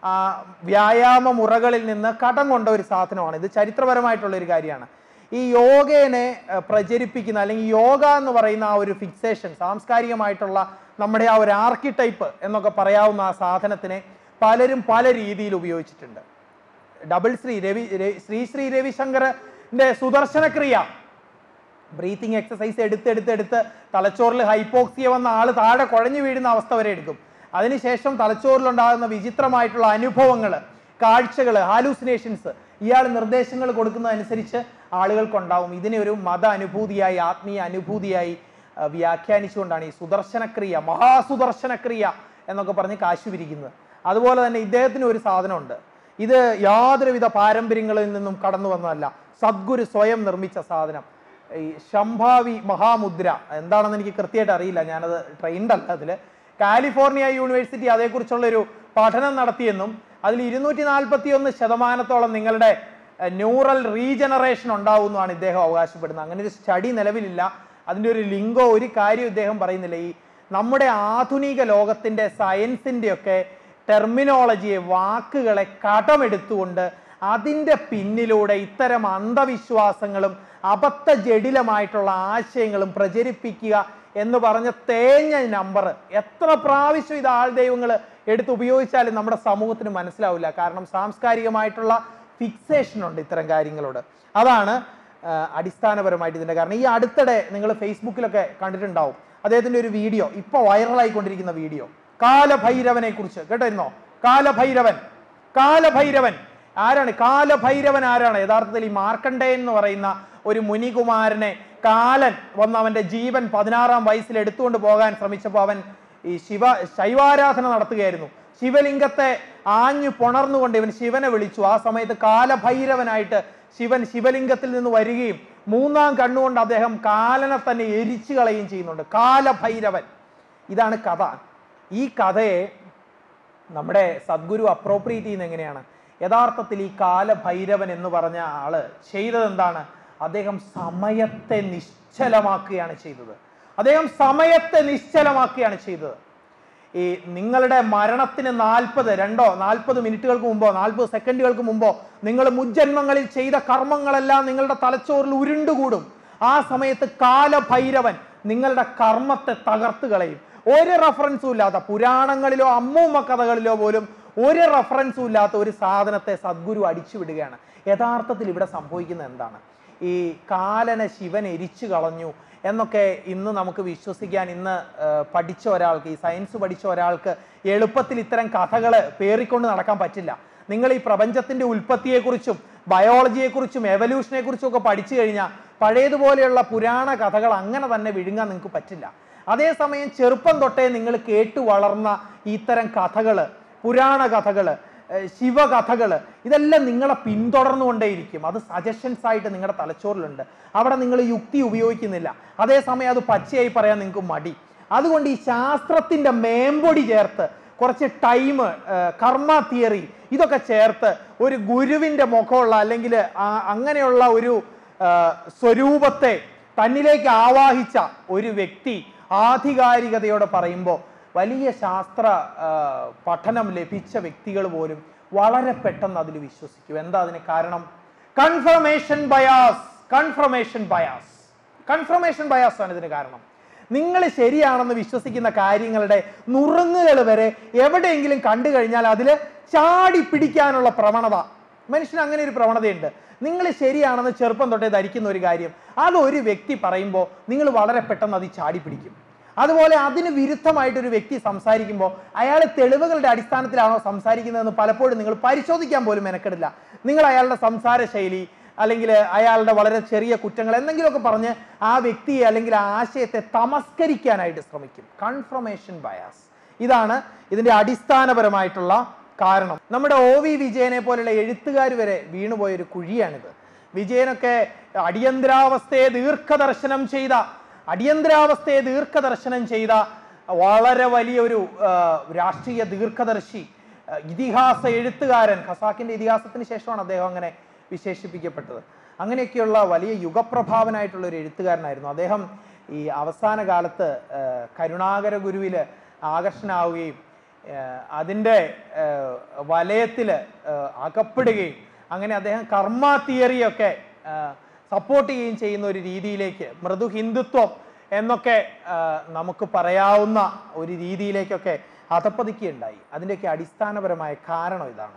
ആ, വ്യായാമ മുറകളിൽ നിന്ന് കടം കൊണ്ട ഒരു സാധനമാണ് ഇത് ചരിത്രപരമായിട്ടുള്ള ഒരു കാര്യമാണ് ഈ യോഗേനെ ഏർ, പ്രചരിപ്പിക്കുന്ന അല്ലെങ്കിൽ യോഗ എന്ന് പറയുന്ന ആ ഒരു ഫിക്സേഷൻ സാംസ്കാരികമായിട്ടുള്ള നമ്മുടെ ആ ഒരു ആർക്കിടൈപ്പ് എന്നൊക്കെ പറയാവുന്ന ആ സാധനത്തിനെ പലരും പല രീതിയിൽ ഉപയോഗിച്ചിട്ടുണ്ട് ഡബിൾ ശ്രീ രവി ര- ശ്രീ ശ്രീ രവിശങ്കറിന്റെ സുദർശന ക്രിയ ബ്രീത്തിങ് എക്സസൈസ് എടുത്തെടുത്തെടുത്ത് തലച്ചോറിൽ ഹൈപ്പോക്സിയ വന്ന ആൾ താഴെ കുഴഞ്ഞു വീഴുന്ന അവസ്ഥ വരെ എടുക്കും അതിനുശേഷം തലച്ചോറിലുണ്ടാകുന്ന വിചിത്രമായിട്ടുള്ള അനുഭവങ്ങൾ കാഴ്ചകൾ ഹാലൂസിനേഷൻസ് ഇയാൾ നിർദ്ദേശങ്ങൾ കൊടുക്കുന്നതനുസരിച്ച് ആളുകൾക്കുണ്ടാവും ഇതിനെ ഒരു മത അനുഭൂതിയായി ആത്മീയ അനുഭൂതിയായി ആ, വ്യാഖ്യാനിച്ചുകൊണ്ടാണ് ഈ സുദർശനക്രിയ മഹാസുദർശനക്രിയ എന്നൊക്കെ പറഞ്ഞ് കാശ് പിരിക്കുന്നത് അതുപോലെ തന്നെ ഇദ്ദേഹത്തിന് ഒരു സാധനമുണ്ട് ഇത് യാതൊരുവിധ പാരമ്പര്യങ്ങളിൽ നിന്നും കടന്നു വന്നതല്ല സദ്ഗുരു സ്വയം നിർമ്മിച്ച സാധനം ഈ ശംഭാവി മഹാമുദ്ര എന്താണെന്ന് എനിക്ക് കൃത്യമായിട്ട് അറിയില്ല ഞാനത് ട്രെയിൻഡ് അല്ല അതിൽ കാലിഫോർണിയ യൂണിവേഴ്സിറ്റി അതേക്കുറിച്ചുള്ള ഒരു പഠനം നടത്തിയെന്നും അതിൽ ഇരുന്നൂറ്റി നാൽപ്പത്തി ഒന്ന് ശതമാനത്തോളം നിങ്ങളുടെ ന്യൂറൽ റീജനറേഷൻ ഉണ്ടാവുമെന്നാണ് ഇദ്ദേഹം അവകാശപ്പെടുന്നത് അങ്ങനെ ഒരു സ്റ്റഡി നിലവിലില്ല അതിൻ്റെ ഒരു ലിങ്കോ ഒരു കാര്യം ഇദ്ദേഹം പറയുന്നില്ല ഈ നമ്മുടെ ആധുനിക ലോകത്തിന്റെ സയൻസിന്റെ ഒക്കെ ടെർമിനോളജിയെ വാക്കുകളെ കടമെടുത്തുകൊണ്ട് അതിൻ്റെ പിന്നിലൂടെ ഇത്തരം അന്ധവിശ്വാസങ്ങളും അബദ്ധ ജടിലമായിട്ടുള്ള ആശയങ്ങളും പ്രചരിപ്പിക്കുക എന്ന് പറഞ്ഞ തേഞ്ഞ നമ്പർ എത്ര പ്രാവശ്യം ഇത് ആൾ ദൈവങ്ങൾ എടുത്ത് ഉപയോഗിച്ചാലും നമ്മുടെ സമൂഹത്തിന് മനസ്സിലാവില്ല കാരണം സാംസ്കാരികമായിട്ടുള്ള ഫിക്സേഷൻ ഉണ്ട് ഇത്തരം കാര്യങ്ങളോട് അതാണ് ആ, അടിസ്ഥാനപരമായിട്ട് ഇതിന്റെ കാരണം ഈ അടുത്തിടെ നിങ്ങൾ ഫേസ്ബുക്കിലൊക്കെ കണ്ടിട്ടുണ്ടാവും അദ്ദേഹത്തിന്റെ ഒരു വീഡിയോ ഇപ്പൊ വൈറലായിക്കൊണ്ടിരിക്കുന്ന വീഡിയോ കാലഭൈരവനെ കുറിച്ച് കേട്ടിരുന്നോ കാലഭൈരവൻ കാലഭൈരവൻ ആരാണ് കാലഭൈരവൻ ആരാണ് യഥാർത്ഥത്തിൽ ഈ മാർക്കണ്ഡേയൻ എന്ന് പറയുന്ന ഒരു മുനികുമാരനെ കാലൻ വന്ന് അവന്റെ ജീവൻ പതിനാറാം വയസ്സിൽ എടുത്തുകൊണ്ട് പോകാൻ ശ്രമിച്ചപ്പോൾ അവൻ ഈ ശിവ ശൈവാരാധന നടത്തുകയായിരുന്നു ശിവലിംഗത്തെ ആഞ്ഞു പുണർന്നുകൊണ്ട് ഇവൻ ശിവനെ വിളിച്ചു ആ സമയത്ത് കാലഭൈരവനായിട്ട് ശിവൻ ശിവലിംഗത്തിൽ നിന്ന് വരികയും മൂന്നാം കണ്ണുകൊണ്ട് അദ്ദേഹം കാലനെ തന്നെ എരിച്ചു കളയുകയും ചെയ്യുന്നുണ്ട് കാലഭൈരവൻ ഇതാണ് കഥ ഈ കഥയെ നമ്മുടെ സദ്ഗുരു അപ്രോപ്രിയേറ്റ് ചെയ്യുന്നത് എങ്ങനെയാണ് യഥാർത്ഥത്തിൽ ഈ കാലഭൈരവൻ എന്ന് പറഞ്ഞ ആള് ചെയ്തത് എന്താണ് അദ്ദേഹം സമയത്തെ നിശ്ചലമാക്കുകയാണ് ചെയ്തത് അദ്ദേഹം സമയത്തെ നിശ്ചലമാക്കുകയാണ് ചെയ്തത് ഈ നിങ്ങളുടെ മരണത്തിന് നാൽപ്പത് രണ്ടോ നാൽപ്പത് മിനിറ്റുകൾക്ക് മുമ്പോ നാൽപ്പത് സെക്കൻഡുകൾക്ക് മുമ്പോ നിങ്ങൾ മുജ്ജന്മങ്ങളിൽ ചെയ്ത കർമ്മങ്ങളെല്ലാം നിങ്ങളുടെ തലച്ചോറിൽ ഉരുണ്ടുകൂടും ആ സമയത്ത് കാലഭൈരവൻ നിങ്ങളുടെ കർമ്മത്തെ തകർത്ത് കളയും ഒരു റെഫറൻസും ഇല്ലാത്ത പുരാണങ്ങളിലോ അമ്മൂമ്മ കഥകളിലോ പോലും ഒരു റെഫറൻസും ഇല്ലാത്ത ഒരു സാധനത്തെ സദ്ഗുരു അടിച്ചു വിടുകയാണ് യഥാർത്ഥത്തിൽ ഇവിടെ സംഭവിക്കുന്നത് എന്താണ് ഈ കാലനെ ശിവൻ എരിച്ചു കളഞ്ഞു എന്നൊക്കെ ഇന്ന് നമുക്ക് വിശ്വസിക്കാൻ ഇന്ന് ആ, പഠിച്ച ഒരാൾക്ക് ഈ സയൻസ് പഠിച്ച ഒരാൾക്ക് എളുപ്പത്തിൽ ഇത്തരം കഥകൾ പേറിക്കൊണ്ട് നടക്കാൻ പറ്റില്ല നിങ്ങൾ ഈ പ്രപഞ്ചത്തിന്റെ ഉൽപ്പത്തിയെക്കുറിച്ചും ബയോളജിയെക്കുറിച്ചും എവല്യൂഷനെ കുറിച്ചും ഒക്കെ പഠിച്ചു കഴിഞ്ഞാൽ പഴയതുപോലെയുള്ള പുരാണ കഥകൾ അങ്ങനെ തന്നെ വിഴുങ്ങാൻ നിങ്ങൾക്ക് പറ്റില്ല അതേസമയം ചെറുപ്പം തൊട്ടേ നിങ്ങൾ കേട്ടു വളർന്ന ഇത്തരം കഥകള് പുരാണ കഥകള് ഏഹ് ശിവകഥകള് ഇതെല്ലാം നിങ്ങളെ പിന്തുടർന്നുകൊണ്ടേയിരിക്കും അത് സജഷൻസ് ആയിട്ട് നിങ്ങളുടെ തലച്ചോറിലുണ്ട് അവിടെ നിങ്ങൾ യുക്തി ഉപയോഗിക്കുന്നില്ല അതേസമയം അത് പച്ചയായി പറയാൻ നിങ്ങൾക്ക് മടി അതുകൊണ്ട് ഈ ശാസ്ത്രത്തിന്റെ മേമ്പൊടി ചേർത്ത് കുറച്ച് ടൈം കർമ്മ തിയറി ഇതൊക്കെ ചേർത്ത് ഒരു ഗുരുവിന്റെ മുഖമുള്ള അല്ലെങ്കിൽ ആ- അങ്ങനെയുള്ള ഒരു ആ, സ്വരൂപത്തെ തന്നിലേക്ക് ആവാഹിച്ച ഒരു വ്യക്തി ആധികാരികതയോടെ പറയുമ്പോൾ വലിയ ശാസ്ത്ര ആ, പഠനം ലഭിച്ച വ്യക്തികൾ പോലും വളരെ പെട്ടെന്ന് അതിൽ വിശ്വസിക്കും എന്താ അതിന് കാരണം confirmation bias confirmation bias confirmation bias ആണ് ഇതിന് കാരണം നിങ്ങൾ ശരിയാണെന്ന് വിശ്വസിക്കുന്ന കാര്യങ്ങളുടെ നുറുങ്ങുകൾ വരെ എവിടെയെങ്കിലും കണ്ടു കഴിഞ്ഞാൽ അതിൽ ചാടി പിടിക്കാനുള്ള പ്രവണത മനുഷ്യന് അങ്ങനെ ഒരു പ്രവണതയുണ്ട് നിങ്ങൾ ശരിയാണെന്ന് ചെറുപ്പം തൊട്ടേ ധരിക്കുന്ന ഒരു കാര്യം അത് ഒരു വ്യക്തി പറയുമ്പോൾ നിങ്ങൾ വളരെ പെട്ടെന്ന് അത് ചാടി പിടിക്കും അതുപോലെ അതിന് വിരുദ്ധമായിട്ട് ഒരു വ്യക്തി സംസാരിക്കുമ്പോൾ അയാൾ തെളിവുകളുടെ അടിസ്ഥാനത്തിലാണോ സംസാരിക്കുന്നതെന്ന് പലപ്പോഴും നിങ്ങൾ പരിശോധിക്കാൻ പോലും മെനക്കെടില്ല നിങ്ങൾ അയാളുടെ സംസാര ശൈലി അല്ലെങ്കിൽ അയാളുടെ വളരെ ചെറിയ കുറ്റങ്ങൾ എന്തെങ്കിലുമൊക്കെ പറഞ്ഞ് ആ വ്യക്തിയെ അല്ലെങ്കിൽ ആ ആശയത്തെ തമസ്കരിക്കാനായിട്ട് ശ്രമിക്കും കൺഫർമേഷൻ ബയാസ് ഇതാണ് ഇതിന്റെ അടിസ്ഥാനപരമായിട്ടുള്ള കാരണം നമ്മുടെ ഒ വി വിജയനെ പോലുള്ള എഴുത്തുകാർ വരെ വീണുപോയൊരു കുഴിയാണിത് വിജയനൊക്കെ അടിയന്തരാവസ്ഥയെ ദീർഘദർശനം ചെയ്ത അടിയന്തരാവസ്ഥയെ ദീർഘദർശനം ചെയ്ത വളരെ വലിയൊരു ആ, രാഷ്ട്രീയ ദീർഘദർശി ആ, ഇതിഹാസ എഴുത്തുകാരൻ ഖസാക്കിന്റെ ഇതിഹാസത്തിന് ശേഷമാണ് അദ്ദേഹം അങ്ങനെ വിശേഷിപ്പിക്കപ്പെട്ടത് അങ്ങനെയൊക്കെയുള്ള വലിയ യുഗപ്രഭാവനായിട്ടുള്ള ഒരു എഴുത്തുകാരനായിരുന്നു അദ്ദേഹം ഈ അവസാന കാലത്ത് ആ, കരുണാകര ഗുരുവിൽ ആകർഷനാവുകയും ഏഹ് അതിൻ്റെ വലയത്തിൽ അകപ്പെടുകയും അങ്ങനെ അദ്ദേഹം കർമ്മ തിയറിയൊക്കെ സപ്പോർട്ട് ചെയ്യുകയും ചെയ്യുന്ന ഒരു രീതിയിലേക്ക് മൃദു ഹിന്ദുത്വം എന്നൊക്കെ ആ, നമുക്ക് പറയാവുന്ന ഒരു രീതിയിലേക്കൊക്കെ അധപ്പതിക്കുകയുണ്ടായി അതിൻ്റെയൊക്കെ അടിസ്ഥാനപരമായ കാരണം ഇതാണ്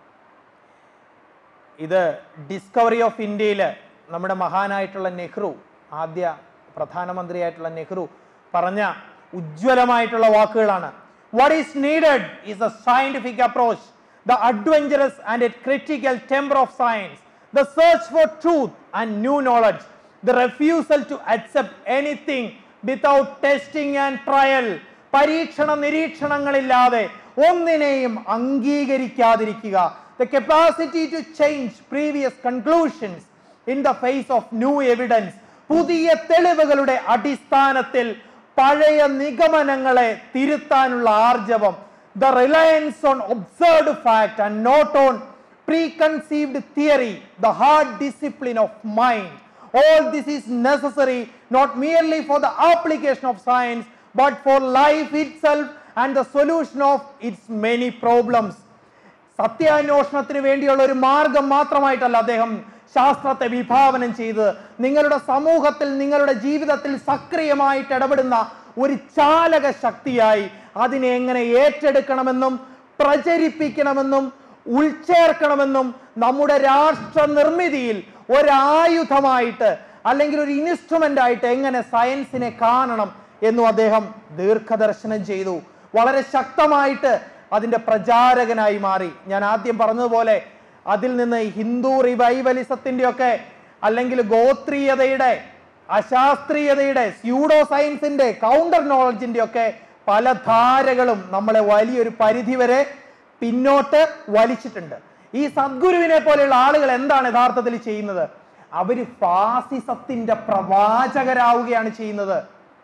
ഇത് ഡിസ്കവറി ഓഫ് ഇന്ത്യയിൽ നമ്മുടെ മഹാനായിട്ടുള്ള നെഹ്റു ആദ്യ പ്രധാനമന്ത്രിയായിട്ടുള്ള നെഹ്റു പറഞ്ഞ ഉജ്ജ്വലമായിട്ടുള്ള വാക്കുകളാണ് what is needed is a scientific approach the adventurous and a critical temper of science the search for truth and new knowledge the refusal to accept anything without testing and trial പരീക്ഷണ നിരീക്ഷണങ്ങളില്ലാതെ ഒന്നിനെയും അംഗീകരിക്കാതിരിക്കുക the capacity to change previous conclusions in the face of new evidence പുതിയ തെളിവുകളുടെ അടിസ്ഥാനത്തിൽ പഴയ നിഗമനങ്ങളെ തിരുത്താനുള്ള ആർജവം the reliance on observed fact and not on preconceived theory, the hard discipline of mind. All this is necessary not merely for the application of science, but for life itself and the solution of its many problems. സത്യാന്വേഷണത്തിന് വേണ്ടിയുള്ള ഒരു മാർഗം മാത്രമായിട്ടല്ല അദ്ദേഹം ശാസ്ത്രത്തെ വിഭാവനം ചെയ്ത് നിങ്ങളുടെ സമൂഹത്തിൽ നിങ്ങളുടെ ജീവിതത്തിൽ സക്രിയമായിട്ട് ഇടപെടുന്ന ഒരു ചാലക ശക്തിയായി അതിനെ എങ്ങനെ ഏറ്റെടുക്കണമെന്നും പ്രചരിപ്പിക്കണമെന്നും ഉൾച്ചേർക്കണമെന്നും നമ്മുടെ രാഷ്ട്ര നിർമ്മിതിയിൽ ഒരായുധമായിട്ട് അല്ലെങ്കിൽ ഒരു ഇൻസ്ട്രുമെന്റ് ആയിട്ട് എങ്ങനെ സയൻസിനെ കാണണം എന്നും അദ്ദേഹം ദീർഘദർശനം ചെയ്തു വളരെ ശക്തമായിട്ട് അതിന്റെ പ്രചാരകനായി മാറി ഞാൻ ആദ്യം പറഞ്ഞതുപോലെ അതിൽ നിന്ന് ഹിന്ദു റിവൈവലിസത്തിന്റെ ഒക്കെ അല്ലെങ്കിൽ ഗോത്രീയതയുടെ അശാസ്ത്രീയതയുടെ സ്യൂഡോ സയൻസിന്റെ കൗണ്ടർ നോളജിന്റെ ഒക്കെ പല ധാരകളും നമ്മളെ വലിയൊരു പരിധിവരെ പിന്നോട്ട് വലിച്ചിട്ടുണ്ട് ഈ സദ്ഗുരുവിനെ പോലെയുള്ള ആളുകൾ എന്താണ് യഥാർത്ഥത്തിൽ ചെയ്യുന്നത് അവര് ഫാസിസത്തിന്റെ പ്രവാചകരാവുകയാണ് ചെയ്യുന്നത്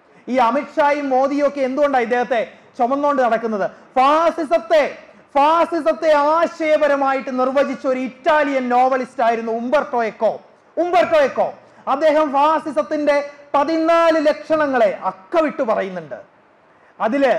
ഈ അമിത്ഷായും മോദിയും ഒക്കെ എന്തുകൊണ്ടാണ് ഇദ്ദേഹത്തെ ചുമന്നുകൊണ്ട് നടക്കുന്നത് ഫാസിസത്തെ ഫാസിസത്തെ ആശയപരമായിട്ട് നിർവചിച്ച ഒരു ഇറ്റാലിയൻ നോവലിസ്റ്റ് ആയിരുന്നു ഉംബർട്ടോ എക്കോ ഉംബർട്ടോ എക്കോ അദ്ദേഹം ഫാസിസത്തിന്റെ പതിനാല് ലക്ഷണങ്ങളെ അക്കവിട്ട് പറയുന്നുണ്ട് അതില്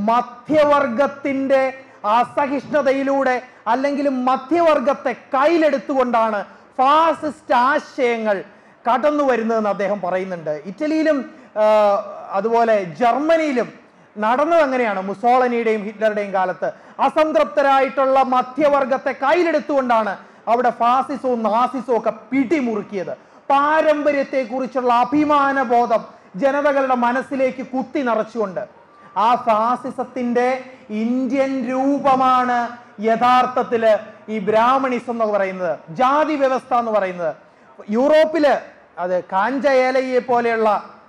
മധ്യവർഗത്തിന്റെ അസഹിഷ്ണുതയിലൂടെ അല്ലെങ്കിൽ മധ്യവർഗത്തെ കയ്യിലെടുത്തുകൊണ്ടാണ് ഫാസിസ്റ്റ് ആശയങ്ങൾ കടന്നു വരുന്നതെന്ന് അദ്ദേഹം പറയുന്നുണ്ട് ഇറ്റലിയിലും ആ, അതുപോലെ ജർമ്മനിയിലും നടന്നത് അങ്ങനെയാണ് മുസോളനിയുടെയും ഹിറ്റ്ലറുടെയും കാലത്ത് അസംതൃപ്തരായിട്ടുള്ള മധ്യവർഗത്തെ കയ്യിലെടുത്തുകൊണ്ടാണ് അവിടെ ഫാസിസവും നാസിസവും ഒക്കെ പിടിമുറുക്കിയത് പാരമ്പര്യത്തെക്കുറിച്ചുള്ള അഭിമാന ബോധം ജനതകളുടെ മനസ്സിലേക്ക് കുത്തി നിറച്ചുകൊണ്ട് ആ ഫാസിസത്തിന്റെ ഇന്ത്യൻ രൂപമാണ് യഥാർത്ഥത്തില് ഈ ബ്രാഹ്മണിസം എന്ന് പറയുന്നത് ജാതി വ്യവസ്ഥ എന്ന് പറയുന്നത് യൂറോപ്പില് അത് കാഞ്ച ഏലയെ പോലെയുള്ള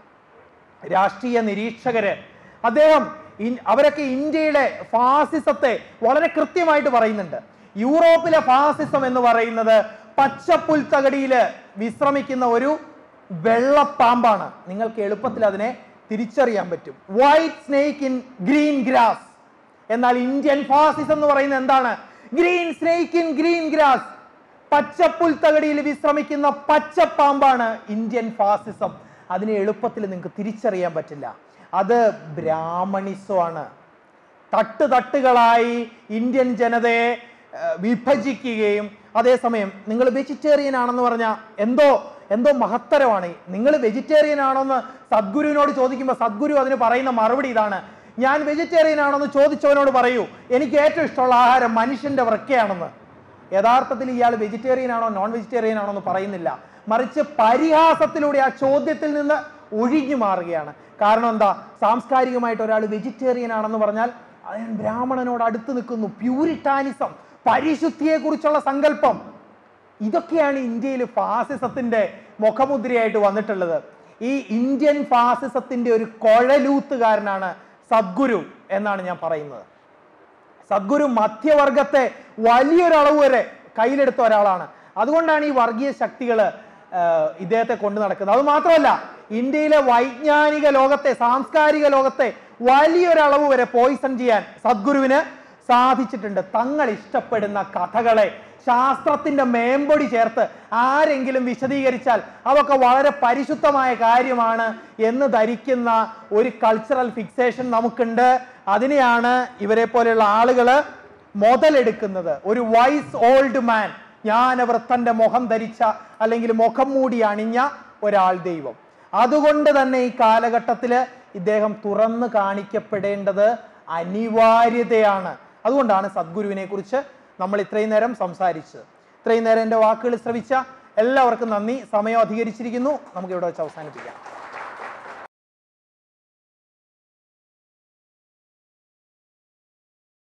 രാഷ്ട്രീയ നിരീക്ഷകര് അദ്ദേഹം ഇൻ- അവരൊക്കെ ഇന്ത്യയുടെ ഫാസിസത്തെ വളരെ കൃത്യമായിട്ട് പറയുന്നുണ്ട് യൂറോപ്പിലെ ഫാസിസം എന്ന് പറയുന്നത് പച്ചപ്പുൽത്തകടിയില് വിശ്രമിക്കുന്ന ഒരു വെള്ളപ്പാമ്പാണ് നിങ്ങൾക്ക് എളുപ്പത്തിൽ അതിനെ തിരിച്ചറിയാൻ പറ്റും white snake in green grass എന്നാൽ ഇന്ത്യൻ ഫാസിസം എന്ന് പറയുന്നത് എന്താണ് green snake in green grass പച്ചപ്പുൽത്തകടിയിൽ വിശ്രമിക്കുന്ന പച്ചപ്പാമ്പാണ് ഇന്ത്യൻ ഫാസിസം അതിനെ എളുപ്പത്തിൽ നിങ്ങൾക്ക് തിരിച്ചറിയാൻ പറ്റില്ല അത് ബ്രാഹ്മണിസമാണ് തട്ട് തട്ടുകളായി ഇന്ത്യൻ ജനതയെ ഏർ, വിഭജിക്കുകയും അതേസമയം നിങ്ങൾ വെജിറ്റേറിയൻ ആണെന്ന് പറഞ്ഞാൽ എന്തോ എന്തോ മഹത്തരമാണ് നിങ്ങൾ വെജിറ്റേറിയൻ ആണോന്ന് സദ്ഗുരുവിനോട് ചോദിക്കുമ്പോൾ സദ്ഗുരു അതിന് പറയുന്ന മറുപടി ഇതാണ് ഞാൻ വെജിറ്റേറിയൻ ആണെന്ന് ചോദിച്ചവനോട് പറയൂ എനിക്ക് ഏറ്റവും ഇഷ്ടമുള്ള ആഹാരം മനുഷ്യന്റെ വൃക്കയാണെന്ന് യഥാർത്ഥത്തിൽ ഇയാൾ വെജിറ്റേറിയൻ ആണോ നോൺ വെജിറ്റേറിയൻ ആണോ എന്ന് പറയുന്നില്ല മറിച്ച് പരിഹാസത്തിലൂടെ ആ ചോദ്യത്തിൽ നിന്ന് ഒഴിഞ്ഞു മാറുകയാണ് കാരണം എന്താ സാംസ്കാരികമായിട്ട് ഒരാൾ വെജിറ്റേറിയൻ ആണെന്ന് പറഞ്ഞാൽ അയാൾ ബ്രാഹ്മണനോട് അടുത്ത് നിൽക്കുന്നു പ്യൂരിറ്റാനിസം പരിശുദ്ധിയെക്കുറിച്ചുള്ള സങ്കല്പം ഇതൊക്കെയാണ് ഇന്ത്യയിൽ ഫാസിസത്തിന്റെ മുഖമുദ്രയായിട്ട് വന്നിട്ടുള്ളത് ഈ ഇന്ത്യൻ ഫാസിസത്തിന്റെ ഒരു കുഴലൂത്തുകാരനാണ് സദ്ഗുരു എന്നാണ് ഞാൻ പറയുന്നത് സദ്ഗുരു മധ്യവർഗത്തെ വലിയൊരളവ് വരെ കയ്യിലെടുത്ത ഒരാളാണ് അതുകൊണ്ടാണ് ഈ വർഗീയ ശക്തികൾ ഇദ്ദേഹത്തെ കൊണ്ടു നടക്കുന്നത് അത് മാത്രമല്ല ഇന്ത്യയിലെ വൈജ്ഞാനിക ലോകത്തെ സാംസ്കാരിക ലോകത്തെ വലിയൊരളവ് വരെ പോയിസൺ ചെയ്യാൻ സദ്ഗുരുവിന് സാധിച്ചിട്ടുണ്ട് തങ്ങൾ ഇഷ്ടപ്പെടുന്ന കഥകളെ ശാസ്ത്രത്തിന്റെ മേമ്പൊടി ചേർത്ത് ആരെങ്കിലും വിശദീകരിച്ചാൽ അതൊക്കെ വളരെ പരിശുദ്ധമായ കാര്യമാണ് എന്ന് ധരിക്കുന്ന ഒരു കൾച്ചറൽ ഫിക്സേഷൻ നമുക്കുണ്ട് അതിനെയാണ് ഇവരെ പോലെയുള്ള ആളുകൾ മുതലെടുക്കുന്നത് ഒരു വൈസ് ഓൾഡ് മാൻ ജ്ഞാനവൃത്തന്റെ മുഖം ധരിച്ച അല്ലെങ്കിൽ മുഖം മൂടി അണിഞ്ഞ ഒരാൾ ദൈവം അതുകൊണ്ട് തന്നെ ഈ കാലഘട്ടത്തിൽ ഇദ്ദേഹം തുറന്നു കാണിക്കപ്പെടേണ്ടത് അനിവാര്യതയാണ് അതുകൊണ്ടാണ് സദ്ഗുരുവിനെ കുറിച്ച് നമ്മൾ ഇത്രയും നേരം സംസാരിച്ചത് ഇത്രയും നേരം എൻ്റെ വാക്കുകൾ ശ്രവിച്ച എല്ലാവർക്കും നന്ദി സമയം അധികരിച്ചിരിക്കുന്നു നമുക്ക് ഇവിടെ വെച്ച് അവസാനിപ്പിക്കാം